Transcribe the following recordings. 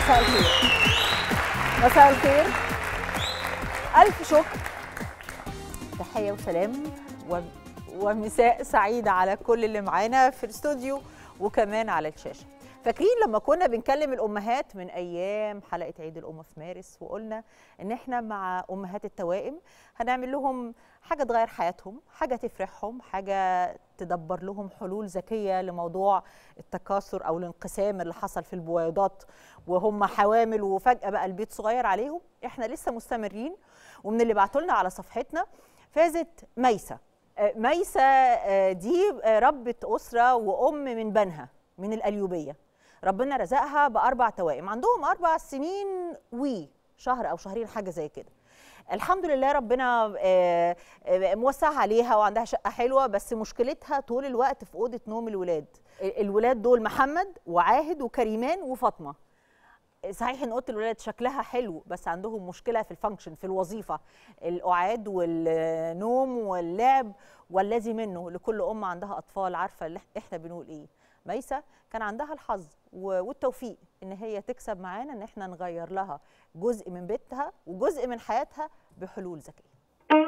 مساء الخير مساء الخير ألف شكر تحية وسلام و... ومساء سعيد على كل اللي معانا في الاستوديو وكمان على الشاشة فاكرين لما كنا بنكلم الأمهات من أيام حلقة عيد الأم في مارس وقلنا إن إحنا مع أمهات التوائم هنعمل لهم حاجة تغير حياتهم حاجة تفرحهم حاجة تدبر لهم حلول ذكية لموضوع التكاثر أو الانقسام اللي حصل في البويضات وهم حوامل وفجأة بقى البيت صغير عليهم إحنا لسه مستمرين ومن اللي بعتوا لنا على صفحتنا فازت ميسة آه، ميسة آه، دي آه، ربة أسرة وأم من بنها من القليوبية ربنا رزقها بأربع توائم عندهم أربع سنين وي شهر أو شهرين حاجة زي كده الحمد لله ربنا آه، آه، موسع عليها وعندها شقة حلوة بس مشكلتها طول الوقت في أوضة نوم الولاد الولاد دول محمد وعاهد وكريمان وفاطمة صحيح ان اوضه الولاد شكلها حلو بس عندهم مشكله في الفانكشن في الوظيفه القعاد والنوم واللعب والذي منه لكل ام عندها اطفال عارفه اللي إح- احنا بنقول ايه ميسة كان عندها الحظ و- والتوفيق ان هي تكسب معانا ان احنا نغير لها جزء من بيتها وجزء من حياتها بحلول ذكيه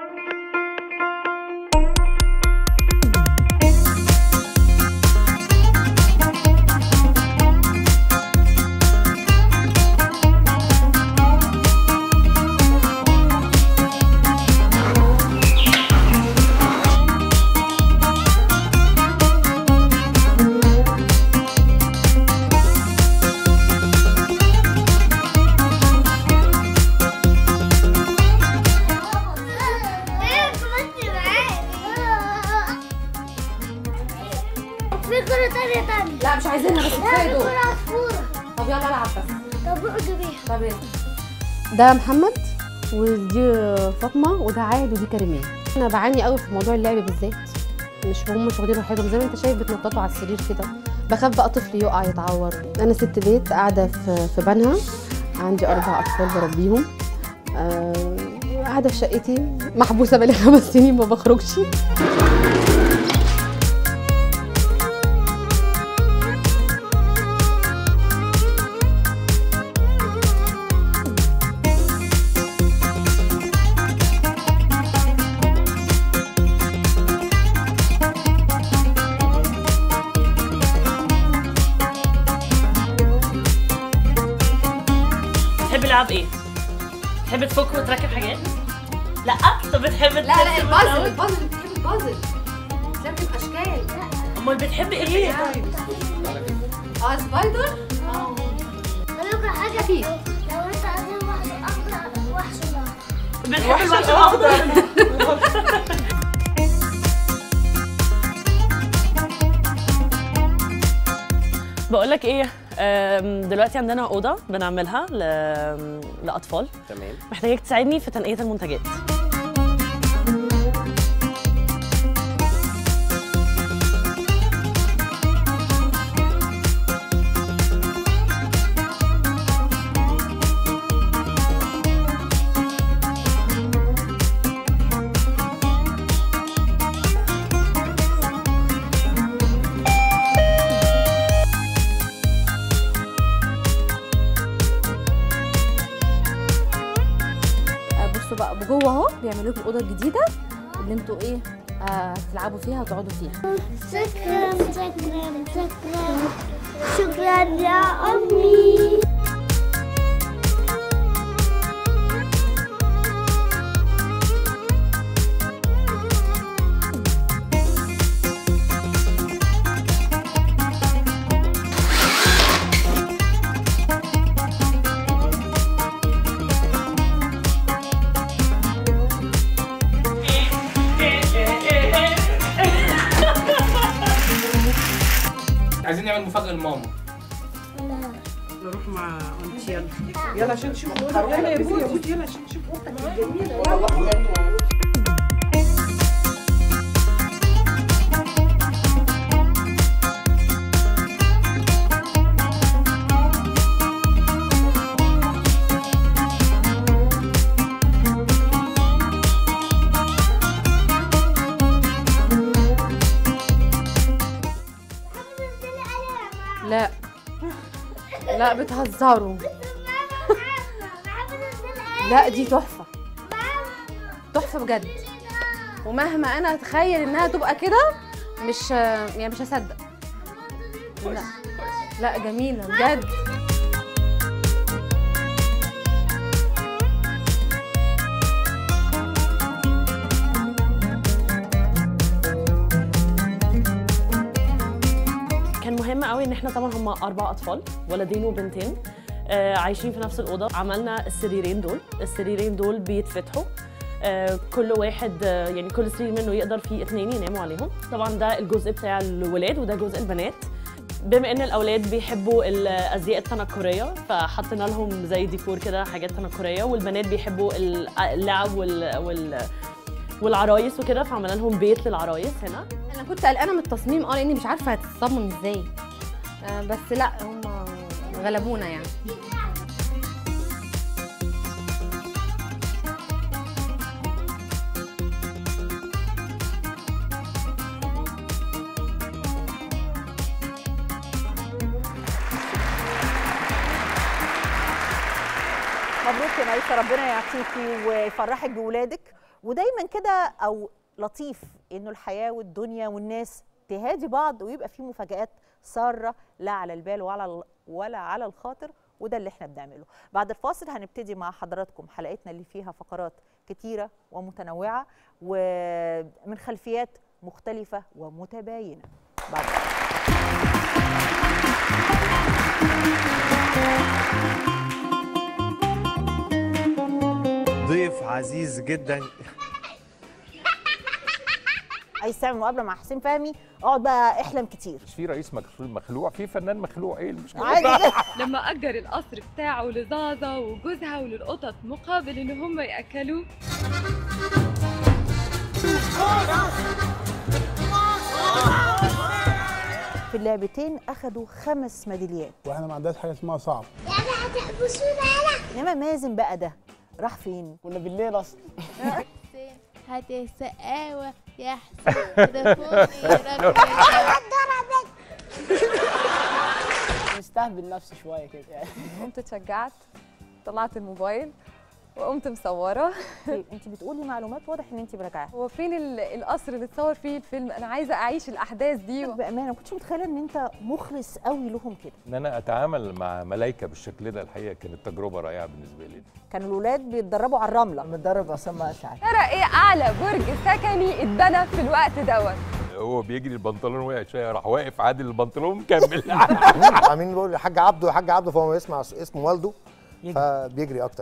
في كرة تانية تانية لا مش عايزينها بس لا كفايه في دول كرة عصفورة طب يلا العب بس طب اقعدوا بيها طب يلا ده محمد ودي فاطمه وده عاهد ودي كريمان انا بعاني قوي في موضوع اللعب بالذات مش هم مش واخدين راحتهم زي ما انت شايف بتنططوا على السرير كده بخاف بقى طفل يقع يتعور انا ست بيت قاعده في في بنها عندي اربع اطفال بربيهم آه، قاعده في شقتي محبوسه بقالي خمس سنين ما بخرجش بتحب لعب ايه؟ بتحب تفك وتركب حاجات؟ لا طب بتحب لا لا ترسم البازل وتعمل- البازل بتحب البازل تركب اشكال امال بتحب ايه؟ اه سبايدر أقول لك حاجة أكيد. لو أنت عايز وحش أخضر وحش أخضر بتحب الوحش الاخضر بقول لك ايه أم، دلوقتي عندنا اوضه بنعملها ل- لاطفال تمام محتاجاك تساعدني في تنقيه المنتجات آه، بصوا بقى جوه اهو بيعملوا لكم الاوضه الجديده اللي انتوا ايه آه تلعبوا فيها وتقعدوا فيها شكرا شكرا شكرا شكرا يا أمي عايزين نعمل مفاجأة لماما نروح مع انت يلا يلا عشان نشوف يلا يا بوي يا بوي يلا عشان نشوف اوضتك الجميله يلا لا لا بتهزروا لا دي تحفه تحفه بجد ومهما انا اتخيل انها تبقى كده مش يعني مش هصدق لا لا جميله بجد كان مهم قوي ان احنا طبعا هم اربع اطفال ولدين وبنتين آه عايشين في نفس الاوضه عملنا السريرين دول السريرين دول بيتفتحوا آه كل واحد آه يعني كل سرير منه يقدر فيه اثنين يناموا عليهم طبعا ده الجزء بتاع الولاد وده جزء البنات بما ان الاولاد بيحبوا الازياء التنكريه فحطينا لهم زي ديكور كده حاجات تنكريه والبنات بيحبوا اللعب وال, وال والعرايس وكده فعملنا لهم بيت للعرايس هنا انا كنت قلقانه من التصميم اه لاني مش عارفه هتتصمم ازاي آه بس لا هم غلبونا يعني مبروك يا ميسة ربنا يعطيكي ويفرحك بولادك ودايما كده او لطيف انه الحياه والدنيا والناس تهادي بعض ويبقى في مفاجآت ساره لا على البال ولا على ولا على الخاطر وده اللي احنا بنعمله بعد الفاصل هنبتدي مع حضراتكم حلقتنا اللي فيها فقرات كتيره ومتنوعه ومن خلفيات مختلفه ومتباينه بعد الفاصل. ضيف عزيز جدا عايز تعمل مقابله مع حسين فهمي اقعد بقى احلم كتير مش في رئيس مخلوع مخلوع في فنان مخلوع ايه المشكله عادي لما أجر القصر بتاعه لزازا وجوزها وللقطط مقابل إن هم يأكلوه في اللعبتين اخدوا خمس ميداليات واحنا ما عندناش حاجه اسمها صعب يعني هتحبسونا انما مازن بقى ده راح فين كنا بالليل اصلا هات السقاوة يا حسين تليفوني ربنا مستهبل نفسي شويه كده يعني قمت اتشجعت طلعت الموبايل وقمت مصوره انت بتقولي معلومات واضح ان انت براجعاها هو فين ال- القصر اللي اتصور فيه الفيلم انا عايزه اعيش الاحداث دي و... بامانه ما كنتش متخيله ان انت مخلص قوي لهم كده ان انا اتعامل مع ملايكه بالشكل ده الحقيقه كانت تجربه رائعه بالنسبه لي كانوا الاولاد بيتدربوا على الرمله متدرب اسامه اشعري ترى ايه اعلى برج سكني اتبنى في الوقت دوت هو بيجري البنطلون وقع شويه راح واقف عادل البنطلون كمل عاملين بيقول يا حاج عبده يا حاج عبده فهو يسمع اسم والده فبيجري اكتر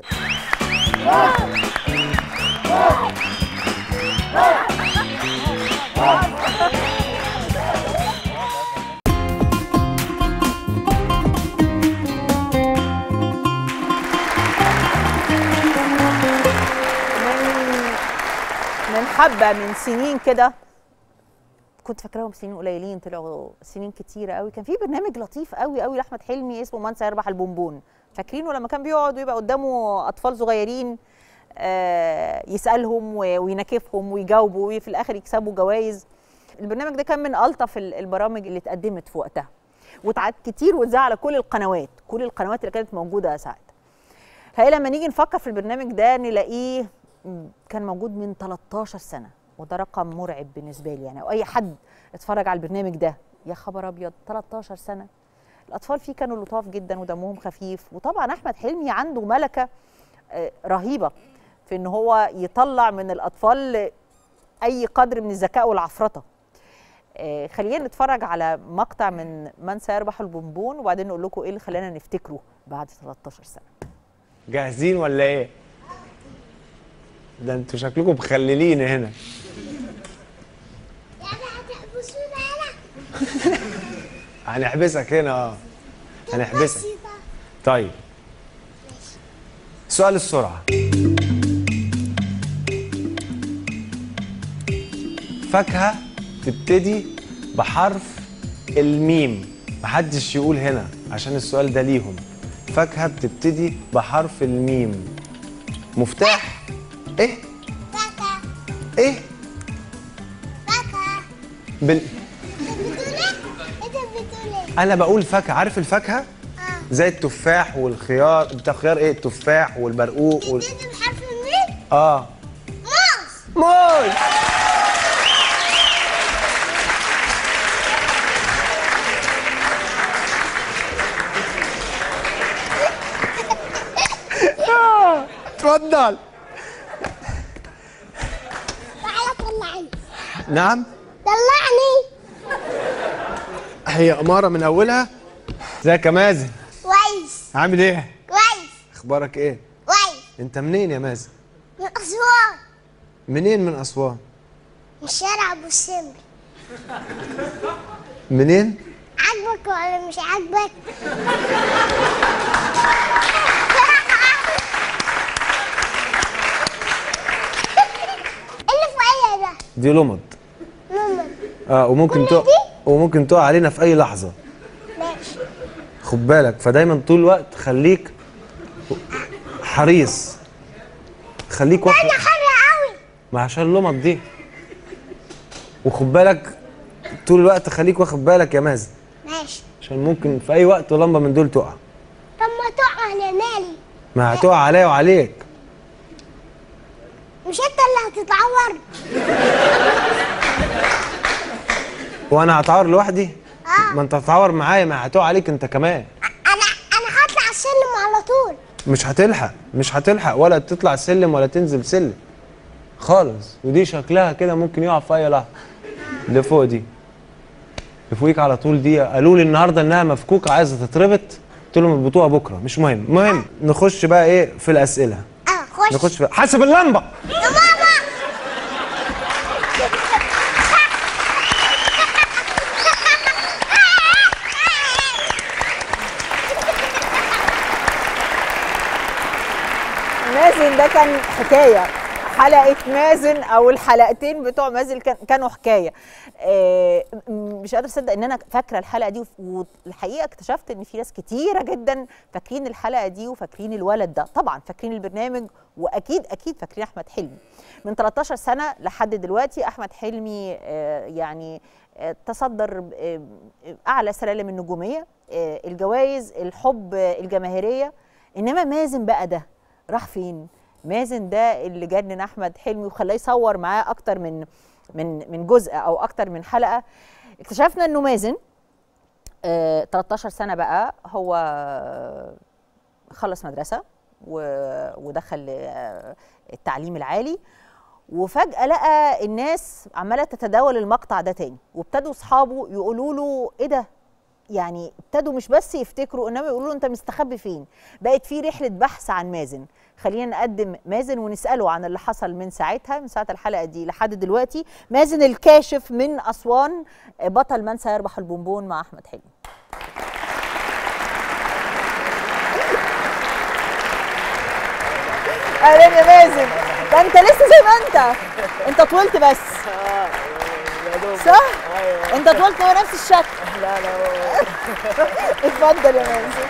من من حبه من سنين كده كنت فاكراهم سنين قليلين طلعوا سنين كتيره قوي كان في برنامج لطيف قوي قوي لاحمد حلمي اسمه من سيربح البونبون فاكرينه لما كان بيقعد ويبقى قدامه اطفال صغيرين آه، يسالهم و- ويناكفهم ويجاوبوا وفي الاخر يكسبوا جوائز البرنامج ده كان من الطف ال- البرامج اللي اتقدمت في وقتها واتعاد كتير واتذاع على كل القنوات كل القنوات اللي كانت موجوده ساعتها الحقيقه لما نيجي نفكر في البرنامج ده نلاقيه م، كان موجود من 13 سنه وده رقم مرعب بالنسبه لي يعني او اي حد اتفرج على البرنامج ده يا خبر ابيض 13 سنه الاطفال فيه كانوا لطاف جدا ودمهم خفيف وطبعا احمد حلمي عنده ملكه آه، رهيبه في ان هو يطلع من الاطفال اي قدر من الذكاء والعفرطه آه، خلينا نتفرج على مقطع من من سيربح البونبون وبعدين نقول لكم ايه اللي خلانا نفتكره بعد 13 سنه جاهزين ولا ايه ده انتوا شكلكم مخللين هنا يعني هتحبسونا هنحبسك هنا اه هنحبسك بسيطة طيب سؤال السرعة فاكهة تبتدي بحرف الميم محدش يقول هنا عشان السؤال ده ليهم فاكهة بتبتدي بحرف الميم مفتاح ايه فاكهة ايه فاكهة بال... انت بتقول ايه؟ انت بتقول ايه؟ انا بقول فاكهة عارف الفاكهة اه زي التفاح والخيار بتاع خيار ايه التفاح والبرقوق وال... بحرف الميم اه موز موز اتفضل تعالى طلعني نعم طلعني هي أمارة من أولها ازيك يا مازن كويس عامل ايه كويس اخبارك ايه كويس انت منين يا مازن من أسوان منين من أسوان من شارع أبو السمر منين عاجبك ولا مش عاجبك؟ اللي فوقيا ده دي لمض ماما اه وممكن كل تقع دي؟ وممكن تقع علينا في اي لحظه ماشي خد بالك فدايما طول الوقت خليك حريص خليك أنا واخد حرة قوي ما عشان اللمض دي وخد بالك طول الوقت خليك واخد بالك يا مازن ماشي عشان ممكن في اي وقت لمبه من دول تقع طب ما تقع أنا مالي ما هتقع عليا وعليك مش أنت اللي هتتعور وانا هتعور لوحدي آه ما انت هتتعور معايا ما هتقع عليك انت كمان أنا أنا هطلع السلم على طول مش هتلحق مش هتلحق ولا تطلع سلم ولا تنزل سلم خالص ودي شكلها كده ممكن يقع في اي لحظه اللي فوق دي اللي فوقيك على طول دي قالوا لي النهارده انها مفكوكه عايزه تتربط قلت لهم البطوله بكره مش مهم المهم نخش بقى ايه في الاسئله أه خش نخش في حسب اللمبه يا ماما مازن ده كان حكايه حلقه مازن او الحلقتين بتوع مازن كان كانوا حكايه آه، م- مش قادره اصدق ان انا فاكره الحلقه دي وف- والحقيقه اكتشفت ان في ناس كتيره جدا فاكرين الحلقه دي وفاكرين الولد ده طبعا فاكرين البرنامج واكيد اكيد فاكرين احمد حلمي من 13 سنه لحد دلوقتي احمد حلمي آه، يعني آه، تصدر آه، اعلى سلالم النجوميه آه، الجوائز الحب آه، الجماهيريه انما مازن بقى ده راح فين مازن ده اللي جنن احمد حلمي وخلاه يصور معاه اكتر من من من جزء او اكتر من حلقه اكتشفنا انه مازن آه 13 سنه بقى هو خلص مدرسه و- ودخل آه، التعليم العالي وفجأة لقى الناس عمالة تتداول المقطع ده تاني وابتدوا أصحابه يقولوا له إيه ده يعني ابتدوا مش بس يفتكروا انما يقولوا له انت مستخبي فين بقت في رحله بحث عن مازن خلينا نقدم مازن ونساله عن اللي حصل من ساعتها من ساعه الحلقه دي لحد دلوقتي مازن الكاشف من اسوان بطل من سيربح البونبون مع احمد حلمي اهلا يا مازن ده انت لسه زي ما انت انت طولت بس صح انت طولت هو نفس الشكل لا لا اتفضل يا مازن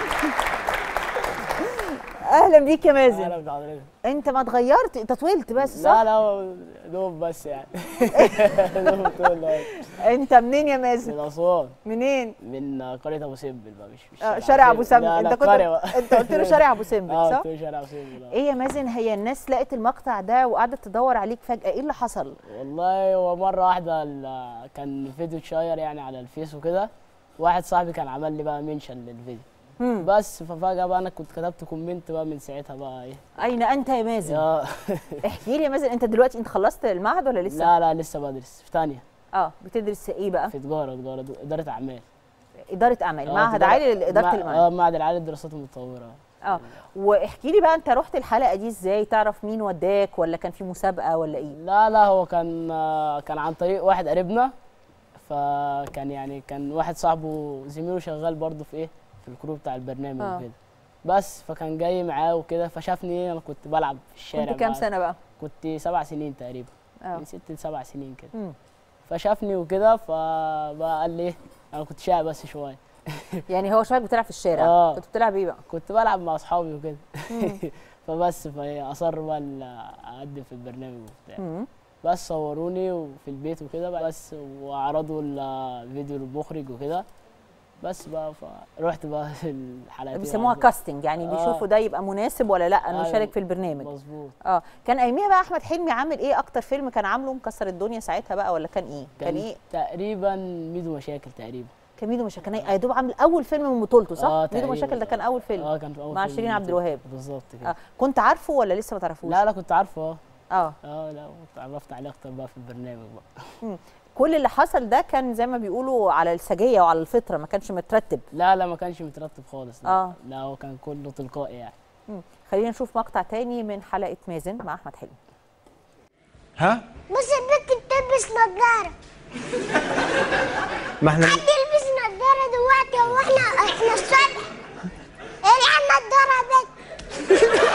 اهلا بيك يا اهلا مازن بحضرتك انت ما اتغيرت انت طولت بس لا صح لا هو دوب بس يعني دوب طول لا. انت منين يا مازن من اسوان منين من قريه ابو سمبل بقى مش مش آه، شارع ابو سمبل لا، انت لا، كنت قرية بقى. انت قلت له شارع ابو سمبل اه صح قلت له شارع ابو سمبل آه. ايه يا مازن هي الناس لقت المقطع ده وقعدت تدور عليك فجاه ايه اللي حصل والله هو مره واحده ال- كان فيديو اتشير يعني على الفيس وكده واحد صاحبي كان عمل لي بقى منشن للفيديو مم. بس ففجاه بقى انا كنت كتبت كومنت بقى من ساعتها بقى ايه اين انت يا مازن يا احكي لي يا مازن انت دلوقتي انت خلصت المعهد ولا لسه لا لا لسه بدرس في ثانيه اه بتدرس ايه بقى في تجاره تجاره اداره اعمال اداره اعمال آه، معهد تجارة- عالي لاداره مع- المعهد اه معهد العالي للدراسات المتطوره اه واحكي لي بقى انت رحت الحلقه دي ازاي تعرف مين وداك ولا كان في مسابقه ولا ايه لا لا هو كان آه، كان عن طريق واحد قريبنا فكان يعني كان واحد صاحبه زميله شغال برضه في ايه في الكرو بتاع البرنامج آه. وكده بس فكان جاي معاه وكده فشافني ايه انا كنت بلعب في الشارع كنت كام معاه. سنه بقى كنت سبع سنين تقريبا اه من ست لسبع سنين كده مم. فشافني وكده فبقى قال لي ايه انا كنت شقي بس شويه يعني هو شايفك بتلعب في الشارع آه. كنت بتلعب ايه بقى كنت بلعب مع اصحابي وكده مم. فبس فاصر بقى ال- اقدم في البرنامج وبتاع مم. بس صوروني وفي البيت وكده بس وعرضوا الفيديو للمخرج وكده بس بقى فروحت بقى في الحلقات بيسموها كاستنج يعني آه. بيشوفوا ده يبقى مناسب ولا لا انه أيوة. يشارك في البرنامج مظبوط اه كان اياميها بقى احمد حلمي عامل ايه اكتر فيلم كان عامله مكسر الدنيا ساعتها بقى ولا كان ايه كان, كان ايه تقريبا ميدو مشاكل تقريبا كان ميدو مشاكل كان يا دوب عامل اول فيلم من بطولته صح آه، ميدو تقريباً. مشاكل ده كان اول فيلم اه كان في اول مع فيلم شيرين من عبد بطولة. الوهاب بالظبط كده آه. كنت عارفه ولا لسه ما تعرفوش لا لا كنت عارفه اه اه اه لا اتعرفت عليه اكتر بقى في البرنامج بقى كل اللي حصل ده كان زي ما بيقولوا على السجيه وعلى الفطره ما كانش مترتب لا لا ما كانش مترتب خالص لا. آه. لا هو كان كله تلقائي يعني مم. خلينا نشوف مقطع تاني من حلقه مازن مع احمد حلمي ها بص البنت بتلبس نظارة ما احنا تلبس نظارة دلوقتي واحنا احنا الصبح ايه النظارة دي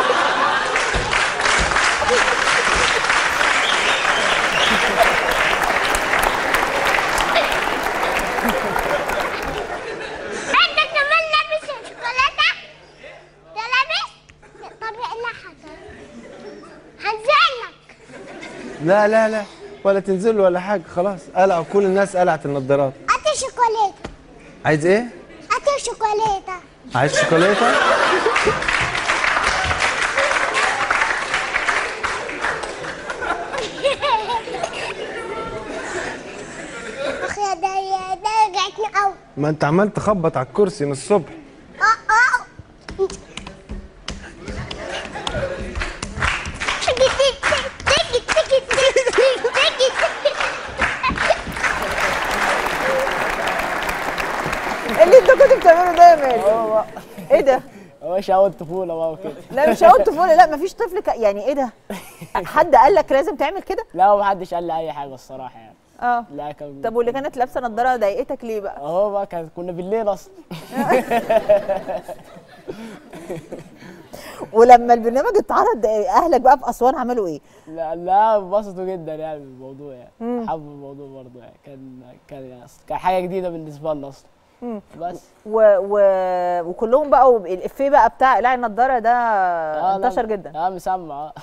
انت كمان لابس شوكولاتة؟ ده لابس؟ طب لا حصل هنزلك لا لا لا ولا تنزل ولا حاجه خلاص قلعوا كل الناس قلعت النضارات هات شوكولاتة عايز ايه هات شوكولاتة عايز شوكولاته اخ يا ده يا ده وجعتني قوي ما انت عمال تخبط على الكرسي من الصبح اه اه تيجي تيجي تيجي تيجي تيجي اللي انت كنت بتعمله ده يا مازن ايه ده هو شقاوة الطفولة بقى وكده لا مش هقول طفوله لا مفيش طفل ك... يعني ايه ده حد قال لك لازم تعمل كده لا ما حدش قال لي اي حاجة الصراحة يعني اه لا كان طب واللي كانت لابسه نضاره ضايقتك ليه بقى اهو بقى كان كنا بالليل اصلا ولما البرنامج اتعرض اهلك بقى في اسوان عملوا ايه لا لا انبسطوا جدا يعني بالموضوع يعني مم. حبوا الموضوع برضه يعني كان كان يعني كان حاجة جديدة بالنسبة لنا اصلا مم. بس و... و... وكلهم بقى وب- الافيه بقى بتاع لا النضاره ده آه، لا، انتشر جدا اه مسمع اه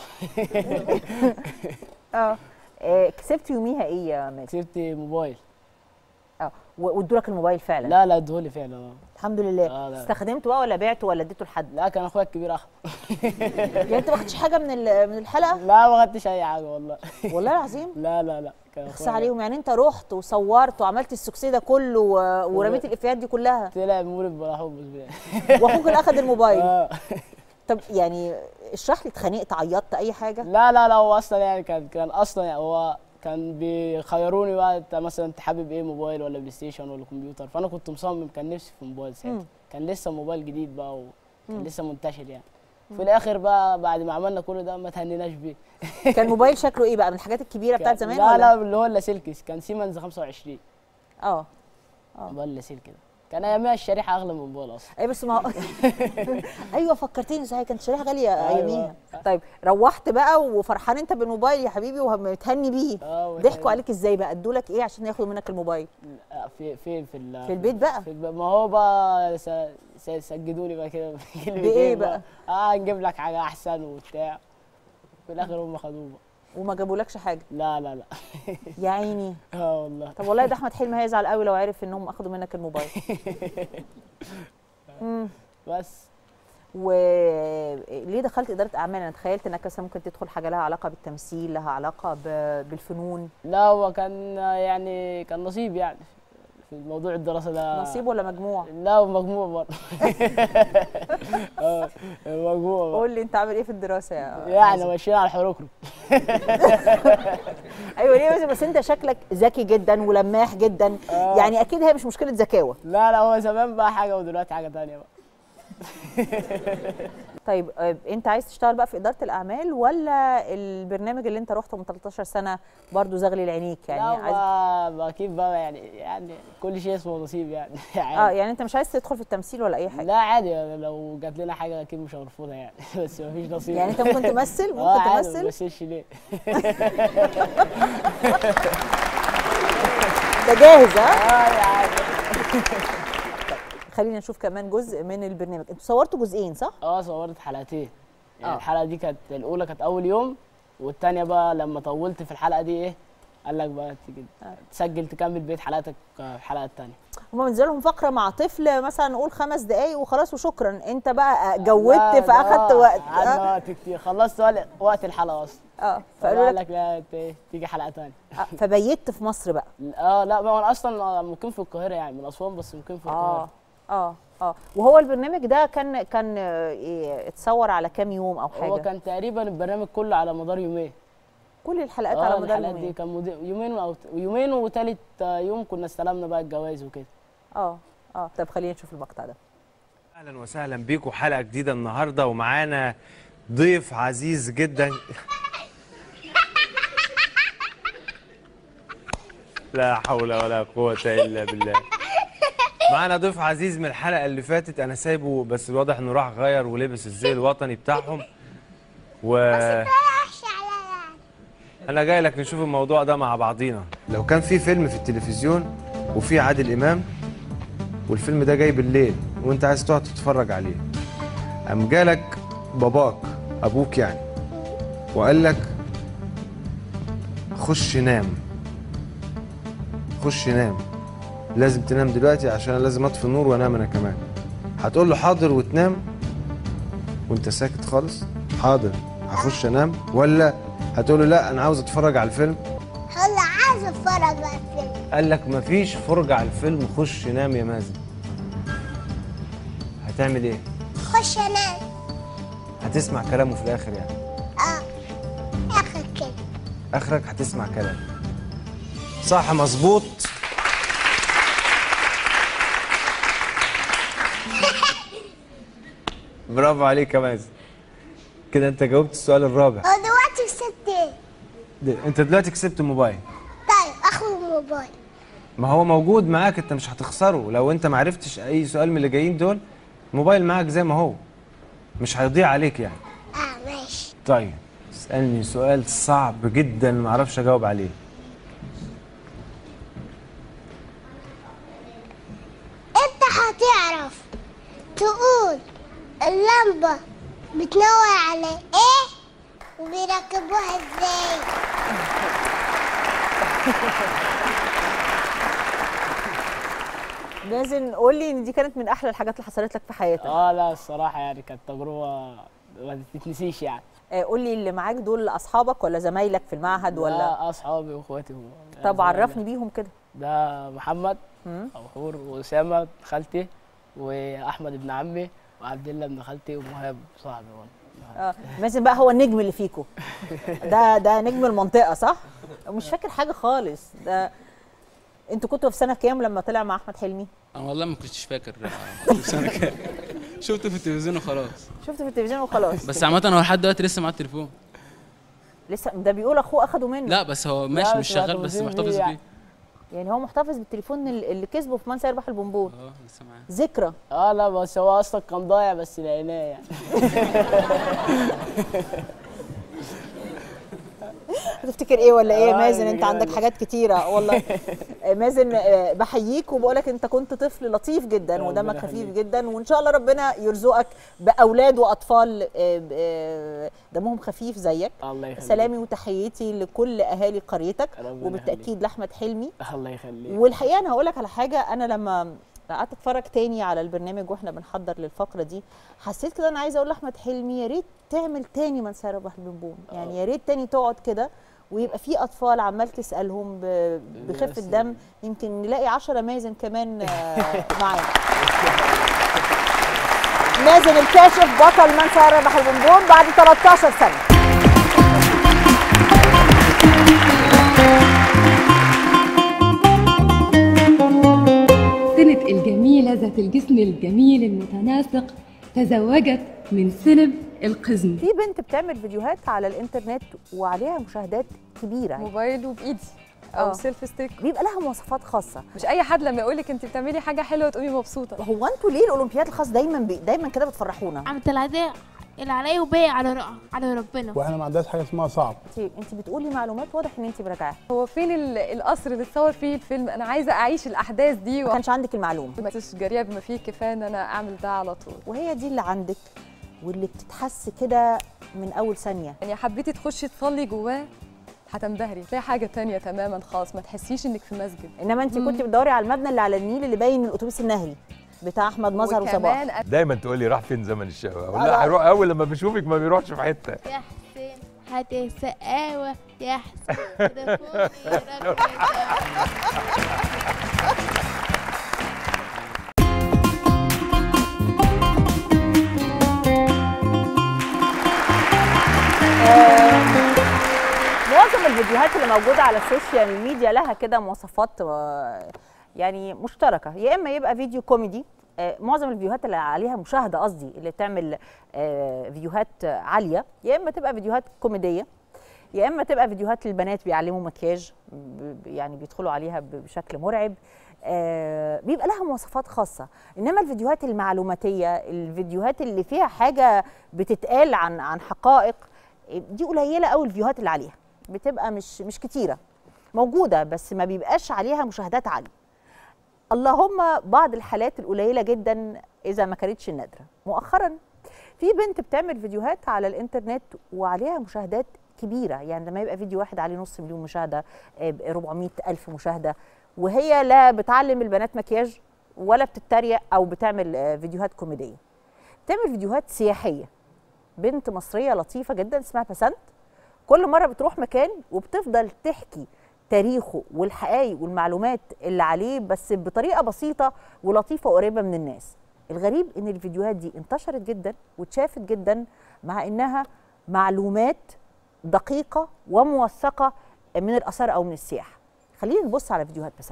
اه آه، كسبت يوميها ايه يا مازن كسبت موبايل اه و- وادوا لك الموبايل فعلا لا لا ادولي فعلا اه الحمد لله آه، لا. استخدمته بقى ولا بعته ولا اديته لحد لا كان اخويا الكبير اخده يعني انت ما خدتش حاجه من ال- من الحلقه لا ما خدتش اي حاجة والله والله العظيم لا لا لا كان اخص أخويا عليهم يعني انت رحت وصورت وعملت السكسي ده كله و... ورميت الافيهات دي كلها طلع مولد بلا حب واخوك اللي اخد الموبايل آه. طب يعني اشرح لي اتخانقت عيطت اي حاجه لا لا لا هو اصلا يعني كان كان اصلا يعني هو كان بيخيروني بقى انت مثلا انت حابب ايه موبايل ولا بلاي ستيشن ولا كمبيوتر فانا كنت مصمم كان نفسي في موبايل مم. ساعتها كان لسه موبايل جديد بقى وكان مم. لسه منتشر يعني في الاخر بقى بعد ما عملنا كل ده ما تهنيناش بيه كان موبايل شكله ايه بقى من الحاجات الكبيره بتاعت زمان لا ولا لا اللي هو اللاسلكي كان سيمنز 25 اه موبايل لاسلكي ده كان ايامها الشريحه اغلى من الموبايل اصلا اي بس ما هو ايوه فكرتني صحيح كانت شريحه غاليه أيوة. اياميها طيب روحت بقى وفرحان انت بالموبايل يا حبيبي ومتهني بيه اه ضحكوا عليك ازاي بقى ادوا لك ايه عشان ياخدوا منك الموبايل لا، في في في ال- في البيت بقى؟ في البيت ما هو بقى س- س- سجدوا لي بقى كده بإيه بقى؟ اه نجيب لك حاجه احسن وبتاع في الاخر هم خدوه بقى وما جابولكش حاجه لا لا لا يا عيني اه والله طب والله ده احمد حلمي هيزعل قوي لو عرف انهم اخدوا منك الموبايل امم بس وليه دخلت اداره اعمال انا تخيلت انك مثلا ممكن تدخل حاجه لها علاقه بالتمثيل لها علاقه ب- بالفنون لا هو كان يعني كان نصيب يعني في موضوع الدراسه ده نصيب ولا مجموع لا مجموع برضه اه مجموع برضه. قول لي انت عامل ايه في الدراسه يا يعني ماشيين على الحروكرو ايوه ليه بس, بس انت شكلك ذكي جدا ولماح جدا آه. يعني اكيد هي مش مشكله ذكاوه لا لا هو زمان بقى حاجه ودلوقتي حاجه تانية بقى طيب آه، انت عايز تشتغل بقى في اداره الاعمال ولا البرنامج اللي انت رحته من 13 سنه برضو زغلي لعينيك يعني لا عايز بقى بقى اكيد بقى يعني يعني كل شيء اسمه نصيب يعني اه عادي. يعني انت مش عايز تدخل في التمثيل ولا اي حاجه لا عادي يعني لو جات لنا حاجه اكيد مش هنرفضها يعني بس مفيش نصيب يعني انت ممكن تمثل اه ممكن عادي ما تمثل بمثلش ليه ده جاهز ها اه عادي خلينا نشوف كمان جزء من البرنامج انتوا صورتوا جزئين صح اه صورت حلقتين يعني آه. الحلقه دي كانت الاولى كانت اول يوم والتانيه بقى لما طولت في الحلقه دي ايه قال لك بقى تيجي تسجل تكمل بقيه حلقاتك آه، الحلقه الثانيه هما بينزلوا لهم فقره مع طفل مثلا نقول خمس دقايق وخلاص وشكرا انت بقى جودت فاخدت وقت قعدنا آه. وقت كتير خلصت وقت- وقت الحلقه اصلا اه فقالوا فقالوا لك لك لا ت- تيجي حلقه ثانيه آه، فبيت في مصر بقى اه لا ما هو انا اصلا مقيم في القاهره يعني من اسوان بس مقيم في القاهره اه اه اه وهو البرنامج ده كان كان آه، إيه، اتصور على كام يوم او حاجه هو كان تقريبا البرنامج كله على مدار يومين كل الحلقات آه، على مدار الحلقات دي يومين كان مد- يومين او يومين وثالث يوم كنا استلمنا بقى الجوائز وكده اه اه طب خلينا نشوف المقطع ده اهلا وسهلا بيكم حلقه جديده النهارده ومعانا ضيف عزيز جدا لا حول ولا قوه الا بالله معانا ضيف عزيز من الحلقه اللي فاتت انا سايبه بس الواضح انه راح غير ولبس الزي الوطني بتاعهم و انا جاي لك نشوف الموضوع ده مع بعضينا لو كان في فيلم في التلفزيون وفي عادل امام والفيلم ده جاي بالليل وانت عايز تقعد تتفرج عليه قام جالك باباك ابوك يعني وقال لك خش نام خش نام لازم تنام دلوقتي عشان أنا لازم اطفي النور وانام انا كمان هتقول له حاضر وتنام وانت ساكت خالص حاضر هخش انام ولا هتقول له لا انا عاوز اتفرج على الفيلم هلا عايز اتفرج على الفيلم قال لك مفيش فرجة على الفيلم خش نام يا مازن هتعمل ايه خش انام هتسمع كلامه في الاخر يعني اه اخر كده اخرك هتسمع كلامه صح مظبوط برافو عليك يا مازن كده انت جاوبت السؤال الرابع هو دلوقتي كسبت ايه؟ د- انت دلوقتي كسبت موبايل طيب اخد الموبايل ما هو موجود معاك انت مش هتخسره لو انت ما عرفتش اي سؤال من اللي جايين دول الموبايل معاك زي ما هو مش هيضيع عليك يعني اه ماشي طيب اسألني سؤال صعب جدا ما اعرفش اجاوب عليه انت هتعرف تقول اللمبة بتنور على ايه وبيركبوها ازاي مازن قول لي ان دي كانت من احلى الحاجات اللي حصلت لك في حياتك اه لا الصراحه يعني كانت تجربه ما تتنسيش يعني آه، قول لي اللي معاك دول اصحابك ولا زمايلك في المعهد ولا لا اصحابي واخواتي هم طب عرفني بيهم كده ده محمد مم. ابو حور واسامه ابن خالتي واحمد ابن عمي وعبد الله ابن خالتي ومهاب صاحبي برضه. اه مازن بقى هو النجم اللي فيكو ده ده نجم المنطقه صح مش فاكر حاجه خالص ده انتوا كنتوا في سنه كام لما طلع مع احمد حلمي انا والله ما كنتش فاكر كنت في سنه كام شفته في التلفزيون وخلاص شفته في التلفزيون وخلاص بس عامه هو لحد دلوقتي لسه معاه التليفون لسه ده بيقول اخوه اخده منه لا بس هو ماشي مش شغال بس محتفظ بيه يعني هو محتفظ بالتليفون اللي اللي كسبه في من سيربح البونبون اه لسه معاه ذكرى اه لا بس هو اصلا كان ضايع بس لقيناه يعني هتفتكر ايه ولا ايه يا آه، مازن يعني انت عندك كده. حاجات كتيره والله آه، مازن آه، بحييك وبقول لك انت كنت طفل لطيف جدا ربنا ودمك خفيف يخليك. جدا وان شاء الله ربنا يرزقك باولاد واطفال آه، آه، دمهم خفيف زيك الله يخليك سلامي وتحياتي لكل اهالي قريتك ربنا وبالتاكيد لاحمد حلمي الله يخليك والحقيقه انا هقول لك على حاجه انا لما قعدت اتفرج تاني على البرنامج واحنا بنحضر للفقره دي حسيت كده انا عايزه اقول لاحمد حلمي يا ريت تعمل تاني من سيربح البنبون يعني يا ريت تاني تقعد كده ويبقى في اطفال عمال تسالهم ب- بخفه دم يمكن نلاقي 10 مازن كمان آه، معانا مازن الكاشف بطل من سيربح البنبون بعد 13 سنه سنة الجميلة ذات الجسم الجميل المتناسق تزوجت من سلب القزم في بنت بتعمل فيديوهات على الانترنت وعليها مشاهدات كبيره موبايل وبايدي آه. او سيلف ستيك بيبقى لها مواصفات خاصه مش اي حد لما يقول لك انت بتعملي حاجه حلوه تقومي مبسوطه هو انتوا ليه الاولمبياد الخاص دايما بي دايما كده بتفرحونا عملت العداء اللي عليا وباقي على رأ... على ربنا واحنا ما عندناش حاجه اسمها صعب انت انت بتقولي معلومات واضح ان انت مراجعاها هو فين ال- القصر اللي اتصور فيه الفيلم انا عايزه اعيش الاحداث دي ما كانش عندك المعلومه ما كنتش جريئه بما فيه كفايه ان انا اعمل ده على طول وهي دي اللي عندك واللي بتتحس كده من اول ثانيه يعني حبيتي تخشي تصلي جواه هتنبهري تلاقي حاجه تانية تماما خالص ما تحسيش انك في مسجد انما انت كنت بتدوري على المبنى اللي على النيل اللي باين من الاتوبيس النهري بتاع احمد مظهر وصباح وكمان دايما تقول لي راح فين زمن الشقاوه اقول لا. لها هروح اول لما بشوفك ما بيروحش في حته يا حسين هتسقاوة يا حسين تليفوني رقم معظم الفيديوهات اللي موجوده على السوشيال ميديا لها كده مواصفات آه، يعني مشتركه يا اما يبقى فيديو كوميدي آه، معظم الفيديوهات اللي عليها مشاهده قصدي اللي تعمل آه، فيديوهات آه، عاليه يا اما تبقى فيديوهات كوميديه يا اما تبقى فيديوهات للبنات بيعلموا مكياج ب- ب- يعني بيدخلوا عليها ب- بشكل مرعب آه، بيبقى لها مواصفات خاصه انما الفيديوهات المعلوماتيه الفيديوهات اللي فيها حاجه بتتقال عن عن حقائق دي قليله قوي الفيوهات اللي عليها بتبقى مش مش كتيره موجوده بس ما بيبقاش عليها مشاهدات عاليه اللهم بعض الحالات القليله جدا اذا ما كانتش النادره مؤخرا في بنت بتعمل فيديوهات على الانترنت وعليها مشاهدات كبيره يعني لما يبقى فيديو واحد عليه نص مليون مشاهده آه، 400 الف مشاهده وهي لا بتعلم البنات مكياج ولا بتتريق او بتعمل آه، فيديوهات كوميديه بتعمل فيديوهات سياحيه بنت مصريه لطيفه جدا اسمها بسنت كل مره بتروح مكان وبتفضل تحكي تاريخه والحقائق والمعلومات اللي عليه بس بطريقه بسيطه ولطيفه وقريبه من الناس الغريب ان الفيديوهات دي انتشرت جدا واتشافت جدا مع انها معلومات دقيقه وموثقه من الاثار او من السياحه خلينا نبص على فيديوهات بسنت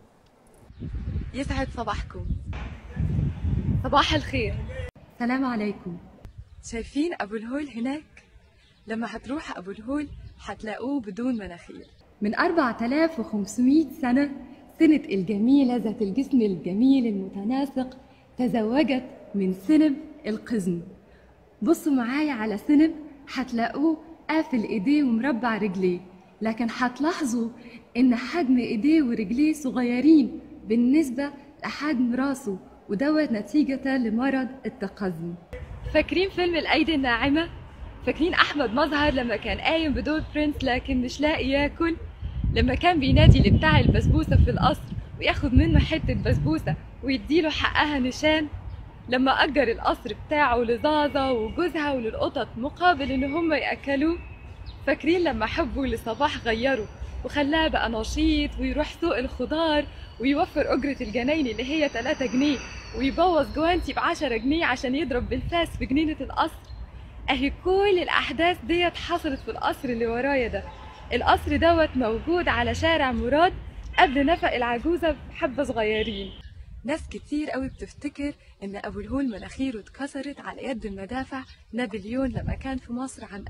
يسعد صباحكم صباح الخير سلام عليكم شايفين أبو الهول هناك؟ لما هتروح أبو الهول هتلاقوه بدون مناخير من 4500 سنة سنة الجميلة ذات الجسم الجميل المتناسق تزوجت من سنب القزم بصوا معايا على سنب هتلاقوه قافل ايديه ومربع رجليه لكن هتلاحظوا ان حجم ايديه ورجليه صغيرين بالنسبة لحجم راسه ودوت نتيجة لمرض التقزم فاكرين فيلم الأيدي الناعمة؟ فاكرين أحمد مظهر لما كان قايم بدور برنس لكن مش لاقي ياكل؟ لما كان بينادي لبتاع البسبوسة في القصر وياخد منه حتة بسبوسة ويديله حقها نشان؟ لما أجر القصر بتاعه لزازة وجوزها وللقطط مقابل إن هم يأكلوه؟ فاكرين لما حبه لصباح غيره وخلاه بقى نشيط ويروح سوق الخضار ويوفر أجرة الجناين اللي هي 3 جنيه ويبوظ جوانتي ب 10 جنيه عشان يضرب بالفاس في جنينة القصر أهي كل الأحداث ديت حصلت في القصر اللي ورايا ده القصر دوت موجود على شارع مراد قبل نفق العجوزة بحبة صغيرين ناس كتير قوي بتفتكر ان ابو الهول مناخيره اتكسرت على يد المدافع نابليون لما كان في مصر عام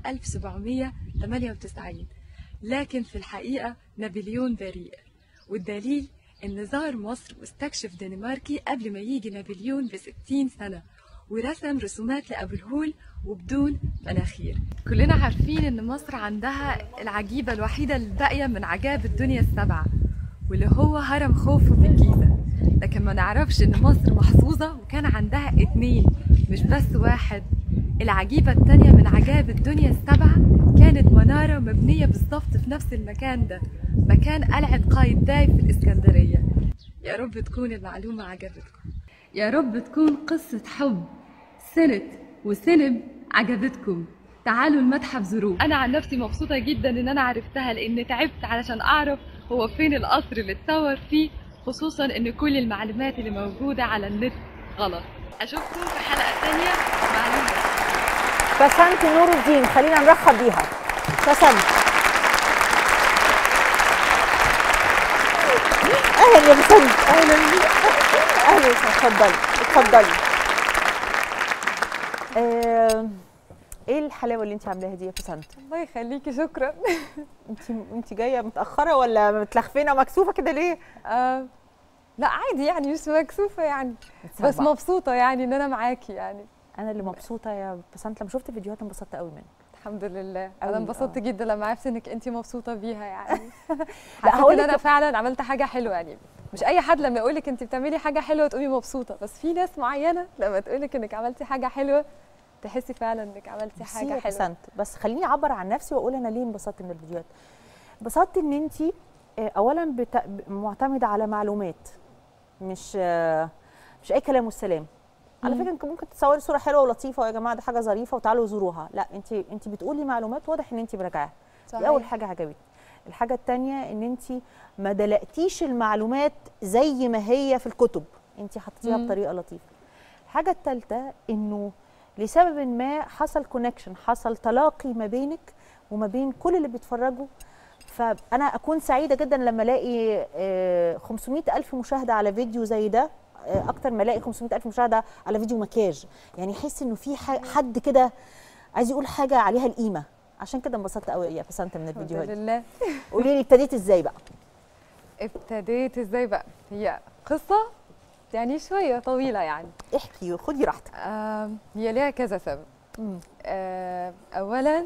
1798 لكن في الحقيقة نابليون بريء والدليل ان زار مصر واستكشف دنماركي قبل ما يجي نابليون ب 60 سنة ورسم رسومات لأبو الهول وبدون مناخير كلنا عارفين ان مصر عندها العجيبة الوحيدة الباقية من عجائب الدنيا السبعة واللي هو هرم خوفو في الجيزة لكن ما نعرفش ان مصر محظوظة وكان عندها اتنين مش بس واحد العجيبة التانية من عجائب الدنيا السبعة كانت منارة مبنية بالظبط في نفس المكان ده مكان قلعة قايتباي في الإسكندرية يا رب تكون المعلومة عجبتكم يا رب تكون قصة حب سنة وسنب عجبتكم تعالوا المتحف زوروه انا عن نفسي مبسوطه جدا ان انا عرفتها لان تعبت علشان اعرف هو فين القصر اللي اتصور فيه خصوصا ان كل المعلومات اللي موجوده على النت غلط اشوفكم في حلقه تانية معلومات بسنت نور الدين خلينا نرحب بيها بسنت اهلا يا بسنت اهلا اهلا اتفضلي اتفضلي آه، ايه الحلاوه اللي انت عاملاها دي يا بسنت الله يخليكي شكرا انت انت جايه متاخره ولا متلخفنه ومكسوفه كده ليه آه لا عادي يعني مش مكسوفه يعني بس متسربعة. مبسوطه يعني ان انا معاكي يعني انا اللي مبسوطه يا بسنت لما شفت فيديوهات انبسطت قوي منك الحمد لله أوي، انا انبسطت آه. جدا لما عرفت انك انت مبسوطه بيها يعني لا، حسيت هقولك- ان انا فعلا عملت حاجه حلوه يعني مش اي حد لما يقول لك انت بتعملي حاجه حلوه تقومي مبسوطه بس في ناس معينه لما تقول لك انك عملتي حاجه حلوه تحسي فعلا انك عملتي ميرسي حاجه يا حلوه بسنت بس خليني اعبر عن نفسي واقول انا ليه انبسطت من الفيديوهات انبسطت ان انت اولا بت... معتمده على معلومات مش آه، مش اي كلام والسلام على مم. فكره انت ممكن تصوري صوره حلوه ولطيفه ويا جماعه دي حاجه ظريفه وتعالوا زوروها لا انت انت بتقولي معلومات واضح ان انت مراجعاها صحيح. دي اول حاجه عجبتني الحاجه الثانيه ان انت ما دلقتيش المعلومات زي ما هي في الكتب انت حطيتيها مم. بطريقه لطيفه الحاجه الثالثه انه لسبب ما حصل كونكشن حصل تلاقي ما بينك وما بين كل اللي بيتفرجوا فانا اكون سعيده جدا لما الاقي آه، 500 الف مشاهده على فيديو زي ده آه، اكتر ما الاقي 500 الف مشاهده على فيديو مكياج يعني احس انه في ح- حد كده عايز يقول حاجه عليها القيمه عشان كده انبسطت قوي يا بسنت من الفيديوهات الحمد دي لله قولي لي ابتديت ازاي بقى ابتديت ازاي بقى هي قصه يعني شويه طويله يعني احكي خدي راحتك آم، هي ليها كذا سبب آه، اولا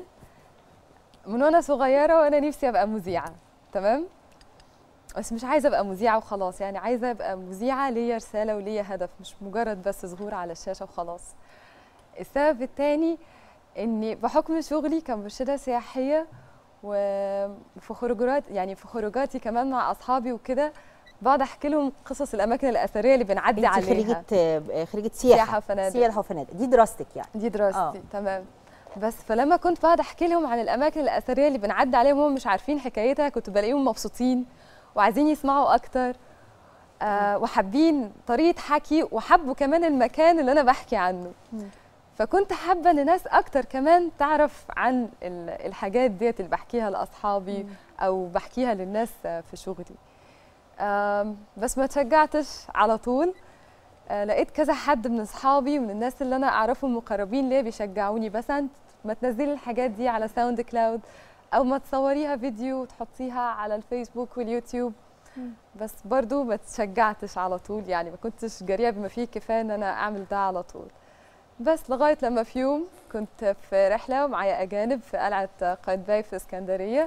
من وانا صغيره وانا نفسي ابقى مذيعه تمام بس مش عايزه ابقى مذيعه وخلاص يعني عايزه ابقى مذيعه ليا رساله وليا هدف مش مجرد بس ظهور على الشاشه وخلاص السبب الثاني اني بحكم شغلي كمرشده سياحيه وفي خروجات يعني في خروجاتي كمان مع اصحابي وكده بقعد احكي لهم قصص الاماكن الاثريه اللي بنعدي انت عليها خريجه آه، خريجه سياحه سياحة وفنادق. سياحه وفنادق دي دراستك يعني دي دراستي آه. تمام بس فلما كنت بقعد احكي لهم عن الاماكن الاثريه اللي بنعدي عليهم هم مش عارفين حكايتها كنت بلاقيهم مبسوطين وعايزين يسمعوا اكتر آه وحابين طريقه حكي وحبوا كمان المكان اللي انا بحكي عنه فكنت حابه ان ناس اكتر كمان تعرف عن ال- الحاجات ديت اللي بحكيها لاصحابي او بحكيها للناس آه، في شغلي آم، بس ما تشجعتش على طول آه، لقيت كذا حد من اصحابي ومن الناس اللي انا اعرفهم مقربين ليا بيشجعوني بس انت ما تنزلي الحاجات دي على ساوند كلاود او ما تصوريها فيديو وتحطيها على الفيسبوك واليوتيوب بس برضو ما تشجعتش على طول يعني ما كنتش جريئه بما فيه كفايه ان انا اعمل ده على طول بس لغايه لما في يوم كنت في رحله ومعايا اجانب في قلعه قايتباي في اسكندريه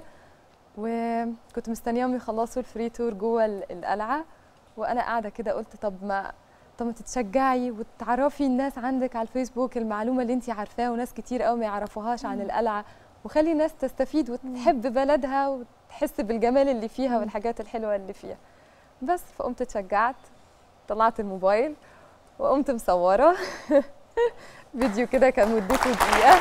وكنت مستنياهم يخلصوا الفري تور جوه ال- القلعه وانا قاعده كده قلت طب ما طب ما تتشجعي وتعرفي الناس عندك على الفيسبوك المعلومه اللي انت عارفاها وناس كتير قوي ما يعرفوهاش عن مم. القلعه وخلي الناس تستفيد وتحب بلدها وتحس بالجمال اللي فيها والحاجات الحلوه اللي فيها بس فقمت اتشجعت طلعت الموبايل وقمت مصوره فيديو كده كان مدته دقيقه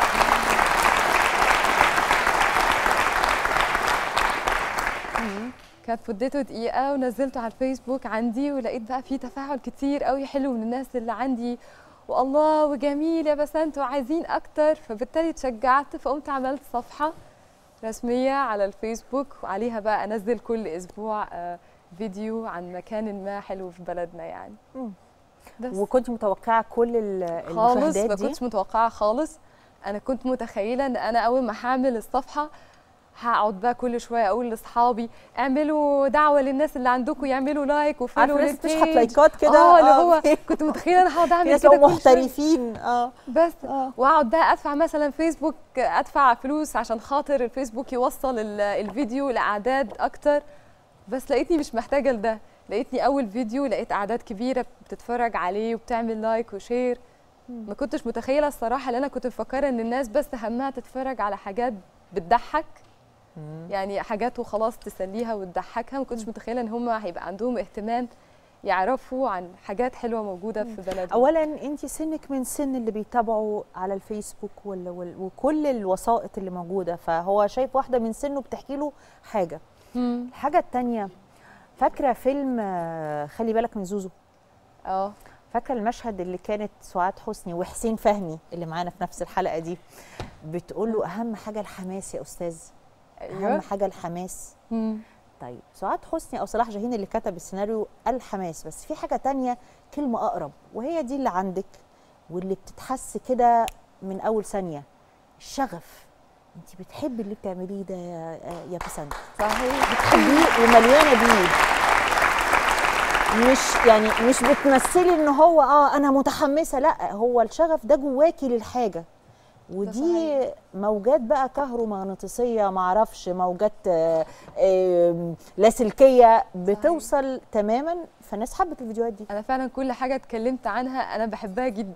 كانت مدته دقيقة ونزلته على الفيسبوك عندي ولقيت بقى فيه تفاعل كتير قوي حلو من الناس اللي عندي والله وجميل يا بسنت وعايزين أكتر فبالتالي اتشجعت فقمت عملت صفحة رسمية على الفيسبوك وعليها بقى أنزل كل أسبوع آه، فيديو عن مكان ما حلو في بلدنا يعني بس. وكنت متوقعه كل ال- خالص المشاهدات ما دي كنتش متوقعه خالص انا كنت متخيله ان انا اول ما هعمل الصفحه هقعد بقى كل شويه اقول لاصحابي اعملوا دعوه للناس اللي عندكم يعملوا لايك وفولو عارفة ناس بتشحت للبيج. في لايكات كده؟ اه اللي آه، هو في- كنت متخيله انا هقعد في اعمل ناس كده بقوا كل شوية. محترفين اه بس واقعد بقى ادفع مثلا فيسبوك ادفع فلوس عشان خاطر الفيسبوك يوصل ال- الفيديو لاعداد اكتر بس لقيتني مش محتاجه لده لقيتني اول فيديو لقيت اعداد كبيره بتتفرج عليه وبتعمل لايك وشير ما كنتش متخيله الصراحه ان انا كنت مفكره ان الناس بس همها تتفرج على حاجات بتضحك يعني حاجات وخلاص تسليها وتضحكها ما كنتش متخيله ان هم هيبقى عندهم اهتمام يعرفوا عن حاجات حلوه موجوده في بلدهم اولا انت سنك من سن اللي بيتابعوا على الفيسبوك وال وال وكل الوسائط اللي موجوده فهو شايف واحده من سنه بتحكي له حاجه مم. الحاجه الثانيه فاكره فيلم آه، خلي بالك من زوزو اه فاكره المشهد اللي كانت سعاد حسني وحسين فهمي اللي معانا في نفس الحلقه دي بتقول له اهم حاجه الحماس يا استاذ أيوة. اهم حاجه الحماس مم. طيب سعاد حسني او صلاح جاهين اللي كتب السيناريو الحماس بس في حاجه تانية كلمه اقرب وهي دي اللي عندك واللي بتتحس كده من اول ثانيه الشغف انت بتحبي اللي بتعمليه ده يا يا بسنت صحيح بتحبيه ومليانه بيه مش يعني مش بتمثلي ان هو اه انا متحمسه لا هو الشغف ده جواكي للحاجه ودي موجات بقى كهرومغناطيسيه معرفش موجات آه، آم، لاسلكيه بتوصل تماما فالناس حبت الفيديوهات دي انا فعلا كل حاجه اتكلمت عنها انا بحبها جدا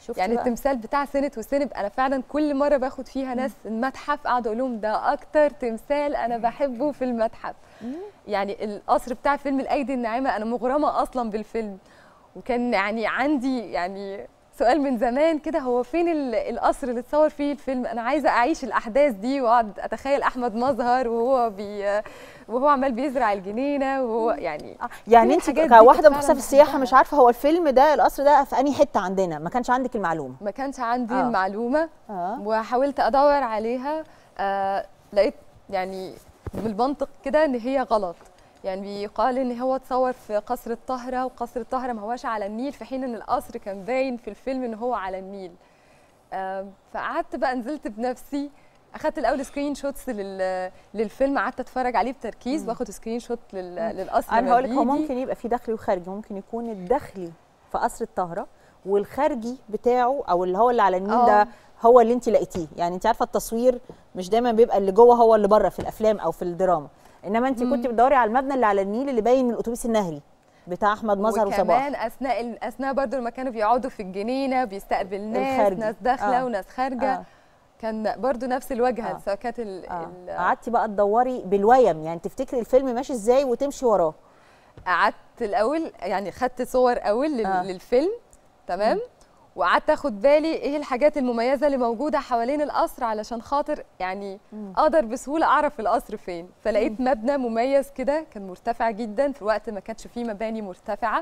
شفتي يعني بقى؟ التمثال بتاع سنت وسنب انا فعلا كل مره باخد فيها ناس المتحف قاعده اقول لهم ده اكتر تمثال انا بحبه في المتحف يعني القصر بتاع فيلم الايدي الناعمه انا مغرمه اصلا بالفيلم وكان يعني عندي يعني سؤال من زمان كده هو فين ال- القصر اللي اتصور فيه الفيلم انا عايزه اعيش الاحداث دي واقعد اتخيل احمد مظهر وهو بي وهو عمال بيزرع الجنينه وهو يعني يعني كل انت الحاجات دي كواحده كنت مختصه فعلاً في السياحه بحبها. مش عارفه هو الفيلم ده القصر ده في انهي حته عندنا ما كانش عندك المعلومه ما كانش عندي آه. آه. المعلومه آه. وحاولت ادور عليها آه لقيت يعني بالمنطق كده ان هي غلط يعني بيقال ان هو اتصور في قصر الطهره وقصر الطهره ما هوش على النيل في حين ان القصر كان باين في الفيلم ان هو على النيل آه فقعدت بقى نزلت بنفسي اخدت الاول سكرين شوتس لل... للفيلم قعدت اتفرج عليه بتركيز واخد سكرين شوت لل... للقصر انا لما هقول لك هو بيجي. ممكن يبقى في داخلي وخارجي ممكن يكون الداخلي في قصر الطهره والخارجي بتاعه او اللي هو اللي على النيل آه. ده هو اللي انت لقيتيه يعني انت عارفه التصوير مش دايما بيبقى اللي جوه هو اللي بره في الافلام او في الدراما انما انت كنت مم. بتدوري على المبنى اللي على النيل اللي باين من الاتوبيس النهري بتاع احمد مظهر وصباح وكمان اثناء اثناء برضو لما كانوا بيقعدوا في الجنينه بيستقبل ناس الخارجي. ناس داخله آه. وناس خارجه آه. كان برضو نفس الواجهه آه. سواء كانت ال... آه. ال... قعدتي بقى تدوري بالويم يعني تفتكري الفيلم ماشي ازاي وتمشي وراه قعدت الاول يعني خدت صور اول لل... آه. آه. للفيلم تمام وقعدت اخد بالي ايه الحاجات المميزه اللي موجوده حوالين القصر علشان خاطر يعني اقدر بسهوله اعرف القصر فين فلقيت مبنى مميز كده كان مرتفع جدا في وقت ما كانش فيه مباني مرتفعه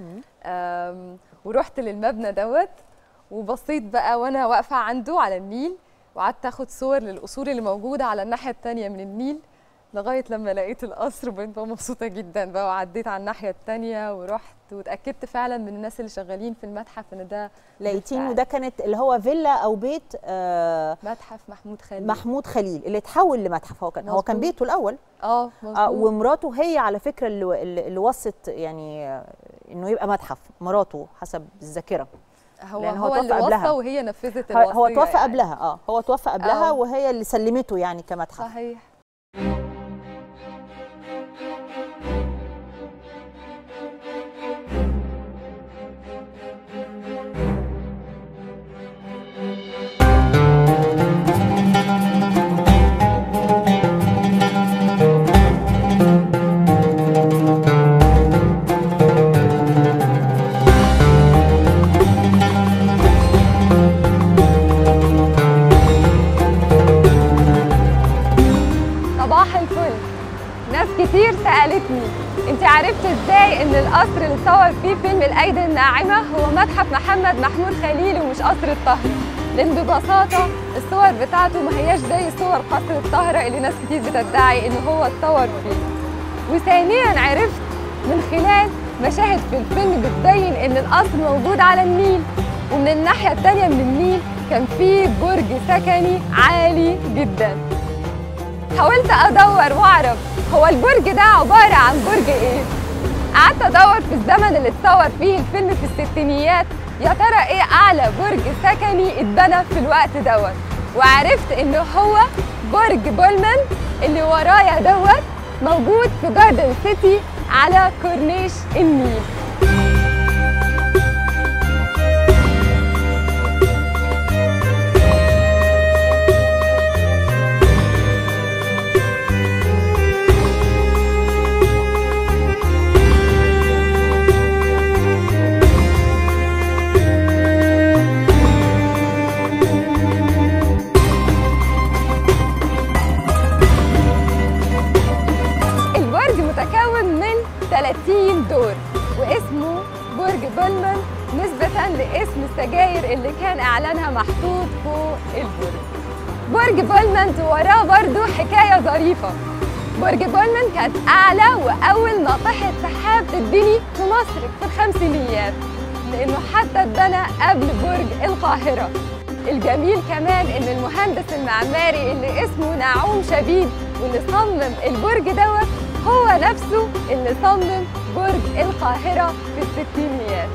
أم، ورحت للمبنى دوت وبصيت بقى وانا واقفه عنده على النيل وقعدت اخد صور للقصور اللي موجوده على الناحيه التانية من النيل لغايه لما لقيت القصر بقيت بقى مبسوطه جدا بقى وعديت على الناحيه التانية ورحت واتاكدت فعلا من الناس اللي شغالين في المتحف ان ده لقيتينه بالفعل ده كانت اللي هو فيلا او بيت آه متحف محمود خليل محمود خليل اللي اتحول لمتحف هو كان هو كان مظبوط. بيته الاول اه آه مظبوط ومراته هي على فكره اللي اللي اللي وصت يعني آه، انه يبقى متحف مراته حسب الذاكره هو لأن هو, توفى اللي قبلها. وصى وهي نفذت هو- هو الوصية توفى يعني. قبلها اه هو توفى قبلها آه. وهي اللي سلمته يعني كمتحف صحيح صباح الفل ناس كتير سألتني انت عرفت ازاي ان القصر اللي اتصور فيه فيلم الايدي الناعمة هو متحف محمد محمود خليل ومش قصر الطهر لان ببساطة الصور بتاعته ما هياش زي صور قصر الطهرة اللي ناس كتير بتدعي ان هو اتصور فيه وثانيا عرفت من خلال مشاهد في الفيلم بتبين ان القصر موجود على النيل ومن الناحية التانية من النيل كان فيه برج سكني عالي جدا حاولت ادور واعرف هو البرج ده عباره عن برج ايه قعدت ادور في الزمن اللي اتصور فيه الفيلم في الستينيات يا ترى ايه اعلى برج سكني اتبنى في الوقت دوت وعرفت ان هو برج بولمان اللي ورايا دوت موجود في جاردن سيتي على كورنيش النيل البرج متكون من 30 دور واسمه برج بولمان نسبة لاسم السجاير اللي كان إعلانها محطوط فوق البرج برج بولمان وراه برضو حكاية ظريفة برج بولمان كانت أعلى وأول ناطحة سحاب تتبني في مصر في الخمسينيات لأنه حتى اتبنى قبل برج القاهرة الجميل كمان ان المهندس المعماري اللي اسمه نعوم شبيب واللي صمم البرج دوت هو نفسه اللي صمم برج القاهرة في الستينيات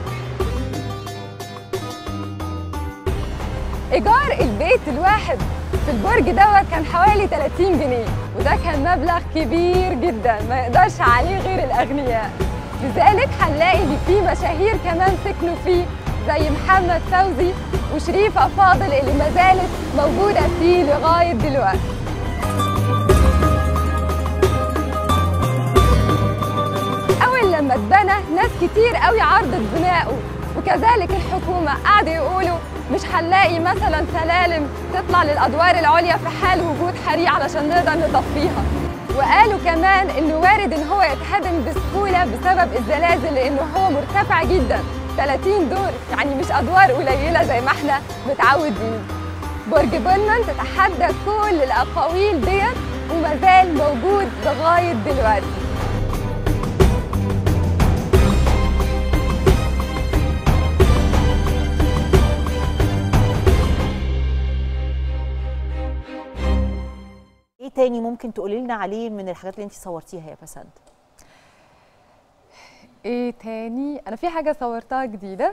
إيجار البيت الواحد في البرج دوت كان حوالي 30 جنيه وده كان مبلغ كبير جدا ما يقدرش عليه غير الأغنياء لذلك هنلاقي إن في مشاهير كمان سكنوا فيه زي محمد فوزي وشريفة فاضل اللي ما زالت موجودة فيه لغاية دلوقتي أول لما اتبنى ناس كتير قوي عرضت بنائه وكذلك الحكومة قعدوا يقولوا مش هنلاقي مثلا سلالم تطلع للأدوار العليا في حال وجود حريق علشان نقدر نطفيها وقالوا كمان انه وارد ان هو يتهدم بسهولة بسبب الزلازل لانه هو مرتفع جدا 30 دور يعني مش ادوار قليلة زي ما احنا متعودين برج بولمان تتحدى كل الاقاويل ديت وما زال موجود لغاية دلوقتي ايه تاني ممكن تقولي لنا عليه من الحاجات اللي انت صورتيها يا بسنت ايه تاني انا في حاجه صورتها جديده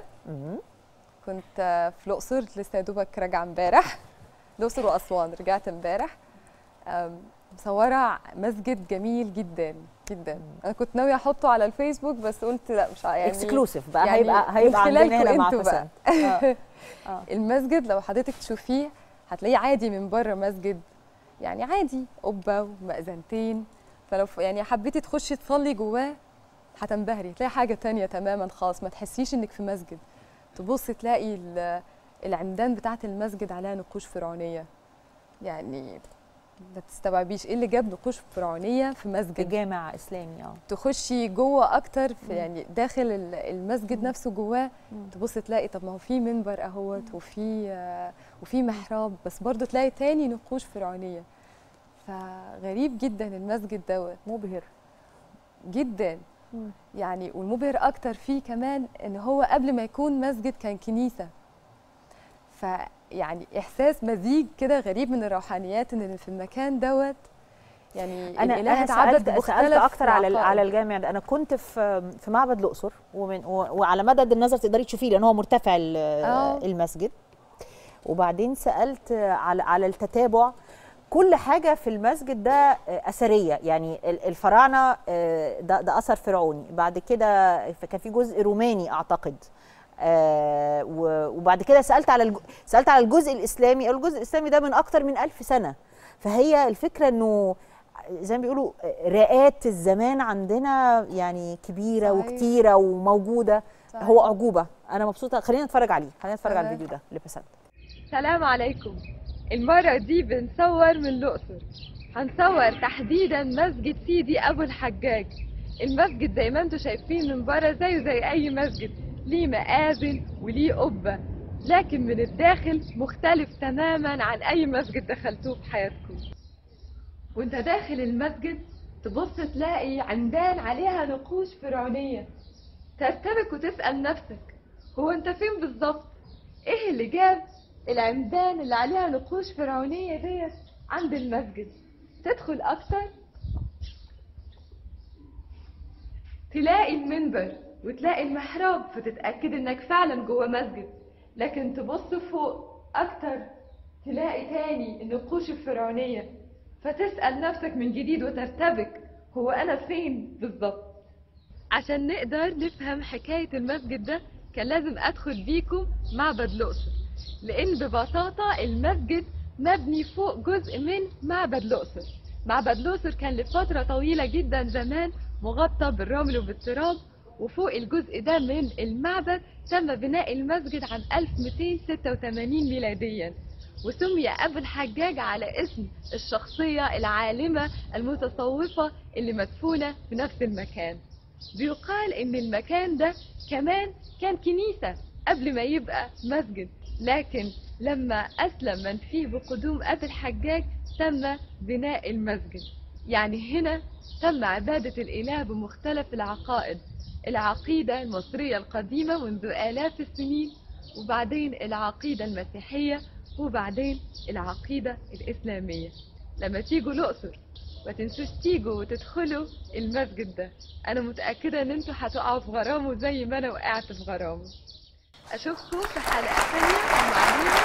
كنت آه، في الاقصر لسه يا دوبك راجعه امبارح الاقصر واسوان رجعت امبارح آم، مصوره مسجد جميل جدا جدا انا كنت ناويه احطه على الفيسبوك بس قلت لا مش ع- يعني Exclusive بقى، يعني هيبقى- هيبقى من عندنا خلالكم هنا مع انتوا بقى. بسنت. آه. المسجد لو حضرتك تشوفيه هتلاقيه عادي من بره مسجد يعني عادي قبه ومأذنتين فلو ف- يعني حبيتي تخشي تصلي جواه هتنبهري تلاقي حاجه تانية تماما خالص ما تحسيش انك في مسجد تبصي تلاقي ال- العمدان بتاعه المسجد عليها نقوش فرعونيه يعني ما تستوعبيش ايه اللي جاب نقوش فرعونيه في مسجد جامع اسلامي اه تخشي جوه اكتر في مم. يعني داخل ال- المسجد نفسه جواه مم. تبصي تلاقي طب ما هو في منبر اهوت وفي آه، وفي محراب بس برضه تلاقي تاني نقوش فرعونيه فغريب جدا المسجد دوت مبهر جدا يعني والمبهر اكتر فيه كمان ان هو قبل ما يكون مسجد كان كنيسه فيعني احساس مزيج كده غريب من الروحانيات ان في المكان دوت يعني انا الإله انا اتعبد سالت سالت بمختلف اكتر على ال- العقائد. على الجامع ده انا كنت في في معبد الاقصر ومن و- وعلى مدد النظر تقدري تشوفيه لان هو مرتفع ال- آه. المسجد وبعدين سالت على على التتابع كل حاجه في المسجد ده اثريه يعني ال- الفراعنه آه، ده ده اثر فرعوني بعد كده كان في جزء روماني اعتقد آه، و- وبعد كده سالت على الج- سالت على الجزء الاسلامي قالوا الجزء الاسلامي ده من اكتر من ألف سنه فهي الفكره انه زي ما بيقولوا رئات الزمان عندنا يعني كبيره صحيح. وكتيره وموجوده صحيح. هو اعجوبه انا مبسوطه خلينا نتفرج عليه خلينا نتفرج على تمام. الفيديو ده لبسنت سلام عليكم المرة دي بنصور من الأقصر هنصور تحديدا مسجد سيدي أبو الحجاج المسجد زي ما انتم شايفين من بره زيه زي أي مسجد ليه مآذن وليه قبة لكن من الداخل مختلف تماما عن أي مسجد دخلتوه في حياتكم وانت داخل المسجد تبص تلاقي عمدان عليها نقوش فرعونية ترتبك وتسأل نفسك هو انت فين بالظبط ايه اللي جاب العمدان اللي عليها نقوش فرعونية ديت عند المسجد تدخل اكتر تلاقي المنبر وتلاقي المحراب فتتأكد انك فعلا جوه مسجد لكن تبص فوق اكتر تلاقي تاني النقوش الفرعونية فتسأل نفسك من جديد وترتبك هو انا فين بالظبط عشان نقدر نفهم حكاية المسجد ده كان لازم أدخل بيكم معبد الأقصر لأن ببساطة المسجد مبني فوق جزء من معبد الأقصر معبد الأقصر كان لفترة طويلة جدا زمان مغطى بالرمل وبالتراب وفوق الجزء ده من المعبد تم بناء المسجد عام 1286 ميلاديا وسمي أبو الحجاج على اسم الشخصية العالمة المتصوفة اللي مدفونة في نفس المكان بيقال ان المكان ده كمان كان كنيسة قبل ما يبقى مسجد لكن لما اسلم من فيه بقدوم ابي الحجاج تم بناء المسجد يعني هنا تم عبادة الاله بمختلف العقائد العقيدة المصرية القديمة منذ آلاف السنين وبعدين العقيدة المسيحية وبعدين العقيدة الإسلامية لما تيجوا الأقصر ما تنسوش تيجوا وتدخلوا المسجد ده انا متاكده ان انتوا هتقعوا في غرامه زي ما انا وقعت في غرامه اشوفكم في حلقه ثانيه ومعلومه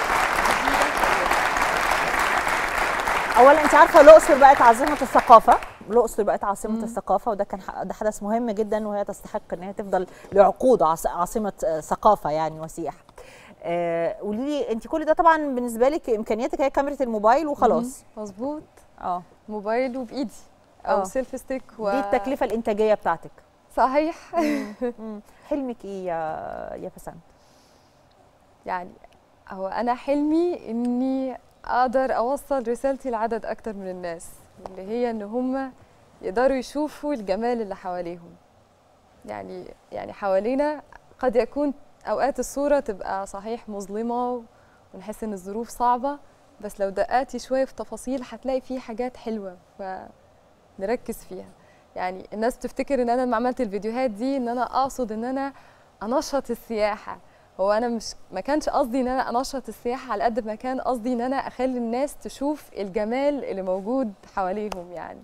اولا انت عارفه الاقصر بقت عاصمه الثقافه الاقصر بقت عاصمه الثقافه وده كان ح- ده حدث مهم جدا وهي تستحق ان هي تفضل لعقود عاص- عاصمه آه، ثقافه يعني وسياحه آه، قولي لي انت كل ده طبعا بالنسبه لك امكانياتك هي كاميرا الموبايل وخلاص مم، مظبوط اه موبايل وبايدي او آه. سيلف ستيك و... دي التكلفه الانتاجيه بتاعتك صحيح مم. حلمك ايه يا يا بسنت يعني هو انا حلمي اني اقدر اوصل رسالتي لعدد اكتر من الناس اللي هي ان هم يقدروا يشوفوا الجمال اللي حواليهم يعني يعني حوالينا قد يكون اوقات الصوره تبقى صحيح مظلمه ونحس ان الظروف صعبه بس لو دققتي شويه في تفاصيل هتلاقي فيه حاجات حلوه فنركز فيها يعني الناس بتفتكر ان انا لما عملت الفيديوهات دي ان انا اقصد ان انا انشط السياحه هو انا مش ما كانش قصدي ان انا انشط السياحه على قد ما كان قصدي ان انا اخلي الناس تشوف الجمال اللي موجود من حواليهم يعني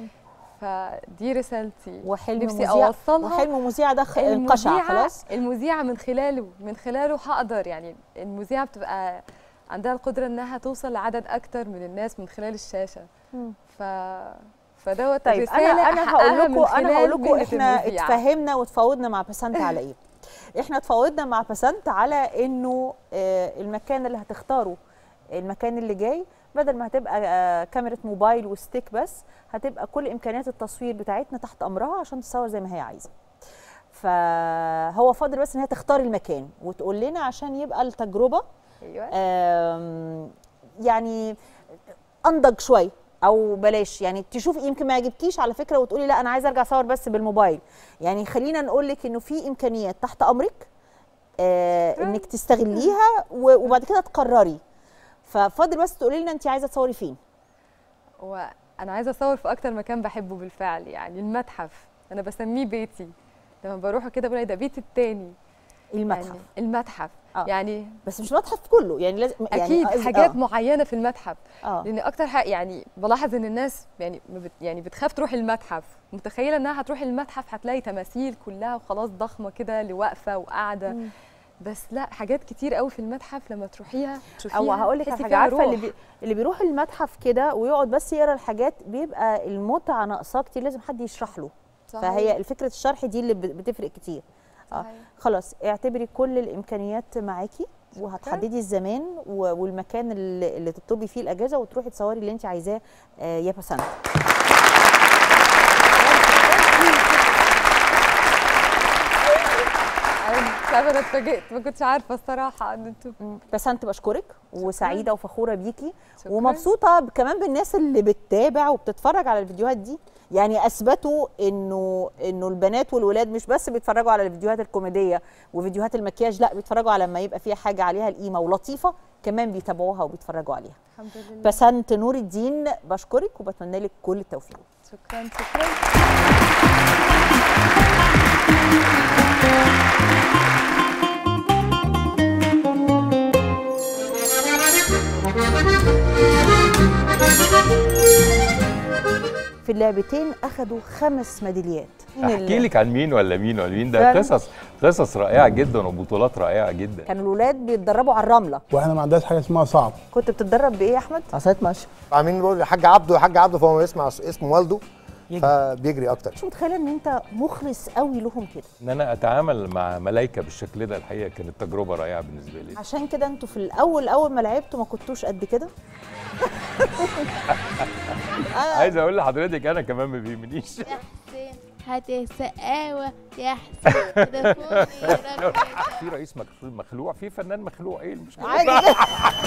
فدي رسالتي وحلم نفسي مذيع اوصلها وحلم مذيع ده خ- انقشع المذيعة- خلاص المذيعه من خلاله من خلاله هقدر يعني المذيعه بتبقى عندها القدره انها توصل لعدد اكتر من الناس من خلال الشاشه مم. ف فدوت طيب انا الرسالة انا أحققها هقول من لكم انا خلال هقول لكم مهنة احنا المذيعة. اتفاهمنا وتفاوضنا مع بسنت على ايه احنا اتفاوضنا مع بسنت على انه آه، المكان اللي هتختاره المكان اللي جاي بدل ما هتبقى آه، كاميرا موبايل وستيك بس هتبقى كل امكانيات التصوير بتاعتنا تحت امرها عشان تصور زي ما هي عايزه فهو فاضل بس ان هي تختار المكان وتقول لنا عشان يبقى التجربه ايوه آم، يعني انضج شويه او بلاش يعني تشوف يمكن ما يعجبكيش على فكره وتقولي لا انا عايزه ارجع اصور بس بالموبايل يعني خلينا نقول لك انه في امكانيات تحت امرك آه انك تستغليها و- وبعد كده تقرري ففاضل بس تقولي لنا انت عايزه تصوري فين وانا عايزه اصور في اكتر مكان بحبه بالفعل يعني المتحف انا بسميه بيتي لما بروح كده بلاقي ده بيتي التاني المتحف يعني المتحف آه. يعني بس مش المتحف كله يعني لازم يعني اكيد قصدي- حاجات آه. معينه في المتحف آه. لان اكتر حاجه يعني بلاحظ ان الناس يعني ما بت يعني بتخاف تروح المتحف متخيله انها هتروح المتحف هتلاقي تماثيل كلها وخلاص ضخمه كده اللي واقفه وقاعده مم. بس لا حاجات كتير قوي في المتحف لما تروحيها تشوفيها او هقول لك على تحسي حاجه فيها عارفه اللي روح. بي... اللي بيروح المتحف كده ويقعد بس يقرا الحاجات بيبقى المتعه ناقصاه كتير لازم حد يشرح له صحيح. فهي فكره الشرح دي اللي بت- بتفرق كتير اه صحيح. خلاص اعتبري كل الامكانيات معاكي وهتحددي الزمان و- والمكان اللي, اللي تطلبي فيه الاجازه وتروحي تصوري اللي انت عايزاه آه، يا بسنت انا مش عارفه انا اتفاجئت ما كنتش عارفه الصراحه ان انتوا بسنت بشكرك وسعيده وفخوره بيكي شكراً. ومبسوطه كمان بالناس اللي بتتابع وبتتفرج على الفيديوهات دي يعني اثبتوا انه انه البنات والولاد مش بس بيتفرجوا على الفيديوهات الكوميديه وفيديوهات المكياج لا بيتفرجوا على لما يبقى فيها حاجه عليها القيمه ولطيفه كمان بيتابعوها وبيتفرجوا عليها الحمد لله بسنت نور الدين بشكرك وبتمنى لك كل التوفيق شكرا شكرا في اللعبتين اخذوا خمس ميداليات احكي لك عن مين ولا مين ولا مين ده فعلا. قصص قصص رائعه جدا وبطولات رائعه جدا كانوا الولاد بيتدربوا على الرمله واحنا ما عندناش حاجه اسمها صعب كنت بتتدرب بايه يا احمد عصايه مشي عاملين بقول الحاج عبده الحاج عبده فهو يسمع اسم والده فبيجري اكتر مش متخيله ان انت مخلص قوي لهم كده ان انا اتعامل مع ملايكه بالشكل ده الحقيقه كانت تجربه رائعه بالنسبه لي عشان كده انتوا في الاول اول ما لعبتوا ما كنتوش قد كده عايز اقول لحضرتك انا كمان ما بيهمنيش هات السقاوة يا حسين ده فوق في رئيس مخ- مخلوع في فنان مخلوع ايه المشكله عادي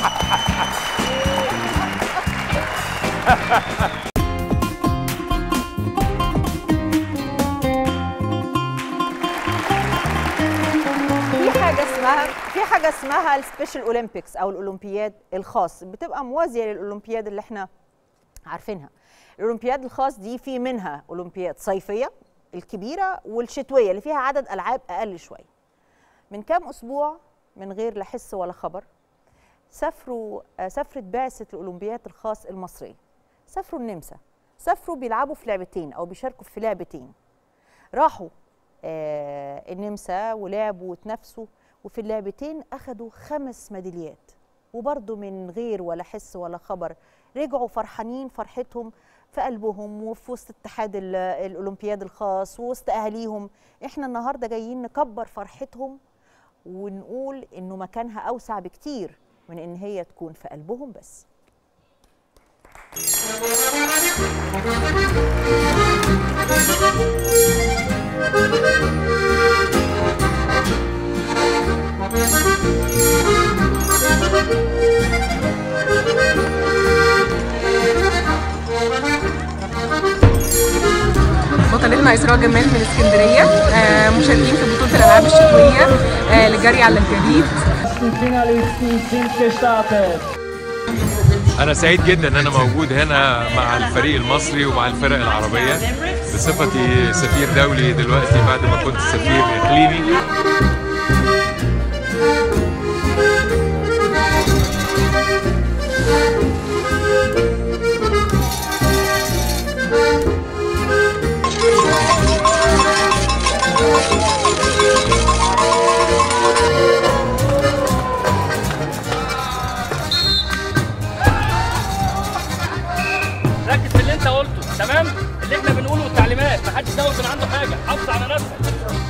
في حاجه اسمها في حاجه اسمها السبيشال اولمبيكس او الاولمبياد الخاص بتبقى موازيه للاولمبياد اللي احنا عارفينها الاولمبياد الخاص دي في منها اولمبياد صيفيه الكبيره والشتويه اللي فيها عدد العاب اقل شويه من كام اسبوع من غير لا حس ولا خبر سافروا آه، سافرت بعثه الاولمبياد الخاص المصريه سافروا النمسا سافروا بيلعبوا في لعبتين او بيشاركوا في لعبتين راحوا آه، النمسا ولعبوا وتنافسوا وفي اللعبتين اخذوا خمس ميداليات وبرضه من غير ولا حس ولا خبر رجعوا فرحانين فرحتهم في قلبهم وفي وسط اتحاد ال- الاولمبياد الخاص ووسط اهاليهم احنا النهارده جايين نكبر فرحتهم ونقول انه مكانها اوسع بكتير من ان هي تكون في قلبهم بس بطلتنا إسراء جمال من اسكندرية آه، مشاركين في بطولة الألعاب الشتوية آه، للجري على الجليد انا سعيد جدا ان انا موجود هنا مع الفريق المصري ومع الفرق العربيه بصفتي سفير دولي دلوقتي بعد ما كنت سفير اقليمي ركز في اللي انت قلته تمام اللي احنا بنقوله والتعليمات محدش يزود من عنده حاجه حافظ على نفسك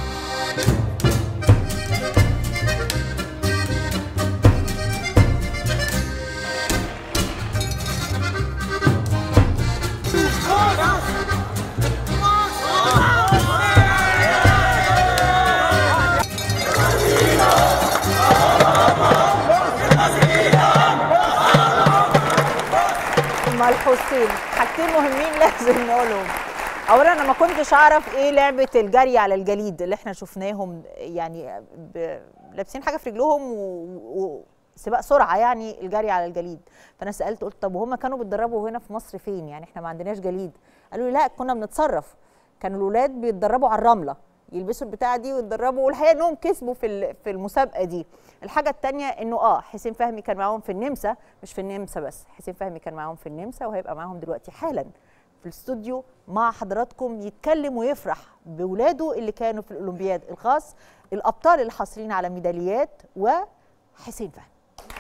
ملحوظتين حاجتين مهمين لازم نقولهم اولا انا ما كنتش اعرف ايه لعبه الجري على الجليد اللي احنا شفناهم يعني ب... لابسين حاجه في رجلهم و... و... سباق سرعه يعني الجري على الجليد فانا سالت قلت طب وهم كانوا بيتدربوا هنا في مصر فين يعني احنا ما عندناش جليد قالوا لي لا كنا بنتصرف كانوا الاولاد بيتدربوا على الرمله يلبسوا البتاعه دي ويتدربوا والحقيقه انهم كسبوا في ال- في المسابقه دي الحاجه الثانيه انه اه حسين فهمي كان معاهم في النمسا مش في النمسا بس حسين فهمي كان معاهم في النمسا وهيبقى معاهم دلوقتي حالا في الاستوديو مع حضراتكم يتكلم ويفرح بولاده اللي كانوا في الاولمبياد الخاص الابطال اللي حاصلين على ميداليات وحسين فهمي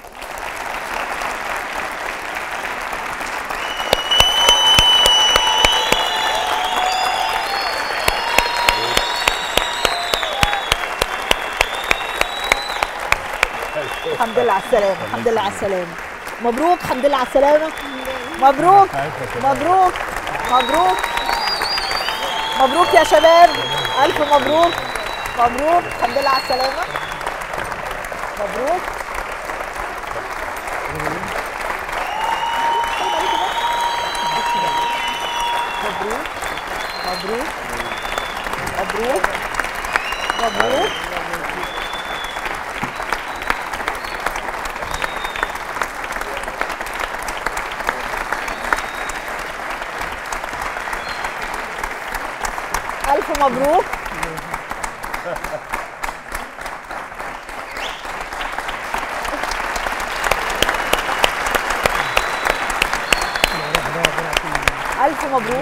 الحمد لله على السلامه الحمد لله على السلامه مبروك الحمد لله على السلامه مبروك مبروك مبروك مبروك يا شباب الف مبروك مبروك الحمد لله على السلامه مبروك مبروك مبروك مبروك مبروك ألف مبروك ألف مبروك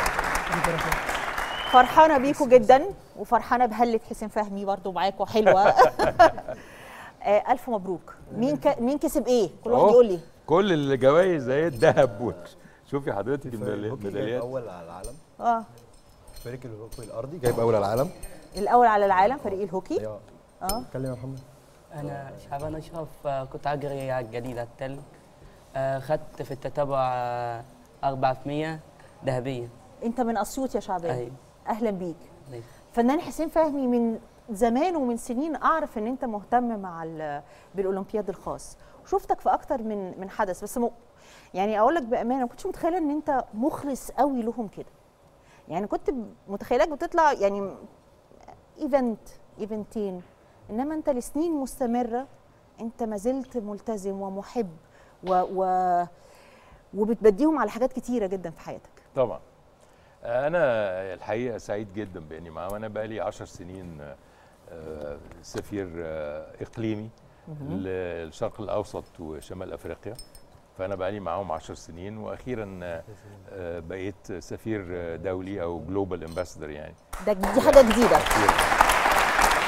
فرحانة بيكم جدا وفرحانة بهلة حسين فهمي برضو معاكم حلوة آه، ألف مبروك مين ك... مين كسب إيه؟ كل واحد أهو، يقول لي كل الجوائز اهي الذهب و- شوفي حضرتك فريق الميداليات الهوكي جايب ميداليات اول على العالم اه فريق الهوكي الارضي جايب اول على العالم الأول على العالم فريق الهوكي اه اتكلم يا محمد أنا شعبان أشرف آه، كنت أجري على الجليد على التلج آه، خدت في التتابع آه، أربعة في مية ذهبية أنت من أسيوط يا شعبان أيوة. أهلا بيك أيوة. فنان حسين فهمي من زمان ومن سنين اعرف ان انت مهتم مع ال- بالاولمبياد الخاص شفتك في اكتر من من حدث بس م... يعني اقول لك بامانه ما كنتش متخيله ان انت مخلص قوي لهم كده يعني كنت ب- متخيلاك بتطلع يعني ايفنت ايفنتين انما انت لسنين مستمره انت ما زلت ملتزم ومحب و... و... وبتبديهم على حاجات كتيره جدا في حياتك طبعا انا الحقيقه سعيد جدا باني معاهم انا بقالي 10 سنين آه، سفير آه، اقليمي مهم. للشرق الاوسط وشمال افريقيا فانا بقالي معاهم 10 سنين واخيرا آه، بقيت سفير آه، دولي او جلوبال امباسادور يعني ده دي حاجه جديده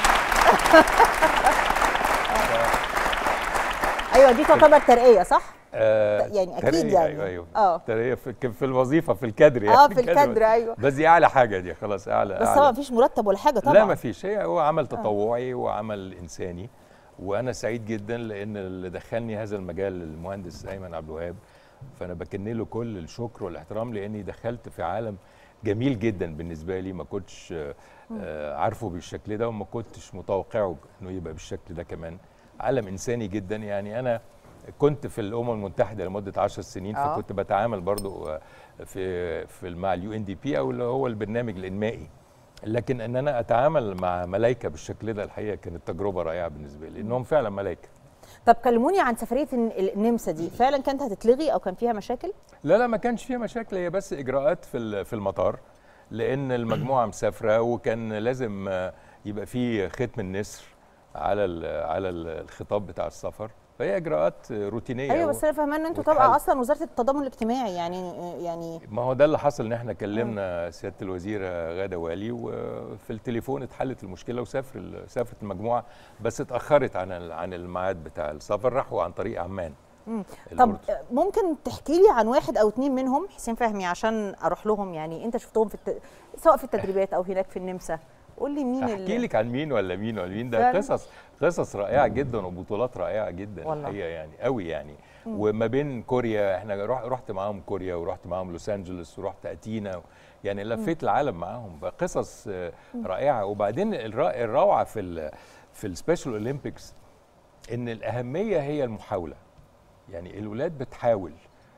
ايوه دي تعتبر ترقيه صح آه يعني أكيد ترقية، يعني. ايوه ايوه آه. ترقية في, في الوظيفه في الكادر يعني آه، في الكادر، أيوة. بس دي اعلى حاجه دي خلاص اعلى بس أعلى. طبعا مفيش مرتب ولا حاجه طبعا لا ما فيش هي هو عمل تطوعي وعمل انساني وانا سعيد جدا لان اللي دخلني هذا المجال المهندس ايمن عبد الوهاب فانا بكن له كل الشكر والاحترام لاني دخلت في عالم جميل جدا بالنسبه لي ما كنتش آه، آه، عارفه بالشكل ده وما كنتش متوقعه انه يبقى بالشكل ده كمان عالم انساني جدا يعني انا كنت في الامم المتحده لمده 10 سنين آه. فكنت بتعامل برضو آه، في في مع اليو ان دي بي او اللي هو البرنامج الانمائي لكن ان انا اتعامل مع ملائكه بالشكل ده الحقيقه كانت تجربه رائعه بالنسبه لي لانهم فعلا ملائكه طب كلموني عن سفريه الن- النمسا دي فعلا كانت هتتلغي او كان فيها مشاكل لا لا ما كانش فيها مشاكل هي بس اجراءات في ال- في المطار لان المجموعه مسافره وكان لازم آه، يبقى في ختم النسر على ال- على ال- الخطاب بتاع السفر فهي اجراءات آه، روتينيه ايوه و- بس انا فاهمه ان انتوا واتحل. طبعا اصلا وزاره التضامن الاجتماعي يعني يعني ما هو ده اللي حصل ان احنا كلمنا سياده الوزيره غاده والي وفي التليفون اتحلت المشكله وسافر ال- سافرت المجموعه بس اتاخرت عن ال- عن الميعاد بتاع السفر راحوا عن طريق عمان مم. الأردن. طب آه، ممكن تحكي لي عن واحد او اتنين منهم حسين فهمي عشان اروح لهم يعني انت شفتهم في الت... سواء في التدريبات او هناك في النمسا قول لي مين احكي لك عن مين ولا مين ولا مين ده فعلا؟ قصص قصص رائعه جدا وبطولات رائعه جدا والله. الحقيقه يعني قوي يعني مم. وما بين كوريا احنا رح- رحت معاهم كوريا ورحت معاهم لوس انجلوس ورحت اتينا يعني لفيت العالم معاهم فقصص آه، مم. رائعه وبعدين الرا- الروعه في ال في السبيشال اولمبيكس ان الاهميه هي المحاوله يعني الولاد بتحاول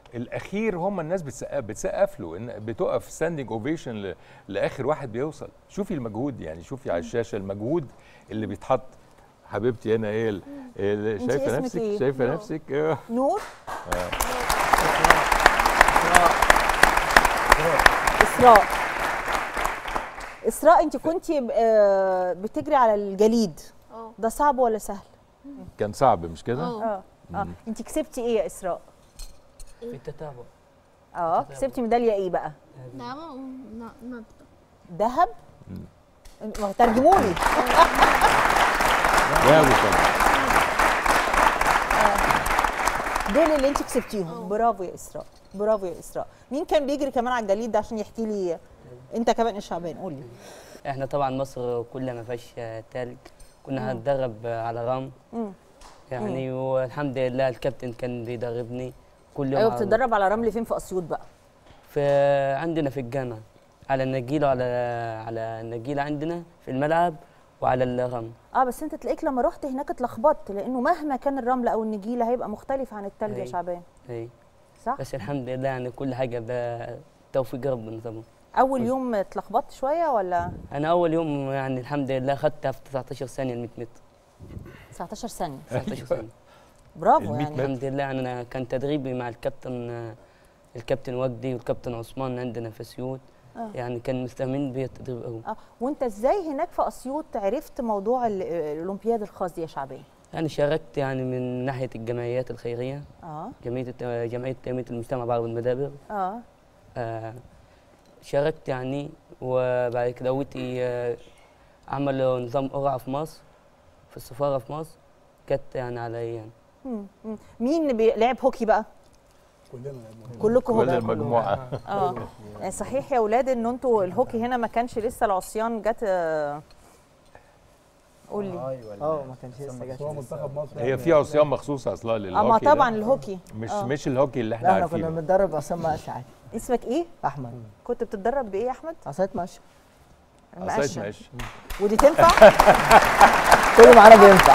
الاخير هم الناس بتسقف بتسقف له ان بتقف ستاندنج اوفيشن لاخر واحد بيوصل شوفي المجهود يعني شوفي على الشاشه المجهود اللي بيتحط حبيبتي هنا ايه ال- ال- انتي شايفه اسمك نفسك إيه؟ شايفه نور. نفسك آه. نور آه. اسراء اسراء انت كنت بتجري على الجليد اه ده صعب ولا سهل كان صعب مش كده اه اه مم. انت كسبتي ايه يا اسراء في التتابع اه كسبتي ميداليه ايه بقى دعوة ونقطة ذهب ما هو ترجموا لي يا أبو فضل. دول اللي انت كسبتيهم برافو يا اسراء برافو يا اسراء مين كان بيجري كمان على الجليد ده عشان يحكي لي انت كمان يا شعبان قول لي احنا طبعا مصر كلها ما فيهاش آه، تلج كنا مم. هنتدرب آه، على رمل مم. يعني والحمد لله الكابتن كان بيدربني كل يوم ايوه على- بتتدرب على رمل فين في اسيوط بقى في عندنا في الجامعة على النجيلة وعلى على النجيلة عندنا في الملعب وعلى الرمل اه بس انت تلاقيك لما رحت هناك اتلخبطت لانه مهما كان الرمل او النجيله هيبقى مختلف عن التلج يا أي. شعبان اي صح بس الحمد لله يعني كل حاجة بتوفيق ربنا طبعا اول يوم اتلخبطت شويه ولا أنا أول يوم يعني الحمد لله خدتها في 19 ثانية ال 100 متر 19 ثانيه 19 ثانية برافو يعني الحمد لله يعني أنا كان تدريبي مع الكابتن آه، الكابتن وجدي والكابتن عثمان عندنا في سيوط آه. يعني كان مستهمين بيا التدريب قوي اه وانت ازاي هناك في اسيوط عرفت موضوع ال- الاولمبياد الخاص دي يا شعبان يعني شاركت يعني من ناحية الجمعيات الخيرية اه جمعية الت- جمعية تنمية المجتمع بعرب المدابر اه آه شاركت يعني وبعد كده ودي آه عملوا نظام قرعة في مصر في السفارة في مصر كانت يعني علي يعني مم. مم. مين اللي بي- لعب هوكي بقى كلنا كلكم كل هوكي المجموعه اه يعني صحيح يا اولاد ان انتوا الهوكي هنا ما كانش لسه العصيان جت آه، قول لي اه ما كانش لسه جات هو منتخب مصر هي في عصيان مخصوصه اصلا للهوكي اه ما ده. طبعا الهوكي مش آه. مش الهوكي اللي احنا لا احنا كنا عارفينه بنتدرب عصام مقش عادي اسمك ايه احمد كنت بتتدرب بايه يا احمد عصايه مقش عصاية مقشة. مقش. ودي تنفع كله معانا بينفع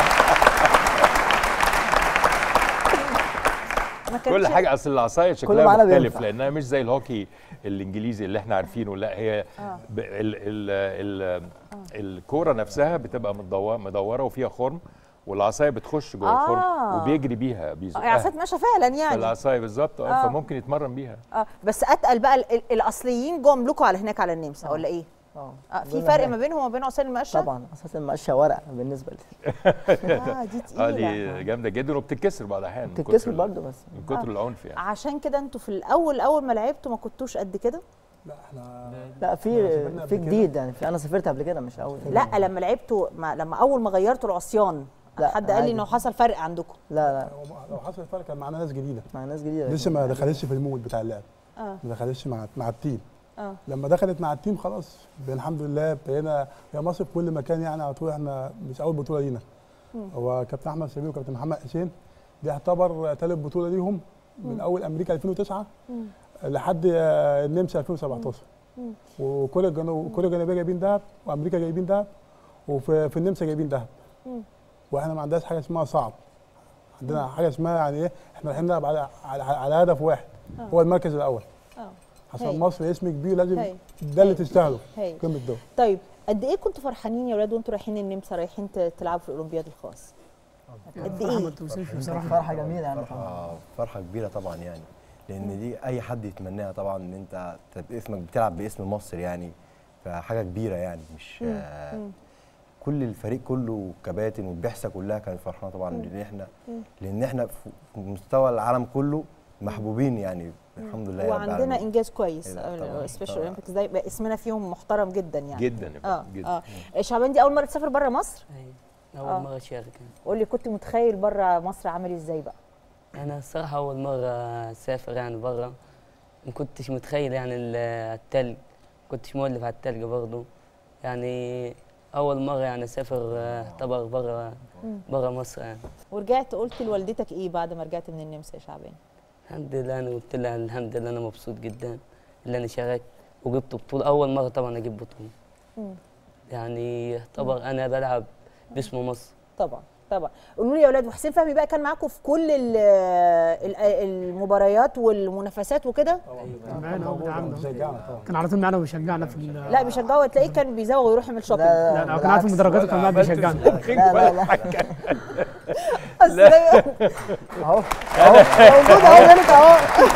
ما كل كانش- حاجه اصل العصايه كله شكلها معانا مختلف بينفع. لانها مش زي الهوكي الانجليزي اللي احنا عارفينه لا هي آه. ب- ال ال ال الكوره نفسها بتبقى مدوره مدوره وفيها خرم والعصايه بتخش جوه آه. الخرم وبيجري بيها اه بيزقها عصايه ماشيه فعلا يعني العصايه بالظبط اه آه. فممكن يتمرن بيها اه بس اتقل بقى ال- ال- الاصليين جم لكم على هناك على النمسا ولا ايه؟ اه اه في دول فرق هناك. ما بينهم وما بين عصيان المقشه؟ طبعا اساس المقشه ورقه بالنسبه لي اه دي اه تقيله دي جامده جدا وبتتكسر بعض الاحيان من بتتكسر كتر ال- برضه بس من كتر آه. العنف يعني عشان كده انتوا في الاول اول ما لعبتوا ما كنتوش قد كده؟ لا احنا لا إحنا في سافرنا في قبل كده. جديد يعني في انا سافرت قبل كده مش اول لا لما لعبتوا ما لما اول ما غيرتوا العصيان لا، حد قال لي عادي. انه حصل فرق عندكم لا لا لو حصل فرق كان معانا ناس جديده مع ناس جديده لسه ما دخلتش في المود بتاع اللعب اه ما دخلتش مع مع التيم اه لما دخلت مع التيم خلاص بقينا الحمد لله بقينا يا مصر في كل مكان يعني على طول احنا مش اول بطوله لينا مم. هو كابتن احمد سمير وكابتن محمد حسين دي يعتبر ثالث بطوله ليهم من مم. اول امريكا 2009 مم. لحد آه، النمسا 2017 مم. وكوريا الجنوب كوريا الجنوبيه جايبين دهب وامريكا جايبين دهب وفي في النمسا جايبين دهب مم. واحنا ما عندناش حاجه اسمها صعب عندنا حاجه اسمها يعني ايه احنا رايحين نلعب على على, على هدف واحد آه. هو المركز الاول اه عشان هاي. مصر اسم كبير لازم هاي. ده اللي تستاهله هاي. قمه الدوري طيب قد ايه كنتوا فرحانين يا ولاد وانتوا رايحين النمسا رايحين ت- تلعبوا في الاولمبياد الخاص قد فرحة ايه ما توصفش بصراحة. فرحة جميلة يعني طبعاً. فرحة فرحة كبيرة طبعا يعني لأن دي أي حد يتمناها طبعا إن أنت تبقى اسمك بتلعب باسم مصر يعني فحاجة كبيرة يعني مش مم. آه مم. كل الفريق كله والكباتن والبعثة كلها كانت فرحانة طبعا مم. لأن إحنا مم. لأن إحنا في مستوى العالم كله محبوبين يعني الحمد لله رب وعندنا العالمين. انجاز كويس لا، طبعاً، سبيشال طبعاً. اولمبيكس ده يبقى اسمنا فيهم محترم جدا يعني جدا يا اه فندم، جدا. اه شعبان دي اول مره تسافر بره مصر أول آه. مرة أشارك قول لي كنت متخيل بره مصر عامل ازاي بقى أنا الصراحة أول مرة أسافر يعني برا ما كنتش متخيل يعني ال- التلج كنتش مولف على التلج برضه يعني أول مرة يعني أسافر آه، أعتبر برا مم. برا مصر يعني ورجعت قلت لوالدتك ايه بعد ما رجعت من النمسا يا شعبان الحمد لله أنا قلت لها الحمد لله أنا مبسوط جدا اللي أنا شاركت وجبت بطولة أول مرة طبعا أجيب بطولة مم. يعني يعتبر أنا بلعب باسم مصر طبعا طبعا قولوا لي يا اولاد وحسين فهمي بقى كان معاكم في كل ال- ال- المباريات والمنافسات وكده معانا هو بيدعمنا كان على طول معانا وبيشجعنا في ال- لا بيشجعوا تلاقيه كان بيزوغ ويروح يعمل شوبينج لا لا كان قاعد في المدرجات وكان قاعد بيشجعنا لا لا لا لا. اهو اهو موجود اهو غيرك اهو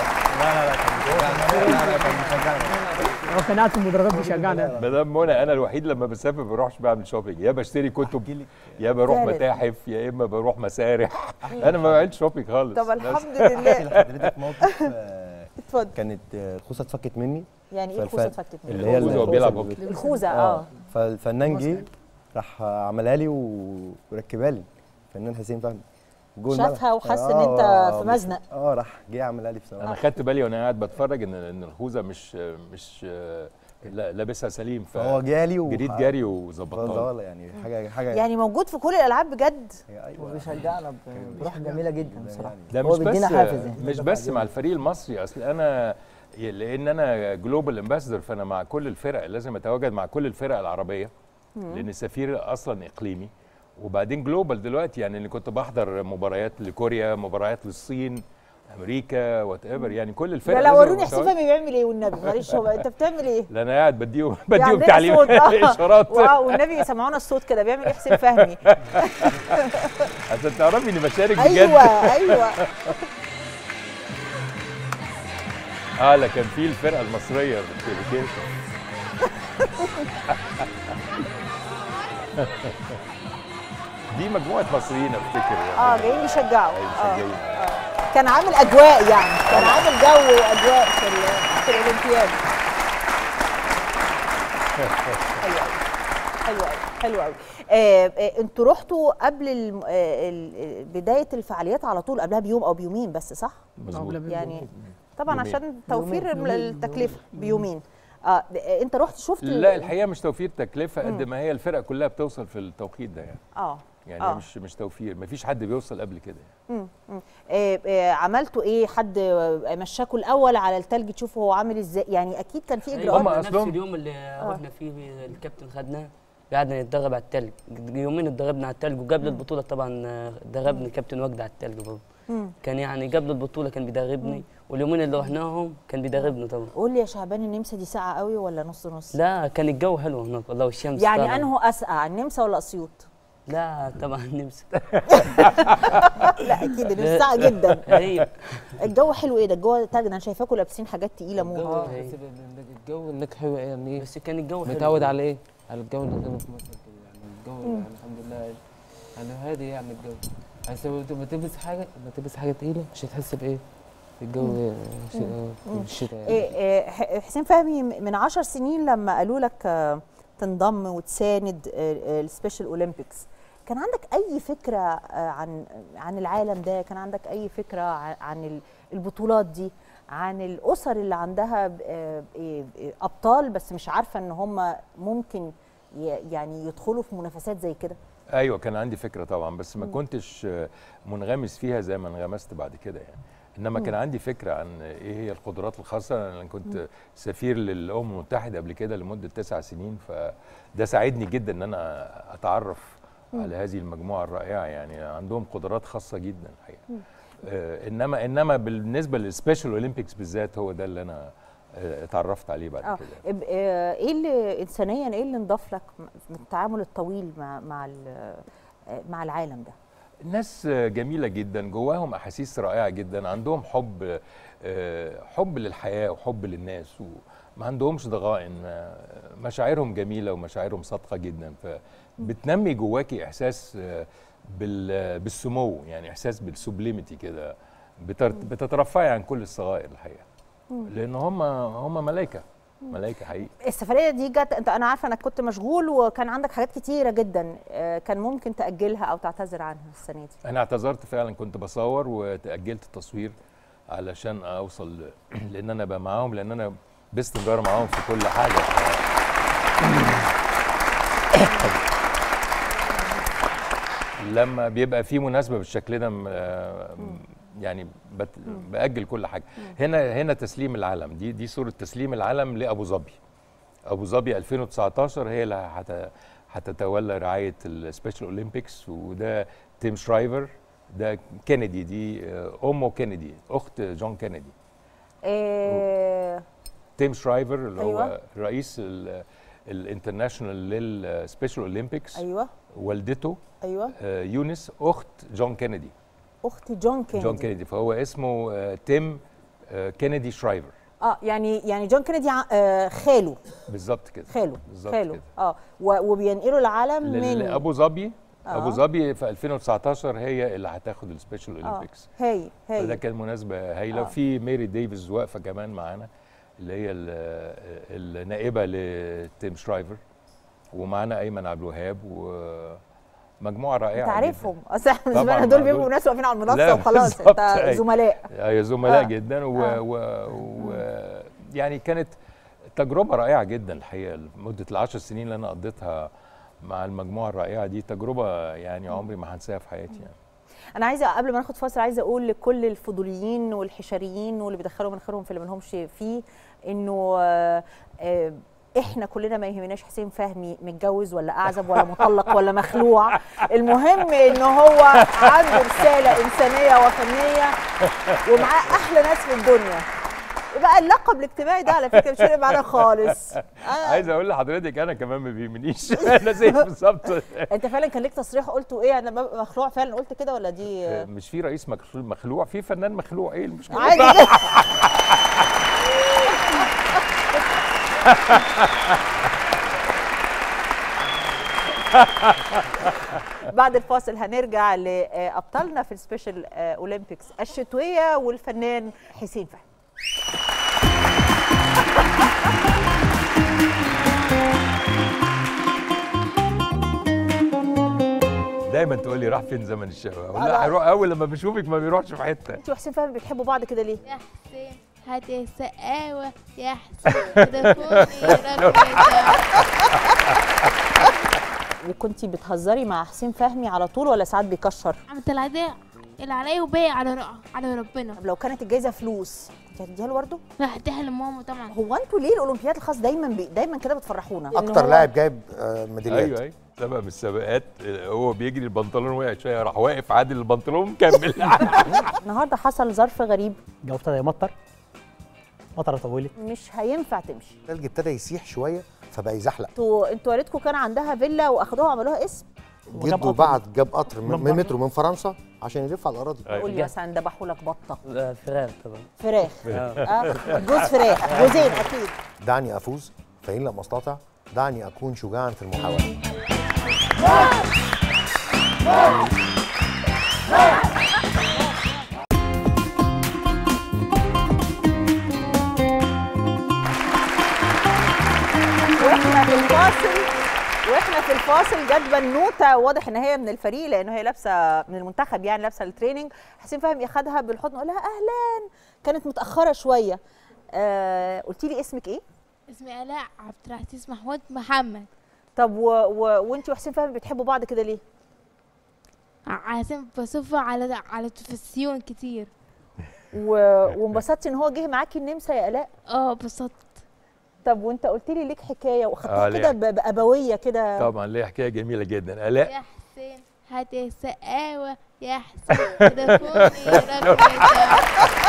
هو كان قاعد في المدرجات بيشجعنا مدام منى انا الوحيد لما بسافر ما بروحش بعمل شوبينج يا بشتري كتب يا بروح فعلا. متاحف يا اما بروح مسارح انا ما بعملش شوبينج خالص طب بس. الحمد احكي لله لحضرتك موقف آه، اتفضل كانت آه، الخوذه اتفكت مني يعني ايه فالف- الخوذة اتفكت منك؟ اللي هي الخوذة وهو بيلعب هوكي. الخوذة، آه. فالفنان جه راح عملها لي وركبها لي الفنان حسين فهمي جوه الملعب. شافها وحس إن أنت آه، في بس- مزنق. اه راح جه عملها لي بصراحه انا خدت بالي وانا قاعد بتفرج ان ان الخوذه مش مش لا لابسها سليم فهو جالي وح- جريت جري وظبطها ظبطها يعني حاجه حاجه يعني موجود في كل الالعاب بجد وبيشجعنا ب- بروح جميلة جدا بصراحة ده هو مش بيدينا بس حافز يعني مش بس مع الفريق المصري اصل انا لان انا جلوبال امباسدور فانا مع كل الفرق لازم اتواجد مع كل الفرق العربيه مم. لان السفير اصلا اقليمي وبعدين جلوبال دلوقتي يعني اللي كنت بحضر مباريات لكوريا مباريات للصين امريكا وات ايفر يعني كل الفرق لا لا لازم وروني أتواجد. حسين فهمي بيعمل ايه والنبي معلش هو انت بتعمل ايه؟ لا انا قاعد بديهم يعني بديهم عندنا تعليم صوت، آه. اشارات واو والنبي يسمعونا الصوت كده بيعمل ايه حسين فهمي؟ عشان تعرفي اني بشارك بجد ايوه ايوه اه لا كان في الفرقه المصريه في الكيكه دي مجموعه مصريين افتكر يعني. اه جايين يشجعوا أيوة، اه مشجعين. آه. كان عامل اجواء يعني كان عامل جو واجواء في ال- في الاولمبياد حلو قوي حلو قوي حلو قوي آه آه انتوا رحتوا قبل الم- آه ال- بدايه الفعاليات على طول قبلها بيوم او بيومين بس صح؟ مظبوط. يعني طبعا يومين. عشان توفير يومين. التكلفه بيومين اه آه، انت رحت شفت ال- لا الحقيقه مش توفير تكلفه قد مم. ما هي الفرق كلها بتوصل في التوقيت ده يعني اه يعني آه. مش مش توفير مفيش حد بيوصل قبل كده يعني. مم. مم. آه، آه، عملتوا ايه حد آه، مشاكوا الاول على التلج تشوفوا هو عامل ازاي يعني اكيد كان في ايوه اجراءات نفس اليوم اللي رحنا فيه بي- الكابتن خدنا قعدنا نتدرب على التلج يومين اتدربنا على التلج وقبل البطوله طبعا آه، دربني كابتن وجد على التلج برضه مم. كان يعني قبل البطوله كان بيدربني واليومين اللي رحناهم كان بيدربني طبعا قول لي يا شعبان النمسا دي ساعه قوي ولا نص نص لا كان الجو حلو هناك والله والشمس يعني طالعة. انه اسقع النمسا ولا اسيوط لا طبعا نمسا لا اكيد النمسا ساقعه جدا ايوه الجو حلو ايه ده الجو تلج انا شايفاكم لابسين حاجات تقيله موت اه بس ب- ب- الجو هناك حلو يعني بس كان الجو حلو متعود على ايه؟ على الجو اللي كان في مصر كده يعني الجو مم. يعني الحمد لله يعني هادي يعني الجو بس لما تلبس حاجه لما تلبس حاجه تقيله مش هتحس بايه؟ الجو مم. ش- مم. في الشتاء يعني إيه إيه ح- حسين فهمي من عشر سنين لما قالوا لك آه، تنضم وتساند السبيشال اولمبيكس كان عندك اي فكره آه، عن عن العالم ده كان عندك اي فكره ع- عن ال- البطولات دي عن الاسر اللي عندها ب- آه، إيه- إيه ابطال بس مش عارفه ان هم ممكن ي- يعني يدخلوا في منافسات زي كده ايوه كان عندي فكره طبعا بس ما مم. كنتش آه، منغمس فيها زي ما انغمست بعد كده يعني انما مم. كان عندي فكره عن ايه هي القدرات الخاصه انا كنت مم. سفير للامم المتحده قبل كده لمده تسع سنين فده ساعدني جدا ان انا اتعرف مم. على هذه المجموعه الرائعه يعني عندهم قدرات خاصه جدا الحقيقه مم. آه، انما انما بالنسبه للسبيشال اولمبيكس بالذات هو ده اللي انا آه، اتعرفت عليه بعد اه كده إب- آه، ايه اللي انسانيا ايه اللي انضاف لك من التعامل الطويل مع مع ال- آه، مع العالم ده الناس جميلة جدا جواهم أحاسيس رائعة جدا عندهم حب آه، حب للحياة وحب للناس وما عندهمش ضغائن ما- مشاعرهم جميلة ومشاعرهم صادقة جدا فبتنمي جواكي إحساس آه، بال- بالسمو يعني إحساس بالسوبليميتي كده بتر- بتترفعي عن كل الصغائر الحقيقة مم. لأن هم هم ملايكة ملايكة حقيقي السفريه دي جت انت انا عارفه انك كنت مشغول وكان عندك حاجات كتيره جدا آه، كان ممكن تاجلها او تعتذر عنها السنه دي انا اعتذرت فعلا كنت بصور وتاجلت التصوير علشان اوصل لان انا ابقى معاهم لان انا باستمرار معاهم في كل حاجه لما بيبقى في مناسبه بالشكل ده م- آه، يعني بت... باجل كل حاجه هنا هنا تسليم العلم دي دي صوره تسليم العلم لابو ظبي ابو ظبي 2019 هي اللي هت... هتتولى رعايه السبيشال اولمبيكس وده تيم شرايفر ده كينيدي دي آه، امه كينيدي اخت جون كينيدي آه، تيم شرايفر اللي هو أيوة. رئيس ال- الانترناشونال للسبيشال اولمبيكس ايوه والدته ايوه آه، يونس اخت جون كينيدي اخت جون كينيدي جون كينيدي فهو اسمه آه، تيم آه، كينيدي شرايفر اه يعني يعني جون كينيدي ع- آه، خاله بالظبط كده خاله بالظبط خاله كده اه و- وبينقلوا العلم لل- من ابو ظبي ابو آه. ظبي في 2019 هي اللي هتاخد السبيشال اه اولمبيكس هاي فده هاي كان مناسبه هايله آه. وفي ميري ديفيز واقفه كمان معانا اللي هي ال- النائبه لتيم شرايفر ومعانا ايمن عبد الوهاب ومجموعه رائعه انت جداً. عارفهم اصل احنا بالنسبه طبعاً لنا دول مع بيبقوا دول- ناس واقفين على المنصه لا، وخلاص بالظبط، انت أيوة. زملاء ايوه زملاء آه. جدا و, آه. و, و يعني كانت تجربه رائعه جدا الحقيقه لمده العشر سنين اللي انا قضيتها مع المجموعه الرائعه دي تجربه يعني عمري ما هنساها في حياتي يعني. انا عايزه قبل ما ناخد فاصل عايزه اقول لكل الفضوليين والحشريين واللي بيدخلوا مناخيرهم في اللي مالهمش فيه انه آه، آه، احنا كلنا ما يهمناش حسين فهمي متجوز ولا اعزب ولا مطلق ولا مخلوع المهم ان هو عنده رساله انسانيه وفنيه ومعاه احلى ناس في الدنيا بقى اللقب الاجتماعي ده على فكره مش فارق معانا خالص عايز اقول لحضرتك انا كمان ما بيهمنيش انا زيك بالظبط انت فعلا كان ليك تصريح قلته ايه انا ببقى مخلوع فعلا قلت كده ولا دي مش في رئيس مخلوع- مخلوع في فنان مخلوع ايه المشكله عادي جدا. بعد الفاصل هنرجع لابطالنا في السبيشال اولمبيكس الشتويه والفنان حسين فهمي دايما تقول لي راح فين زمن الشباب آه، لا. لا هيروح اول لما بشوفك ما بيروحش في حته انت وحسين فهمي بتحبوا بعض كده ليه؟ يا حسين هات السقاوة يا حسين تليفوني وكنتي بتهزري مع حسين فهمي على طول ولا ساعات بيكشر؟ عملت العادية اللي عليا وباقي على رأ... على ربنا طب لو كانت الجايزه فلوس كنت هتديها له برضه؟ لا هديها لماما طبعا هو انتوا ليه الاولمبياد الخاص دايما بي... دايما كده بتفرحونا؟ إن اكتر هو- لاعب جايب آه، ميداليات ايوه ايوه سبق من السباقات آه، هو بيجري البنطلون وقع شويه راح واقف عادل البنطلون مكمل النهارده حصل ظرف غريب الجو ابتدى يمطر مطره طولت مش هينفع تمشي الثلج ابتدى يسيح شويه فبقى يزحلق انتوا انتوا والدكم كان عندها فيلا واخدوها وعملوها اسم جده بعت جاب قطر من من من مترو من فرنسا عشان يلف على الاراضي قول لي مثلا ذبحوا لك بطه لا فراخ طبعا فراخ آه. اه جوز فراخ جوزين اكيد دعني افوز فان لم استطع دعني اكون شجاعا في المحاوله واحنا في الفاصل واحنا في الفاصل جت بنوته واضح ان هي من الفريق لان هي لابسه من المنتخب يعني لابسه التريننج حسين فهمي اخدها بالحضن قال لها اهلا كانت متاخره شويه آه قلتي لي اسمك ايه اسمي آلاء عبد العزيز محمود محمد طب و... و... وانت وحسين فهمي بتحبوا بعض كده ليه عشان بشوفه على على التلفزيون كتير و... وانبسطتي ان هو جه معاكي النمسا يا الاء اه انبسطت طب وانت قلت لي ليك حكايه آه، واخدتها ليه. كده ب- بابويه كده طبعا ليه حكايه جميله جدا الاء يا حسين هات السقاوة يا حسين تليفوني رقمك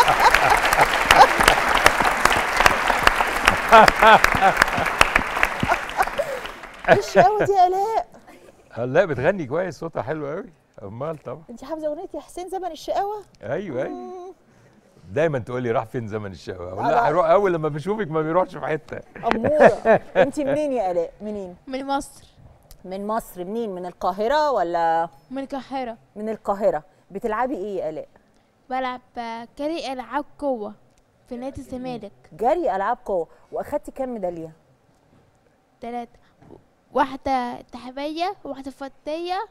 ايه الشقاوه دي يا الاء لا بتغني كويس صوتها حلو قوي امال طبعا انت حافظه اغنيه يا حسين زمن الشقاوه ايوه ايوه دايما تقولي راح فين زمن الشقاوه أقول لا. لا هيروح اول لما بشوفك ما بيروحش في حته اموره انت منين يا الاء منين من مصر من مصر منين من القاهره ولا من القاهرة من القاهره بتلعبي ايه يا الاء بلعب كاري ألعاب قوة في نادي الزمالك جري العاب قوه واخدتي كام ميداليه تلاتة واحدة ذهبية وواحدة فضية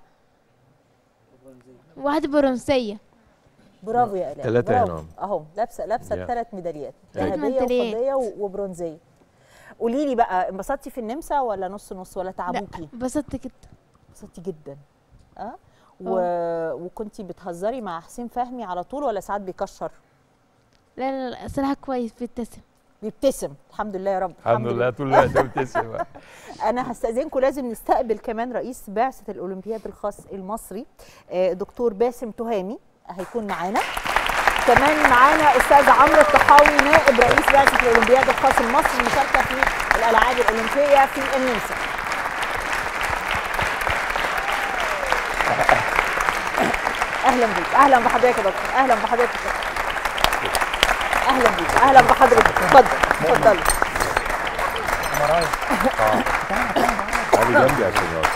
وواحدة برونزية برافو يا الاء تلاتة برافو. هنا أهو. اهو لابسه لابسه يا. الثلاث ميداليات أيوة. ذهبيه ميداليات. وفضيه و- وبرونزيه قولي لي بقى انبسطتي في النمسا ولا نص نص ولا تعبوكي انبسطت جدا انبسطتي جدا اه و... وكنتي بتهزري مع حسين فهمي على طول ولا ساعات بيكشر لا لا لا صراحة كويس بيبتسم بيبتسم الحمد لله يا رب الحمد لله طول الوقت بتبتسم انا هستاذنكم لازم نستقبل كمان رئيس بعثه الاولمبياد الخاص المصري آه، دكتور باسم تهامي هيكون معانا كمان معانا استاذ عمرو الطحاوي نائب رئيس بعثه الاولمبياد الخاص المصري المشاركه في الالعاب الاولمبيه في النمسا اهلا بيك اهلا بحضرتك يا دكتور اهلا بحضرتك يا دكتور. اهلا بيك اهلا بحضرتك اتفضل اتفضل تعالي جنبي عشان يقعد.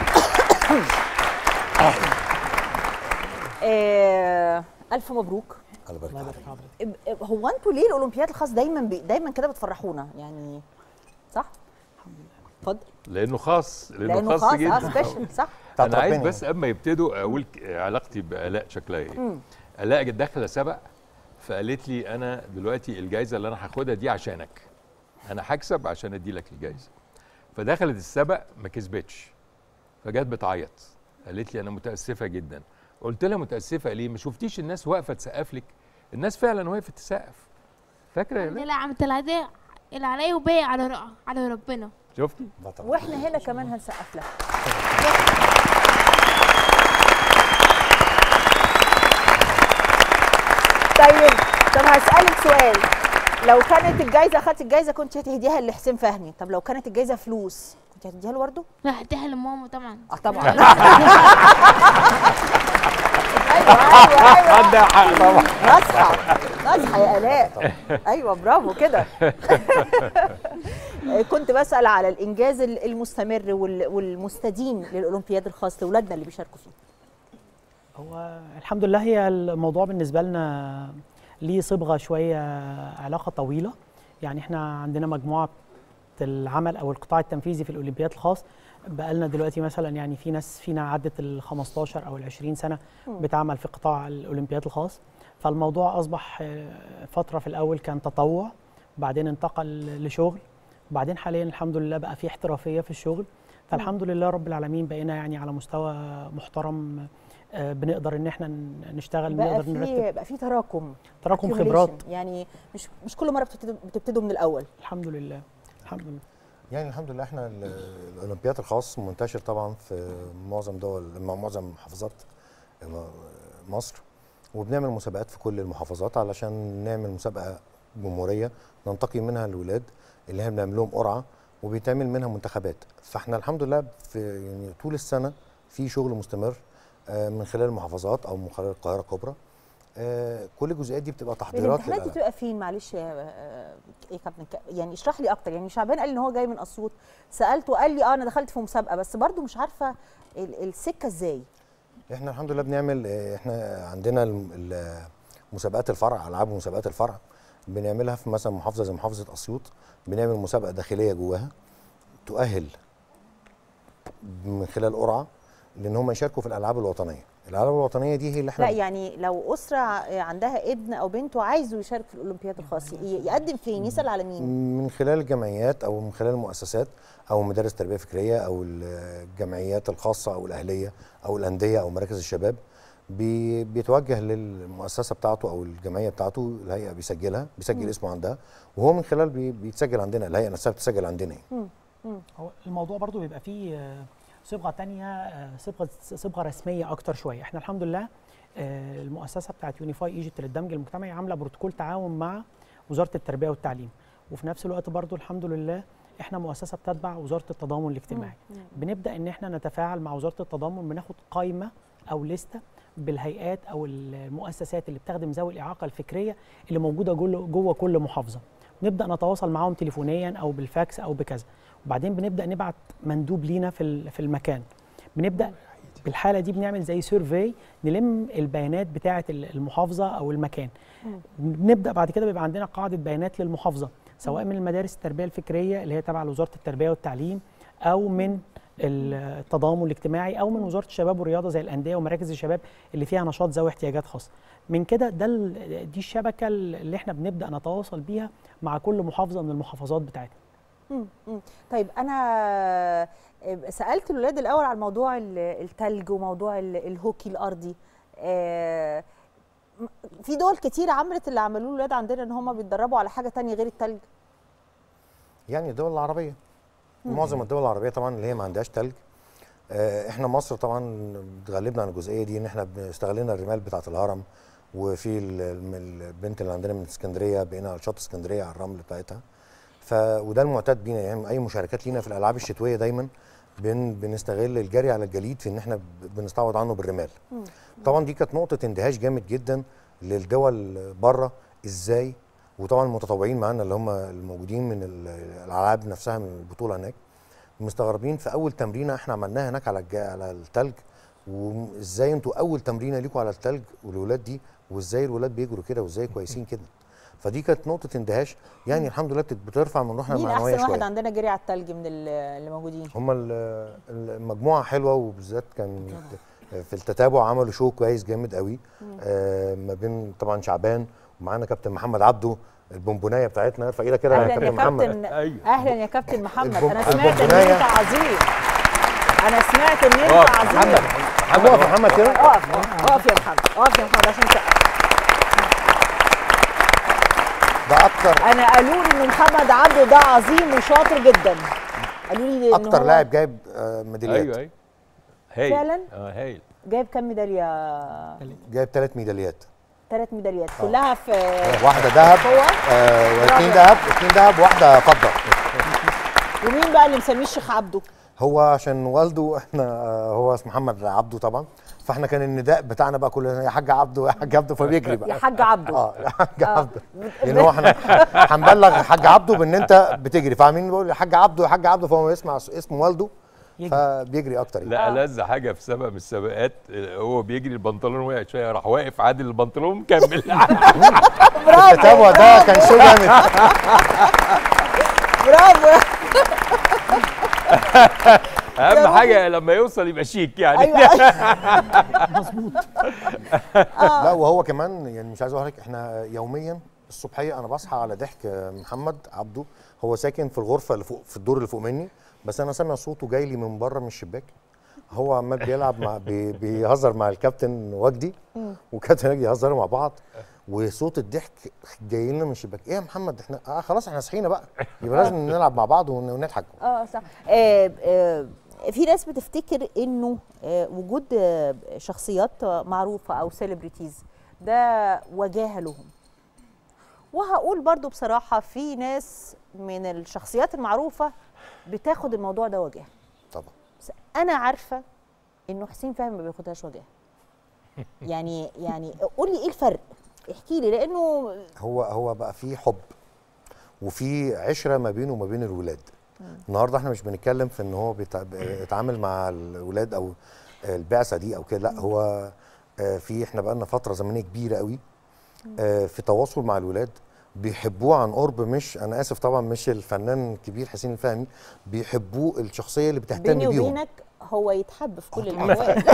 آه، الف مبروك الله يبارك فيك. إب- هو انتوا ليه الاولمبياد الخاص دايما بي دايما كده بتفرحونا يعني صح اتفضل لانه خاص لانه, لأنه خاص, خاص، آه، جدا سبيشال، صح. انا عايز ربنا بس قبل ما يبتدوا اقول ك- علاقتي بالاء شكلها ايه مم. الاء جت داخله سبق فقالت لي انا دلوقتي الجائزه اللي انا هاخدها دي عشانك انا هكسب عشان ادي لك الجائزه فدخلت السبق ما كسبتش فجت بتعيط قالت لي انا متاسفه جدا قلت لها متاسفه ليه ما شفتيش الناس واقفه تسقف لك الناس فعلا وقفت تسقف فاكره يا الحمد لا لله عملت العادية اللي عليا وباقي على ر- على ربنا شفتي واحنا هنا كمان هنسقف لها طيب طب هسألك سؤال لو كانت الجايزة أخدت الجايزة كنت هتهديها لحسين فهمي طب لو كانت الجايزة فلوس كنت هتديها له برضه؟ لا هديها لماما طبعا اه طبعا عندها حق طبعا نصحى نصحى يا آلاء ايوه برافو كده كنت بسأل على الإنجاز المستمر وال- والمستديم للأولمبياد الخاص لأولادنا اللي بيشاركوا فيه هو الحمد لله هي الموضوع بالنسبه لنا ليه صبغه شويه علاقه طويله يعني احنا عندنا مجموعه العمل او القطاع التنفيذي في الاولمبياد الخاص بقالنا دلوقتي مثلا يعني في ناس فينا عدت ال 15 او ال 20 سنه مم. بتعمل في قطاع الاولمبياد الخاص فالموضوع اصبح آه، فتره في الاول كان تطوع بعدين انتقل لشغل وبعدين حاليا الحمد لله بقى في احترافيه في الشغل فالحمد لله رب العالمين بقينا يعني على مستوى محترم آه، بنقدر ان احنا ن- نشتغل بقى بنقدر في نرتب بقى في تراكم تراكم accumulation. خبرات. يعني مش مش كل مره بتبتدوا بتبتدوا من الاول الحمد لله الحمد لله يعني الحمد لله احنا ال- الاولمبياد الخاص منتشر طبعا في معظم دول مع معظم محافظات م- مصر وبنعمل مسابقات في كل المحافظات علشان نعمل مسابقه جمهوريه ننتقي منها الولاد اللي احنا بنعمل لهم قرعه وبيتعمل منها منتخبات فاحنا الحمد لله في يعني طول السنه في شغل مستمر آه، من خلال المحافظات او من خلال القاهره الكبرى آه، كل الجزئيات دي بتبقى تحضيرات الامتحانات دي للألعاب. بتبقى فين معلش يا آه، ايه كابتن ك- يعني اشرح لي اكتر يعني شعبان قال لي ان هو جاي من اسيوط سالته قال لي اه انا دخلت في مسابقه بس برضو مش عارفه ال- السكه ازاي احنا الحمد لله بنعمل اه، احنا عندنا الم- ال- مسابقات الفرع العاب ومسابقات الفرع بنعملها في مثلا محافظه زي محافظه اسيوط بنعمل مسابقه داخليه جواها تؤهل من خلال قرعه لان هم يشاركوا في الالعاب الوطنيه الالعاب الوطنيه دي هي اللي احنا لا يعني لو اسره عندها ابن او بنت وعايزه يشارك في الاولمبياد الخاص ي- يقدم فين يسال على مين من خلال الجمعيات او من خلال المؤسسات او مدارس تربيه فكريه او الجمعيات الخاصه او الاهليه او الانديه او مراكز الشباب بي بيتوجه للمؤسسه بتاعته او الجمعيه بتاعته الهيئه بيسجلها بيسجل مم. اسمه عندها وهو من خلال بي بيتسجل عندنا الهيئه نفسها بتسجل عندنا يعني. هو الموضوع برضو بيبقى فيه آه، صبغه تانية آه، صبغه صبغه رسميه اكتر شويه احنا الحمد لله آه، المؤسسه بتاعت يونيفاي ايجيبت للدمج المجتمعي عامله بروتوكول تعاون مع وزاره التربيه والتعليم وفي نفس الوقت برضو الحمد لله احنا مؤسسه بتتبع وزاره التضامن الاجتماعي بنبدا ان احنا نتفاعل مع وزاره التضامن بناخد قائمه او لسته بالهيئات او المؤسسات اللي بتخدم ذوي الاعاقه الفكريه اللي موجوده جوه جوه كل محافظه نبدا نتواصل معاهم تليفونيا او بالفاكس او بكذا وبعدين بنبدا نبعت مندوب لينا في ال- في المكان بنبدا بالحاله دي بنعمل زي سيرفي نلم البيانات بتاعه ال- المحافظه او المكان بنبدا بعد كده بيبقى عندنا قاعده بيانات للمحافظه سواء من المدارس التربيه الفكريه اللي هي تبع لوزاره التربيه والتعليم او من التضامن الاجتماعي او من وزاره الشباب والرياضه زي الانديه ومراكز الشباب اللي فيها نشاط ذوي احتياجات خاصه من كده ده ال- دي الشبكه اللي احنا بنبدا نتواصل بيها مع كل محافظه من المحافظات بتاعتنا مم. مم. طيب انا سالت الولاد الاول على موضوع ال- التلج وموضوع ال- الهوكي الارضي آه، م- في دول كتير عملت اللي عملوه الولاد عندنا ان هم بيتدربوا على حاجه تانية غير التلج يعني الدول العربيه مم. معظم الدول العربيه طبعا اللي هي ما عندهاش تلج آه، احنا مصر طبعا بتغلبنا عن الجزئيه دي ان احنا استغلينا الرمال بتاعه الهرم وفي ال- الم- البنت اللي عندنا من اسكندريه بقينا على شط اسكندريه على الرمل بتاعتها ف وده المعتاد بينا يعني اي مشاركات لينا في الالعاب الشتويه دايما بن بنستغل الجري على الجليد في ان احنا ب- بنستعوض عنه بالرمال طبعا دي كانت نقطه اندهاش جامد جدا للدول بره ازاي وطبعا المتطوعين معانا اللي هم الموجودين من ال- الالعاب نفسها من البطوله هناك مستغربين في اول تمرينه احنا عملناها هناك على الج... على التلج وازاي انتوا اول تمرينه ليكوا على التلج والولاد دي وازاي الولاد بيجروا كده وازاي كويسين كده فدي كانت نقطه اندهاش يعني الحمد لله بت- بترفع من روحنا مين المعنويه احسن واحد شويه عندنا جري على التلج من ال- اللي موجودين هم المجموعه حلوه وبالذات كان في التتابع عملوا شو كويس جامد قوي مم. آه ما بين طبعا شعبان ومعانا كابتن محمد عبده البونبونايه بتاعتنا ارفع ايدك كده اهلا يا كابتن محمد اهلا يا كابتن محمد البوم- انا سمعت ان البونبوناية. انت عظيم انا سمعت ان انت اقف، عظيم محمد. محمد، اقف يا محمد كده. اقف اقف يا محمد اقف يا محمد عشان تسقف ده اكتر انا قالوا لي ان محمد عبده ده عظيم وشاطر جدا قالوا لي ان اكتر هو لاعب جايب آه، ميداليات ايوه ايوه هايل فعلا؟ اه هايل جايب كام ميداليه جايب ثلاث ميداليات ثلاث ميداليات كلها في واحده ذهب هو آه واثنين برافو. ذهب اثنين ذهب واحده فضه ومين بقى اللي مسميه الشيخ عبده هو عشان والده احنا آه، هو اسمه محمد عبده طبعا فاحنا كان النداء بتاعنا بقى كلنا يا حاج عبده يا حاج عبده فبيجري بقى يا حاج عبده اه يا حاج عبده لان هو احنا هنبلغ حاج عبده بان انت بتجري فعاملين بيقول يا حاج عبده يا حاج عبده فهو يسمع اسم والده فبيجري اكتر يعني لا ألذ حاجه في سبق من السباقات آه، هو بيجري البنطلون وقع شويه راح واقف عادل البنطلون مكمل التتابع ده كان شو جامد برافو اهم حاجه لما يوصل يبقى شيك يعني مظبوط لا وهو كمان يعني مش عايز اقول لك احنا يوميا الصبحيه انا بصحى على ضحك محمد عبده هو ساكن في الغرفه اللي فوق في الدور اللي فوق مني بس انا سامع صوته جاي لي من بره من الشباك هو عمال بيلعب مع بي بيهزر مع الكابتن وجدي وكابتن وجدي يهزروا مع بعض وصوت الضحك جاي لنا من الشباك ايه يا محمد احنا آه خلاص احنا صحينا بقى يبقى لازم نلعب مع بعض ون- ونضحك اه صح آه آه في ناس بتفتكر انه آه وجود آه شخصيات معروفه او سيلبرتيز ده وجاهه لهم وهقول برضو بصراحه في ناس من الشخصيات المعروفه بتاخد الموضوع ده وجاهه طبعا بس انا عارفه انه حسين فهمي ما بياخدهاش وجاهه يعني يعني قول لي ايه الفرق احكي لي لانه هو هو بقى في حب وفي عشره ما بينه وما بين الولاد النهارده احنا مش بنتكلم في ان هو بيتع- بيتعامل مع الولاد او البعثه دي او كده لا هو آه، في احنا بقى لنا فتره زمنيه كبيره قوي آه، في تواصل مع الولاد بيحبوه عن قرب مش انا اسف طبعا مش الفنان الكبير حسين الفهمي بيحبوه الشخصيه اللي بتهتم بيني بيهم وبينك هو يتحب في كل الاحوال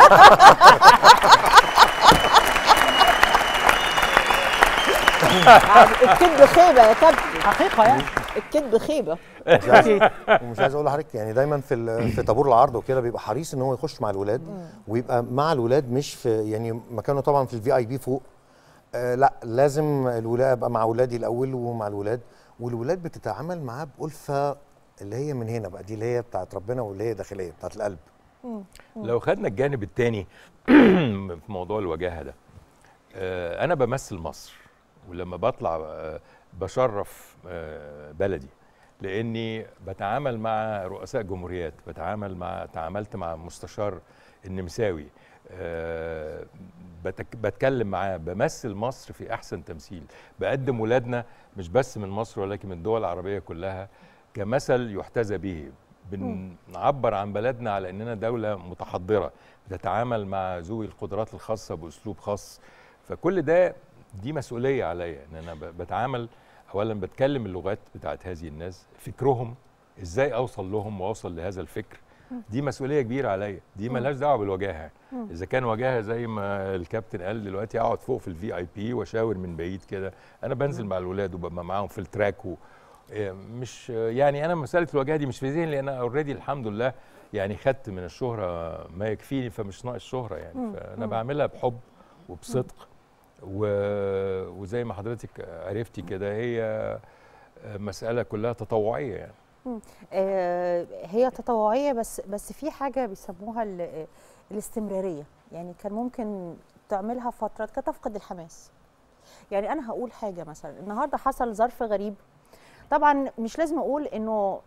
الكذب خيبه يا كابتن حقيقه يعني الكذب خيبه مش عايز ومش عايز اقول لحضرتك يعني دايما في ال- في طابور العرض وكده بيبقى حريص ان هو يخش مع الولاد ويبقى مع الولاد مش في يعني مكانه طبعا في الفي اي بي فوق آه لا لازم الولاد ابقى مع اولادي الاول ومع الولاد والولاد بتتعامل معاه بألفة اللي هي من هنا بقى دي اللي هي بتاعت ربنا واللي هي داخليه بتاعت القلب لو خدنا الجانب الثاني في موضوع الوجاهه ده آه، انا بمثل مصر ولما بطلع آه، بشرف آه، بلدي لاني بتعامل مع رؤساء جمهوريات بتعامل مع تعاملت مع مستشار النمساوي آه، بتك- بتكلم معاه بمثل مصر في احسن تمثيل بقدم ولادنا مش بس من مصر ولكن من الدول العربيه كلها كمثل يحتذى به بنعبر عن بلدنا على اننا دوله متحضره بتتعامل مع ذوي القدرات الخاصه باسلوب خاص فكل ده دي مسؤوليه عليا ان انا ب- بتعامل اولا بتكلم اللغات بتاعت هذه الناس فكرهم ازاي اوصل لهم واوصل لهذا الفكر دي مسؤوليه كبيره عليا دي ملهاش دعوه بالوجاهه مم. اذا كان وجاهه زي ما الكابتن قال دلوقتي اقعد فوق في الفي اي بي واشاور من بعيد كده انا بنزل مع الولاد وببقى معاهم في التراك و إيه، مش يعني انا مساله الوجاهه دي مش في ذهني لان انا اوريدي الحمد لله يعني خدت من الشهره ما يكفيني فمش ناقص شهره يعني مم. فانا مم. بعملها بحب وبصدق و... وزي ما حضرتك عرفتي كده هي مساله كلها تطوعيه يعني مم. آه، هي تطوعيه بس بس في حاجه بيسموها ال- الاستمراريه يعني كان ممكن تعملها فتره كانت تفقد الحماس يعني انا هقول حاجه مثلا النهارده حصل ظرف غريب طبعا مش لازم اقول انه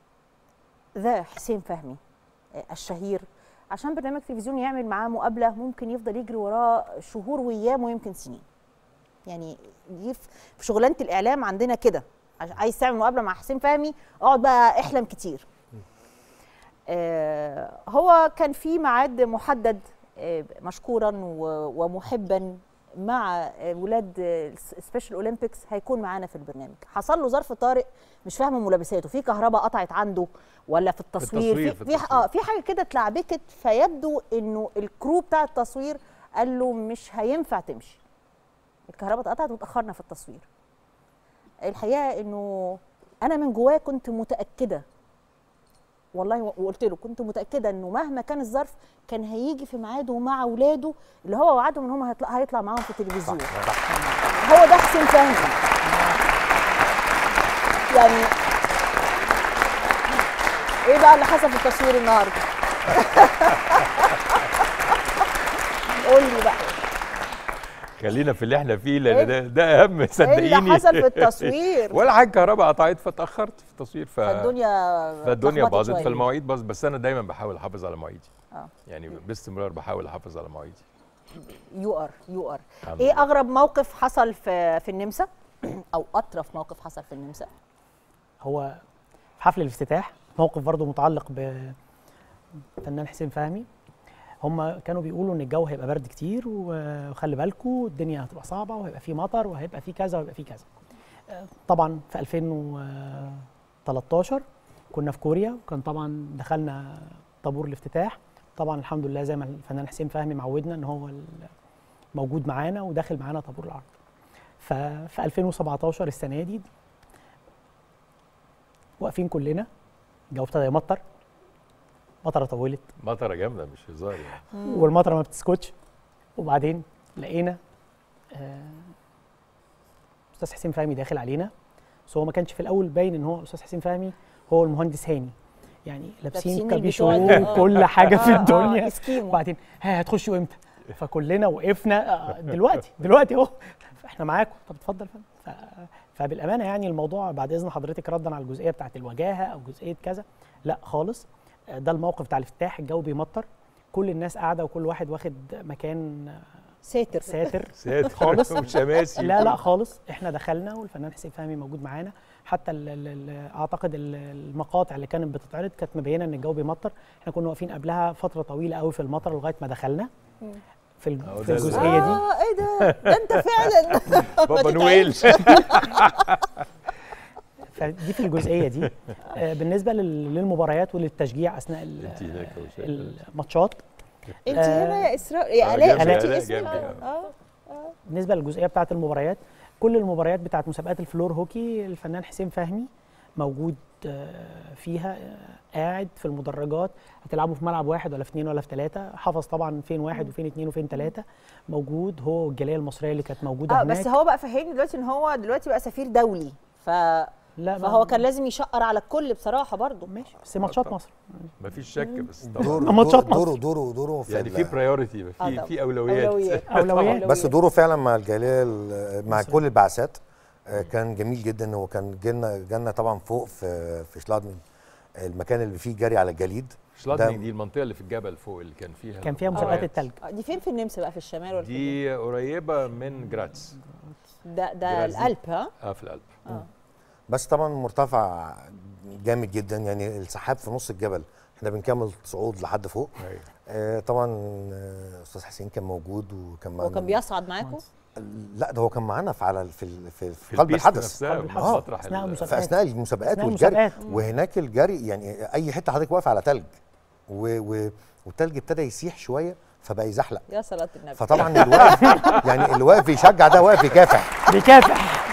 ذا حسين فهمي آه، الشهير عشان برنامج تلفزيوني يعمل معاه مقابله ممكن يفضل يجري وراه شهور وايام ويمكن سنين يعني دي في في شغلانه الاعلام عندنا كده عش- عايز تعمل مقابله مع حسين فهمي اقعد بقى احلم كتير آه هو كان في ميعاد محدد آه مشكورا و- ومحبا مع آه، ولاد سبيشال اولمبيكس هيكون معانا في البرنامج حصل له ظرف طارئ مش فاهمه ملابساته في كهرباء قطعت عنده ولا في التصوير التصوير، في, في في اه في حاجه كده اتلعبكت فيبدو انه الكرو بتاع التصوير قال له مش هينفع تمشي الكهرباء اتقطعت وتاخرنا في التصوير الحقيقه انه انا من جوايا كنت متاكده والله و- وقلت له كنت متاكده انه مهما كان الظرف كان هيجي في ميعاده مع اولاده اللي هو وعدهم ان هم هيطلع, هيطلع معاهم في التلفزيون هو ده حسين فهمي يعني ايه بقى اللي حصل في التصوير النهارده قول لي بقى خلينا في اللي احنا فيه لان ده, ده اهم صدقيني حصل في التصوير؟ ولا حاجه كهرباء قطعت فتاخرت في التصوير ف... فالدنيا فالدنيا اتلخبطت باظت شوية. فالمواعيد باظت بس انا دايما بحاول احافظ على مواعيدي اه يعني باستمرار بحاول احافظ على مواعيدي يو ار يو ار الحمد ايه لله. اغرب موقف حصل في في النمسا او اطرف موقف حصل في النمسا هو في حفل الافتتاح موقف برضه متعلق بفنان حسين فهمي هم كانوا بيقولوا ان الجو هيبقى برد كتير و- وخلي بالكم الدنيا هتبقى صعبه وهيبقى في مطر وهيبقى في كذا وهيبقى في كذا آه، طبعا في 2013 كنا في كوريا وكان طبعا دخلنا طابور الافتتاح طبعا الحمد لله زي ما الفنان حسين فهمي معودنا ان هو ال- موجود معانا وداخل معانا طابور العرض ففي 2017 السنه دي واقفين كلنا الجو ابتدى يمطر مطره طولت مطره جامده مش هزار يعني والمطره ما بتسكتش وبعدين لقينا آه، استاذ حسين فهمي داخل علينا بس هو ما كانش في الاول باين ان هو استاذ حسين فهمي هو المهندس هاني يعني لابسين لابسين كابيشو البتوع ال- وكل حاجه في آه، آه، الدنيا اسكيمو. وبعدين ها هتخشوا امتى فكلنا وقفنا آه، دلوقتي دلوقتي اهو احنا معاكم طب اتفضل فندم. ف... فبالامانه يعني الموضوع بعد اذن حضرتك ردا على الجزئيه بتاعت الوجاهه او جزئيه كذا لا خالص آه، ده الموقف بتاع الافتتاح الجو بيمطر كل الناس قاعده وكل واحد واخد مكان ساتر ساتر ساتر خالص وشماسي. لا لا خالص احنا دخلنا والفنان حسين فهمي موجود معانا حتى ال ال ال اعتقد ال- المقاطع اللي كانت بتتعرض كانت مبينه ان الجو بيمطر احنا كنا واقفين قبلها فتره طويله قوي في المطر لغايه ما دخلنا في الج- أهو في ده ال- الجزئيه دي اه ايه ده ده انت فعلا بابا نويل ف فدي في الجزئيه دي آه، بالنسبه لل- للمباريات وللتشجيع اثناء ال- انت هناك يا وشاء. الماتشات انت آه، هنا يا اسراء يا آه، الاء جنبي، انت آلاء اسمك جنبي، اه اه بالنسبه للجزئيه بتاعه المباريات كل المباريات بتاعه مسابقات الفلور هوكي الفنان حسين فهمي موجود آه، فيها آه، قاعد في المدرجات هتلعبوا في ملعب واحد ولا في اثنين ولا في ثلاثه حافظ طبعا فين واحد وفين اثنين وفين ثلاثه موجود هو والجاليه المصريه اللي كانت موجوده اه هناك بس هو بقى فهمني دلوقتي ان هو دلوقتي بقى سفير دولي ف لا فهو كان لازم يشقر على الكل بصراحه برضه ماشي بس ماتشات مصر مفيش شك بس دوره طبعا ماتشات دوره مصر. دوره دوره في يعني ال- في برايورتي آه في طبعا. في اولويات أولويات. أولويات. بس دوره فعلا مع الجاليه ال- مع كل البعثات آه، كان جميل جدا هو كان جالنا جالنا طبعا فوق في في شلادمن المكان اللي فيه جري على الجليد شلادنج دي المنطقه اللي في الجبل فوق اللي كان فيها كان فيها مسابقات مباريات. التلج آه، دي فين في النمسا بقى في الشمال ولا في دي قريبه من جراتس ده ده جراتس دي. القلب ها اه في القلب اه بس طبعا مرتفع جامد جدا يعني السحاب في نص الجبل احنا بنكمل صعود لحد فوق أيوة. آه طبعا آه، استاذ حسين كان موجود وكان هو معانا كان بيصعد معاكم لا ده هو كان معانا في على في ال- في, في, في قلب البيست الحدث نفسها، قلب في الحدث. مطرح أثناء ال- المسابقات. في اثناء المسابقات أثناء والجري المسابقات. وهناك الجري يعني اي حته حضرتك واقف على تلج و و والتلج ابتدى يسيح شويه فبقى يزحلق يا صلاه النبي فطبعا اللي واقف يعني اللي واقف يشجع ده واقف يكافح بيكافح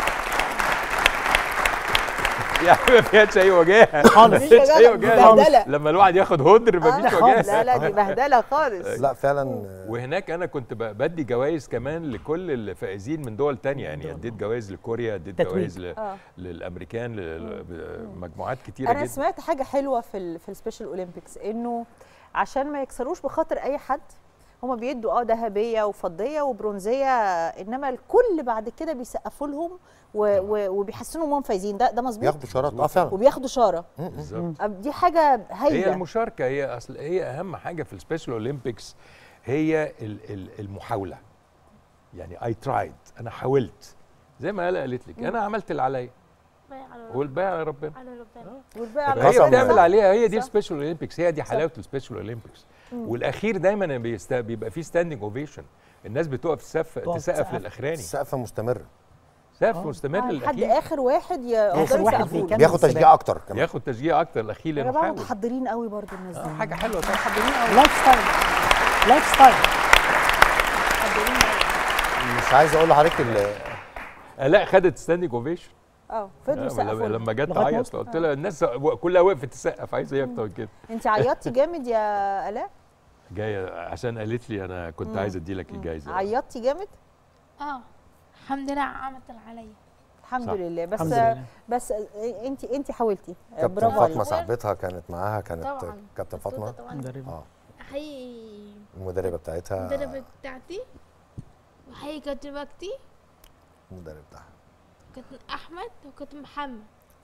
يعني ما فيهاش اي وجاهه خالص. ما فيهاش اي دي وجاهه بهدلة. لما الواحد ياخد هدر ما فيش خالص. لا وجاهه لا دي بهدله خالص لا فعلا آه، وهناك انا كنت ب- بدي جوائز كمان لكل الفائزين من دول تانية يعني اديت جوائز لكوريا اديت تتويج. جوائز ل- آه. للامريكان لمجموعات كتيره انا جدا سمعت حاجه حلوه في ال في السبيشال اولمبيكس انه عشان ما يكسروش بخاطر اي حد هما بيدوا اه ذهبيه وفضيه وبرونزيه انما الكل بعد كده بيسقفوا لهم و- و- وبيحسنوا انهم فايزين ده ده مظبوط بياخدوا شارات اه فعلا وبياخدوا شاره بالظبط أب- دي حاجه هي هايله المشاركه هي اصل هي اهم حاجه في السبيشال اولمبيكس هي ال- ال- المحاوله يعني اي ترايد انا حاولت زي ما هلا قالت لك انا عملت اللي عليا والباقي على ربنا على ربنا والباقي على هي قسم بتعمل بالله. عليها هي دي صح. السبيشال اولمبيكس هي دي حلاوه السبيشال اولمبيكس والاخير دايما بيست... بيبقى فيه ستاندنج اوفيشن الناس بتقف تسقف تقف تسقف تسقف. للاخراني السقفه مستمره سقف آه. مستمر آه، لحد للاخير اخر واحد ي- آخر يقدروا واحد يسقفوا له. بيكمل. بياخد السباق. تشجيع اكتر كمان ياخد تشجيع اكتر الاخير يا لانه جماعه حاول متحضرين قوي برضو الناس آه، دي حاجه حلوه طبعا متحضرين قوي لايف ستايل لايف ستايل متحضرين قوي مش عايز اقول لحضرتك ال- آه، لا خدت ستاندنج اوفيشن اه فضلوا يسقفوا لما جت لغاية تعيط مصر. قلت لها الناس كلها وقفت تسقف عايزه ايه اكتر من كده انت عيطتي جامد يا الاء جايه عشان قالت لي انا كنت مم. عايز ادي لك الجايزه عيطتي جامد اه الحمد لله عملت اللي عليا الحمد صح. لله بس الحمد لله. بس انت انت حاولتي كابتن برافو فاطمه عليك صاحبتها كانت معاها كانت طبعا كابتن الدكتورة فاطمه طبعا مدربة اه احيي المدربه بتاعتها المدربة بتاعتي واحيي كابتن مجدي المدرب بتاعها كابتن احمد وكابتن محمد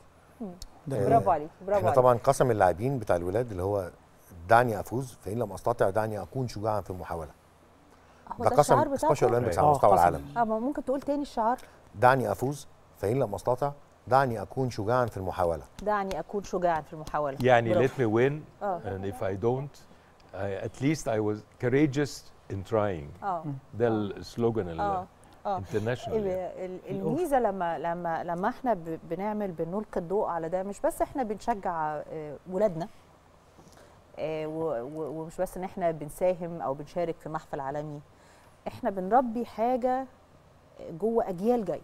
برافو عليك برافو احنا عليك طبعا قسم اللاعبين بتاع الولاد اللي هو دعني افوز فان لم استطع دعني اكون شجاعا في المحاوله هو ده ده الشعار قسم سبيشال بتاعكم اولمبيكس آه، على مستوى قسم. العالم اه ما ممكن تقول تاني الشعار دعني افوز فان لم استطع دعني اكون شجاعا في المحاوله دعني اكون شجاعا في المحاوله يعني برافو. let me win اه and if I don't I, at least I was courageous in trying اه ده السلوجان اه اه الانترناشونال ال- ال- الميزه لما لما لما احنا ب- بنعمل بنلقي الضوء على ده مش بس احنا بنشجع آه، ولادنا آه، و- و- ومش بس ان احنا بنساهم او بنشارك في محفل عالمي احنا بنربي حاجه جوه اجيال جايه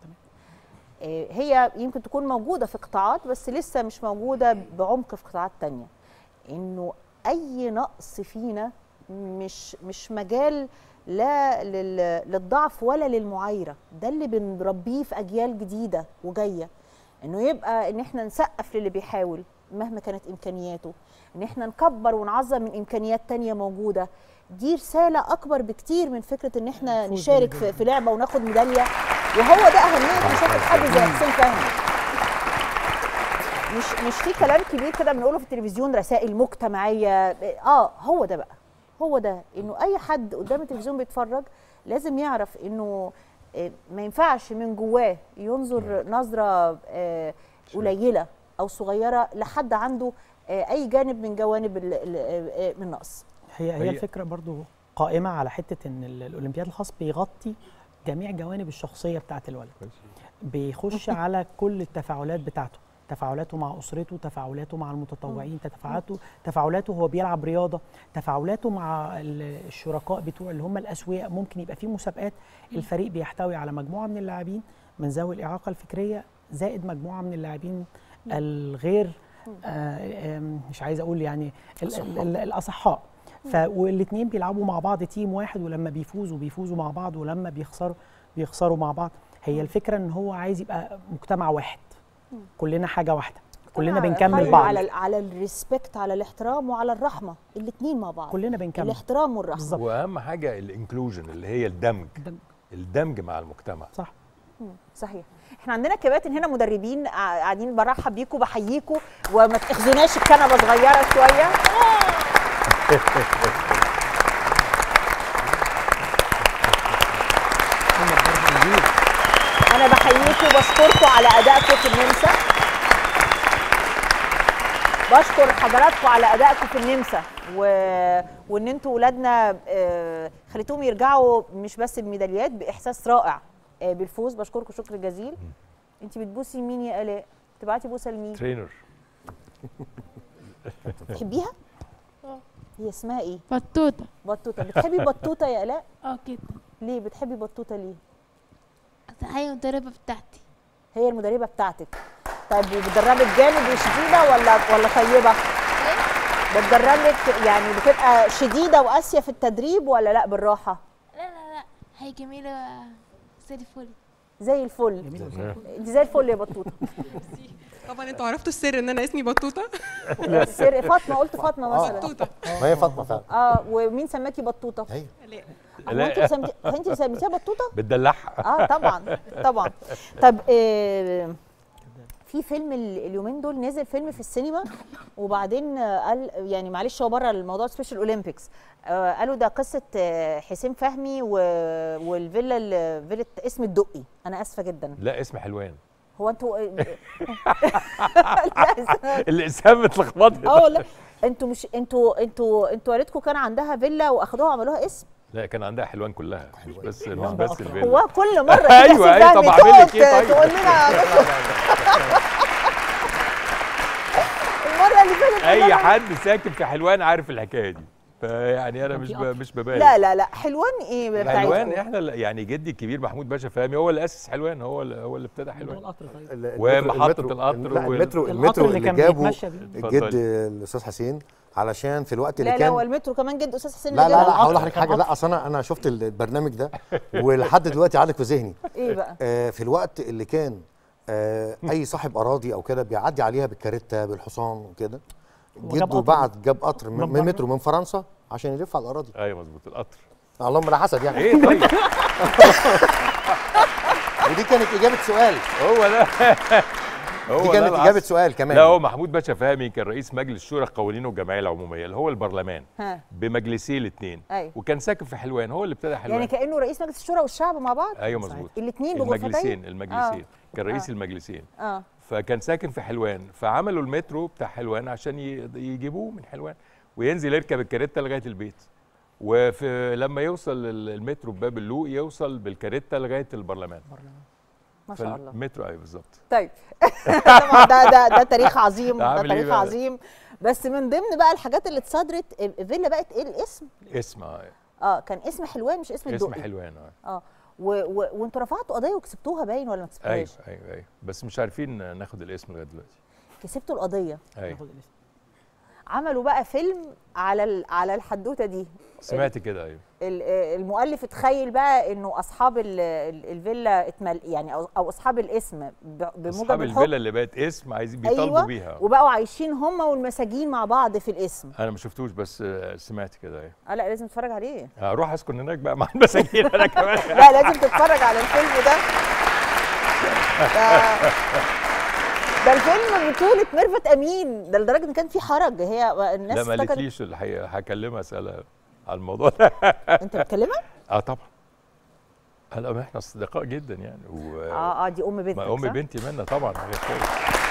آه، هي يمكن تكون موجوده في قطاعات بس لسه مش موجوده بعمق في قطاعات تانية انه اي نقص فينا مش مش مجال لا لل- للضعف ولا للمعايره ده اللي بنربيه في اجيال جديده وجايه انه يبقى ان احنا نسقف للي بيحاول مهما كانت امكانياته ان احنا نكبر ونعظم من امكانيات تانية موجوده دي رساله اكبر بكتير من فكره ان احنا الفوز نشارك في, في لعبه وناخد ميداليه وهو ده اهميه مشاركه حد زي حسين فهمي مش مش في كلام كبير كده بنقوله في التلفزيون رسائل مجتمعيه اه هو ده بقى هو ده انه اي حد قدام التلفزيون بيتفرج لازم يعرف انه آه، ما ينفعش من جواه ينظر نظره آه، قليله او صغيره لحد عنده آه، اي جانب من جوانب ال- ال- آه، من النقص هي هي- هي الفكره برضو قائمه على حته ان ال- الاولمبياد الخاص بيغطي جميع جوانب الشخصيه بتاعه الولد بيخش على كل التفاعلات بتاعته تفاعلاته مع اسرته تفاعلاته مع المتطوعين تفاعلاته تفاعلاته هو بيلعب رياضه تفاعلاته مع ال- الشركاء بتوع اللي هم الاسوياء ممكن يبقى في مسابقات الفريق بيحتوي على مجموعه من اللاعبين من ذوي الاعاقه الفكريه زائد مجموعه من اللاعبين الغير آه، آم، مش عايز اقول يعني ال- ال- ال- الاصحاء والاثنين بيلعبوا مع بعض تيم واحد ولما بيفوزوا بيفوزوا مع بعض ولما بيخسروا بيخسروا مع بعض هي الفكره ان هو عايز يبقى مجتمع واحد كلنا حاجه واحده كلنا بنكمل قايم بعض على ال- على الريسبكت على الاحترام وعلى الرحمه الاثنين مع بعض كلنا بنكمل الاحترام والرحمه واهم حاجه الانكلوجن اللي هي الدمج الدمج مع المجتمع صح مم، صحيح احنا عندنا كباتن هنا مدربين قاع- قاعدين برحب بيكم بحييكم وما تاخذوناش الكنبه صغيره شويه انا بحييكم وبشكركم على ادائكم في النمسا بشكر حضراتكم على ادائكم في النمسا و... وان انتوا ولادنا آه، خليتوهم يرجعوا مش بس بميداليات باحساس رائع آه، بالفوز بشكركم شكر جزيل انت بتبوسي مين يا الاء تبعتي بوسه لمين ترينر تحبيها هي اسمها ايه بطوطة بطوطه بتحبي بطوطه يا الاء اه كده ليه بتحبي بطوطه ليه عشان هي المدربة بتاعتي هي المدربه بتاعتك طيب وبتدربك جامد وشديده ولا ولا طيبه بتدربك يعني بتبقى شديده وقاسيه في التدريب ولا لا بالراحه لا لا لا هي جميلة زي الفل زي الفل انت زي الفل يا بطوطه طبعا انتوا عرفتوا السر ان انا اسمي بطوطه السر فاطمه قلت فاطمه مثلا بطوطه ما هي فاطمه فعلا اه ومين سماكي بطوطه هي هو انت سميتي انت سميتيها بطوطه بتدلعها اه طبعا طبعا طب آه في فيلم ال- اليومين دول نزل فيلم في السينما وبعدين آه، قال يعني معلش هو بره الموضوع سبيشال اولمبيكس آه قالوا ده قصه آه، حسين فهمي و- والفيلا ال- فيلا اسم الدقي انا اسفه جدا لا اسم حلوان هو انتوا الاسهام اتلخبطت اه والله انتوا مش انتوا انتوا انتوا والدكم كان عندها فيلا واخدوها وعملوها اسم لا كان عندها حلوان كلها مش بس مش بس الفيلا هو كل مره كده ايوه ايوه حسين طب فهمي اعمل لك تقعد ايه طيب تقول لنا المره اللي فاتت اي كلنا- حد ساكن في حلوان عارف الحكايه دي فيعني انا مش ب... مش ببالغ لا لا لا حلوان ايه بتاعتكم؟ حلوان احنا ال- يعني جدي الكبير محمود باشا فهمي هو اللي اسس حلوان هو اللي هو اللي ابتدى حلوان ومحطه القطر لا وال- المترو المترو اللي كان جابه بيتمشى بيه. جد الاستاذ حسين علشان في الوقت اللي لا لا كان هو المترو كمان جد استاذ حسين لا اللي لا جابه. لا هقول لحضرتك حاجه لا اصل انا انا شفت البرنامج ده ولحد دلوقتي عالق في ذهني ايه بقى آه في الوقت اللي كان آه اي صاحب اراضي او كده بيعدي عليها بالكاريتا بالحصان وكده وجاب جده قطر. بعت جاب قطر من من من بره. مترو من فرنسا عشان يلف على الاراضي ايوه مظبوط القطر اللهم لا حسد يعني ايه طيب ودي كانت اجابه سؤال هو ده هو دي ده كانت العصر. اجابه سؤال كمان لا هو محمود باشا فهمي كان رئيس مجلس شورى القوانين والجمعيه العموميه اللي هو البرلمان ها بمجلسيه الاثنين أيوة. وكان ساكن في حلوان هو اللي ابتدى حلوان يعني كانه رئيس مجلس الشورى والشعب مع بعض ايوه مظبوط الاثنين بغرفتين المجلسين المجلسين آه. كان رئيس آه. المجلسين اه فكان ساكن في حلوان فعملوا المترو بتاع حلوان عشان ي- يجيبوه من حلوان وينزل يركب الكاريتا لغايه البيت وفي لما يوصل ال- المترو بباب اللوق يوصل بالكاريتا لغايه البرلمان ما شاء الله المترو ايوه بالظبط طيب طبعا ده ده ده تاريخ عظيم ده عامل إيه تاريخ بقى؟ عظيم بس من ضمن بقى الحاجات اللي اتصدرت فيلا بقت ايه الاسم اسم آه، اه كان اسم حلوان مش اسم اسم الدقي حلوان اه اه و- و- وانتوا رفعتوا قضيه وكسبتوها باين ولا ما ايوه كسبتوهاش ايوه ايوه بس مش عارفين ناخد الاسم لغايه دلوقتي كسبتوا القضيه ايوه عملوا بقى فيلم على ال- على الحدوته دي سمعت كده ايوه ال- آه، المؤلف اتخيل بقى انه اصحاب ال- ال- الفيلا اتمل يعني او أو اصحاب الاسم ب- بموجب اصحاب الحب الفيلا اللي بقت اسم عايزين بيطالبوا بيها وبقوا عايشين هم والمساجين مع بعض في الاسم انا ما شفتوش بس آه، سمعت كده ايوه اه لا لازم تتفرج عليه هروح اسكن هناك بقى مع المساجين انا كمان لا لازم تتفرج على الفيلم ده ده, ده الفيلم بطولة ميرفت أمين ده لدرجة إن كان في حرج هي الناس لا ما افتكرت- قالتليش الحقيقه هكلمها اسالها على الموضوع ده أنت بتكلمها؟ اه طبعا هلا ما احنا اصدقاء جدا يعني و... اه اه دي أم بنتك ما ام صح؟ بنتي منا طبعا هي كويس.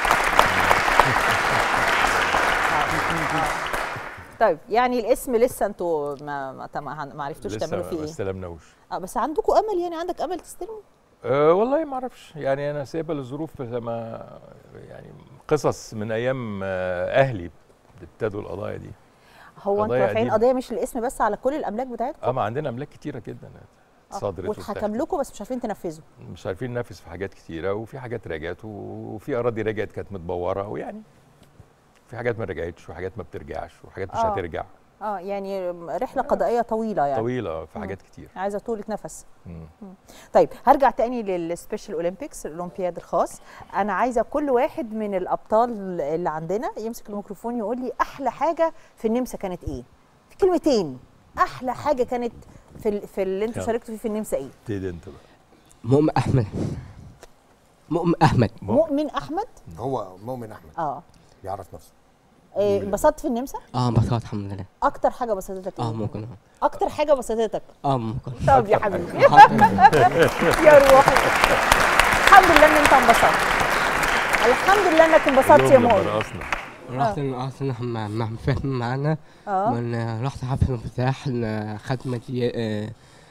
طيب يعني الاسم لسه انتوا ما ما, ما, ما عرفتوش لسه تعملوا فيه ما ايه استلمناهوش اه بس عندكم امل يعني عندك امل تستلموا أه والله ما اعرفش يعني انا سايبها للظروف لما يعني قصص من ايام آه، اهلي ابتدوا القضايا دي هو انتوا قضايا رافعين قديمة. قضيه مش الاسم بس على كل الاملاك بتاعتكم اه ما عندنا املاك كتيره جدا آه، صدرت واتحكم واتاخدت. لكم بس مش عارفين تنفذوا مش عارفين ننفذ في حاجات كتيره وفي حاجات رجعت وفي اراضي رجعت كانت متبوره ويعني في حاجات ما رجعتش وحاجات ما بترجعش وحاجات مش آه. هترجع اه يعني رحله قضائيه طويله يعني طويله في مم. حاجات كتير عايزه طولة نفس مم. مم. طيب هرجع تاني للسبيشال اولمبيكس الاولمبياد الخاص انا عايزه كل واحد من الابطال اللي عندنا يمسك الميكروفون يقول لي احلى حاجه في النمسا كانت ايه في كلمتين احلى حاجه كانت في ال- في اللي انتوا يلا. شاركتوا فيه في النمسا ايه ابتدي انت بقى مؤمن احمد مؤمن احمد مؤمن احمد هو مؤمن احمد اه بيعرف نفسه إيه، انبسطت في النمسا اه انبسطت الحمد لله اكتر حاجه بسطتك اه ايه ممكن آه. اكتر حاجه بسطتك اه ممكن طب يا حبيبي حاضر. يا روحي الحمد لله ان انت انبسطت الحمد لله انك انبسطت يا اليوم لما مؤمن رقصنا رحت رحت مع مع فهم معانا آه. من رحت حفل الافتتاح خدت مدي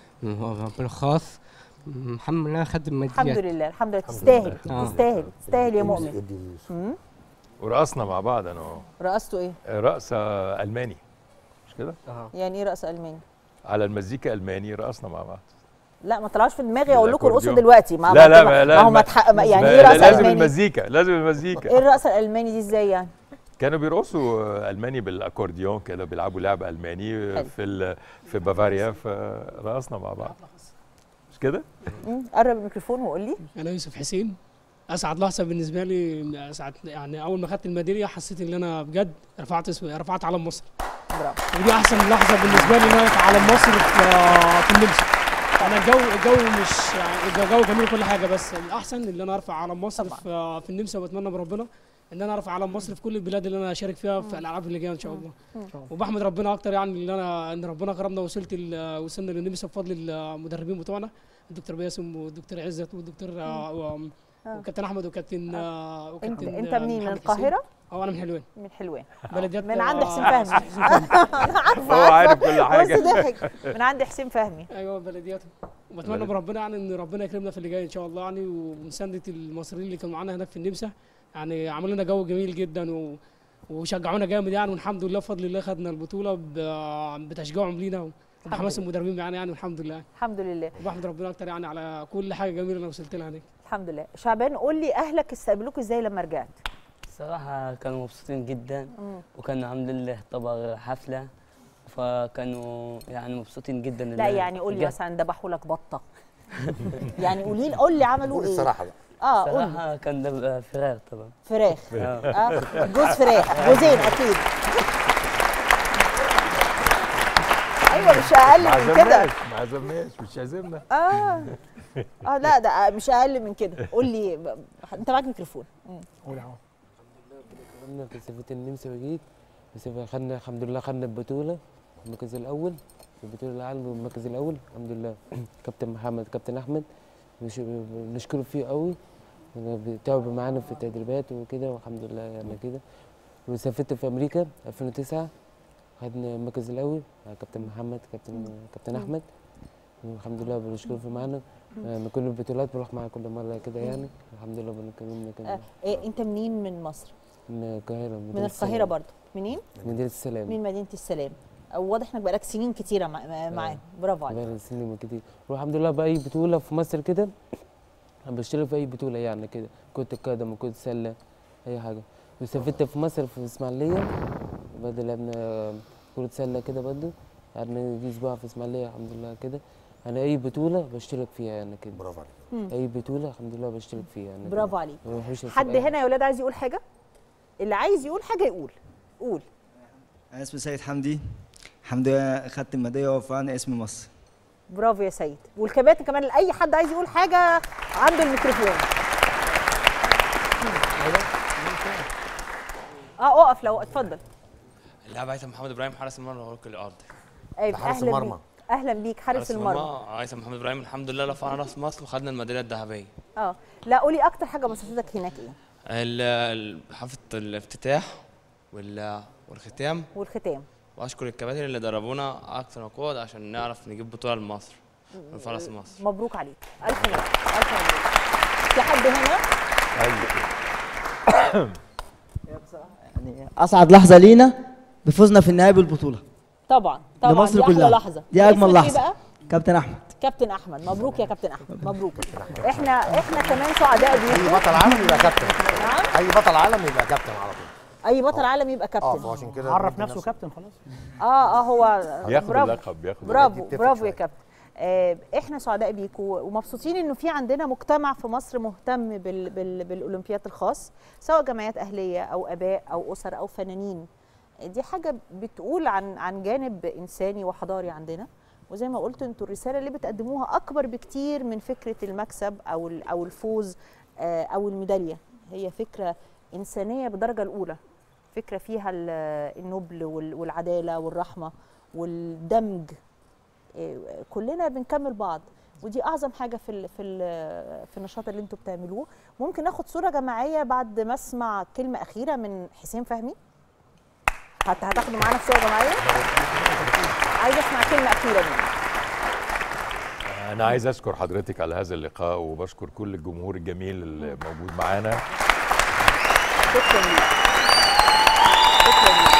بالخاص الحمد لله خدت مديات الحمد لله الحمد لله تستاهل آه. تستاهل تستاهل يا مؤمن مم. ورقصنا مع بعض انا وهو. رقصته ايه رقص الماني مش كده يعني ايه رقص الماني على المزيكا الماني رقصنا مع بعض لا ما طلعش في دماغي اقول لكم ارقصوا بالأكورديون. دلوقتي ما لا ما- لا ما- ما لا ما هو ما ما- تح- ما- يعني ما- ايه رقص لازم الماني المزيكا لازم المزيكا ايه الرقصه الالماني دي ازاي يعني كانوا بيرقصوا الماني بالاكورديون كده بيلعبوا لعب الماني في ال- في بافاريا فرقصنا مع بعض مش كده؟ مم. قرب الميكروفون وقول لي انا يوسف حسين اسعد لحظه بالنسبه لي اسعد يعني اول ما خدت الميداليه حسيت ان انا بجد رفعت اسم رفعت علم مصر برافو ودي احسن لحظه بالنسبه لي ان انا ارفع علم مصر في في النمسا انا الجو الجو مش يعني الجو جميل وكل حاجه بس الاحسن ان انا ارفع علم مصر في, في النمسا واتمنى من ربنا ان انا ارفع علم مصر في كل البلاد اللي انا اشارك فيها في الالعاب اللي جايه ان شاء الله وبحمد ربنا اكتر يعني ان انا ان ربنا كرمنا وصلت ال- وصلنا للنمسا بفضل المدربين بتوعنا الدكتور باسم والدكتور عزت والدكتور آه، و- آه. وكابتن احمد وكابتن آه، انت وكابتن انت آه، منين من محمد القاهره حسين. اه انا من حلوان من حلوان بلديات من عند آه، حسين فهمي حسين فهمي. انا عارفه هو عارفة. عارف كل حاجة. بص ضحك من عند حسين فهمي ايوه بلدياته وبتمنى بلد- من ربنا يعني ان ربنا يكرمنا في اللي جاي ان شاء الله يعني ومسانده المصريين اللي كانوا معانا هناك في النمسا يعني عملوا لنا جو جميل جدا و... وشجعونا جامد يعني والحمد لله بفضل الله خدنا البطوله ب... بتشجيعهم لينا وبحماس لله. المدربين معانا يعني والحمد لله الحمد لله وبحمد ربنا اكتر يعني على كل حاجه جميله انا وصلت لها هناك الحمد لله شعبان قول لي اهلك استقبلوك ازاي لما رجعت الصراحة كانوا مبسوطين جدا مم. وكانوا الحمد لله طبعا حفلة فكانوا يعني مبسوطين جدا إن لا أنا يعني قول لي رجعت. مثلا ذبحوا لك بطه يعني قولي لي قول لي عملوا قولي ايه الصراحة بقى. اه قول لي. الصراحة كان ده فراغ طبعا فراخ آه. اه جوز فراخ جوزين اكيد ايوه مش اقل ما من كده عزمناش ما عزمناش مش عازمنا اه اه لا ده مش اقل من كده قول لي ب- انت معاك ميكروفون مم. قول اهو كنا في سفينة النمسا وجيت بس خدنا الحمد لله خدنا البطولة المركز الأول في البطولة العالم والمركز الأول الحمد لله كابتن محمد كابتن أحمد مش نشكره فيه قوي تعب معانا في التدريبات وكده والحمد لله يعني كده وسافرت في أمريكا 2009 خدنا المركز الأول مع كابتن محمد كابتن كابتن أحمد والحمد لله بنشكره في معانا يعني كل البطولات بروح معاه كل مرة كده يعني الحمد لله بنكلمنا كده آه. إيه انت منين من مصر من القاهرة من مدينة القاهره السلام. برضه منين مدينة السلام من مدينه السلام واضح انك بقالك سنين كتيره مع- معاه برافو عليك بقالي سنين كتير والحمد لله بأي بطولة في مصر كده أنا بشترك في أي بطولة يعني كده كرة القدم وكرة السلة أي حاجة وسافرت في مصر في إسماعيلية برضه لعبنا كرة سلة كده برضه قعدنا يجي أسبوع في إسماعيلية الحمد لله كده أنا أي بطولة بشترك فيها يعني كده برافو مم. عليك أي بطولة الحمد لله بشترك فيها يعني برافو كده. عليك ما بحبش أسيب حد أي هنا يا ولاد عايز يقول حاجه اللي عايز يقول حاجه يقول قول أنا اسمي سيد حمدي الحمد لله خدت الميدالية ورفعنا اسم مصر برافو يا سيد والكباتن كمان اي حد عايز يقول حاجه عنده الميكروفون اه اقف لو اتفضل اللاعب هيثم محمد ابراهيم حارس المرمى وركن الارض أيوة، اهلا بيك اهلا بيك حارس المرمى هيثم محمد ابراهيم الحمد لله رفعنا راس مصر وخدنا الميداليه الذهبيه اه لا قولي اكتر حاجه بسطتك هناك ايه ال- ال- حفله الافتتاح وال- والختام والختام واشكر الكباتن اللي دربونا اكثر وقوه عشان نعرف نجيب بطوله لمصر في فرس مصر مبروك عليك الف مبروك الف مبروك في حد هنا يعني اسعد لحظه لينا بفوزنا في النهائي بالبطوله طبعا طبعا لمصر دي احلى كلها. لحظه دي أجمل اسمك إيه لحظة. بقى؟ كابتن احمد كابتن احمد مبروك يا كابتن احمد مبروك احنا احنا كمان سعداء بيكم اي بطل عالم يبقى كابتن نعم اي بطل عالم يبقى كابتن على طول اي بطل عالم يبقى كابتن فعشان كده عرف بندي نفسه نفسه. كابتن خلاص اه اه هو بياخد برافو اللقب بياخد اللقب. برافو دي بتفرق برافو يا شوية. كابتن آه احنا سعداء بيكم ومبسوطين انه في عندنا مجتمع في مصر مهتم بال بال بالاولمبياد الخاص سواء جمعيات اهليه او اباء او اسر او فنانين دي حاجه بتقول عن عن جانب انساني وحضاري عندنا وزي ما قلت انتوا الرساله اللي بتقدموها اكبر بكتير من فكره المكسب او ال- او الفوز آه، او الميداليه هي فكره انسانيه بالدرجه الاولى فكره فيها ال- النبل وال- والعداله والرحمه والدمج إيه، كلنا بنكمل بعض ودي اعظم حاجه في ال في ال في النشاط اللي انتوا بتعملوه ممكن ناخد صوره جماعيه بعد ما اسمع كلمه اخيره من حسين فهمي هت- هتاخدوا معانا في صوره جماعيه عايزه اسمع كلمه اخيره منك انا عايز اشكر حضرتك على هذا اللقاء وبشكر كل الجمهور الجميل اللي موجود معانا شكرا ليك شكرا ليك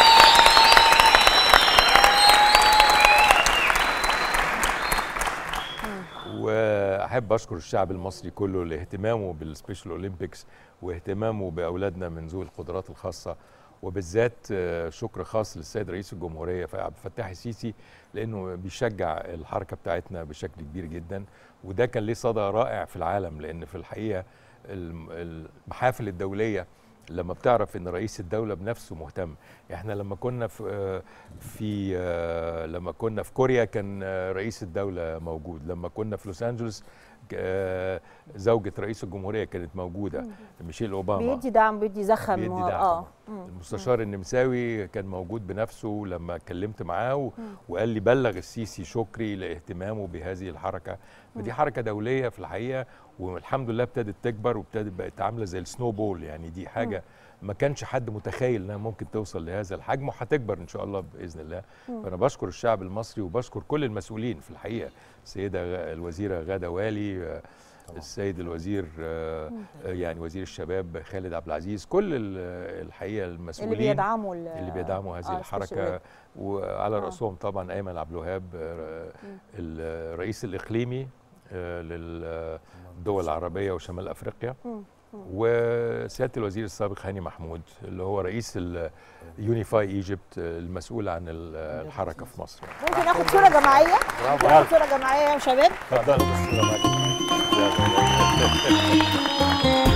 واحب اشكر الشعب المصري كله لاهتمامه بالسبيشال اولمبيكس واهتمامه باولادنا من ذوي القدرات الخاصه وبالذات آه، شكر خاص للسيد رئيس الجمهوريه عبد الفتاح السيسي لانه بيشجع الحركه بتاعتنا بشكل كبير جدا وده كان ليه صدى رائع في العالم لان في الحقيقه الم- المحافل الدوليه لما بتعرف ان رئيس الدوله بنفسه مهتم احنا لما كنا في آه، في آه، لما كنا في كوريا كان آه، رئيس الدوله موجود لما كنا في لوس انجلوس آه، زوجة رئيس الجمهورية كانت موجودة ميشيل أوباما بيدي دعم بيدي زخم بيدي و- دعم اه مم. المستشار النمساوي كان موجود بنفسه لما اتكلمت معاه و- مم. وقال لي بلغ السيسي شكري لاهتمامه بهذه الحركه ودي مم. حركه دوليه في الحقيقه والحمد لله ابتدت تكبر وابتدت بقت عامله زي السنو بول يعني دي حاجه ما كانش حد متخيل انها ممكن توصل لهذا الحجم وهتكبر ان شاء الله باذن الله مم. فانا بشكر الشعب المصري وبشكر كل المسؤولين في الحقيقه السيده غ- الوزيره غاده والي آه، السيد الوزير آه، آه، يعني وزير الشباب خالد عبد العزيز كل ال- الحقيقه المسؤولين بيدعموا ال- اللي بيدعموا هذه آه، الحركه السبيشال وعلى آه. راسهم طبعا ايمن عبد الوهاب آه، الرئيس الاقليمي آه، للدول العربيه وشمال افريقيا مم. وسياده الوزير السابق هاني محمود اللي هو رئيس اليونيفاي ايجيبت المسؤول عن ال- الحركه في مصر ممكن ناخد صوره جماعيه ممكن ناخد صوره جماعيه يا شباب اتفضل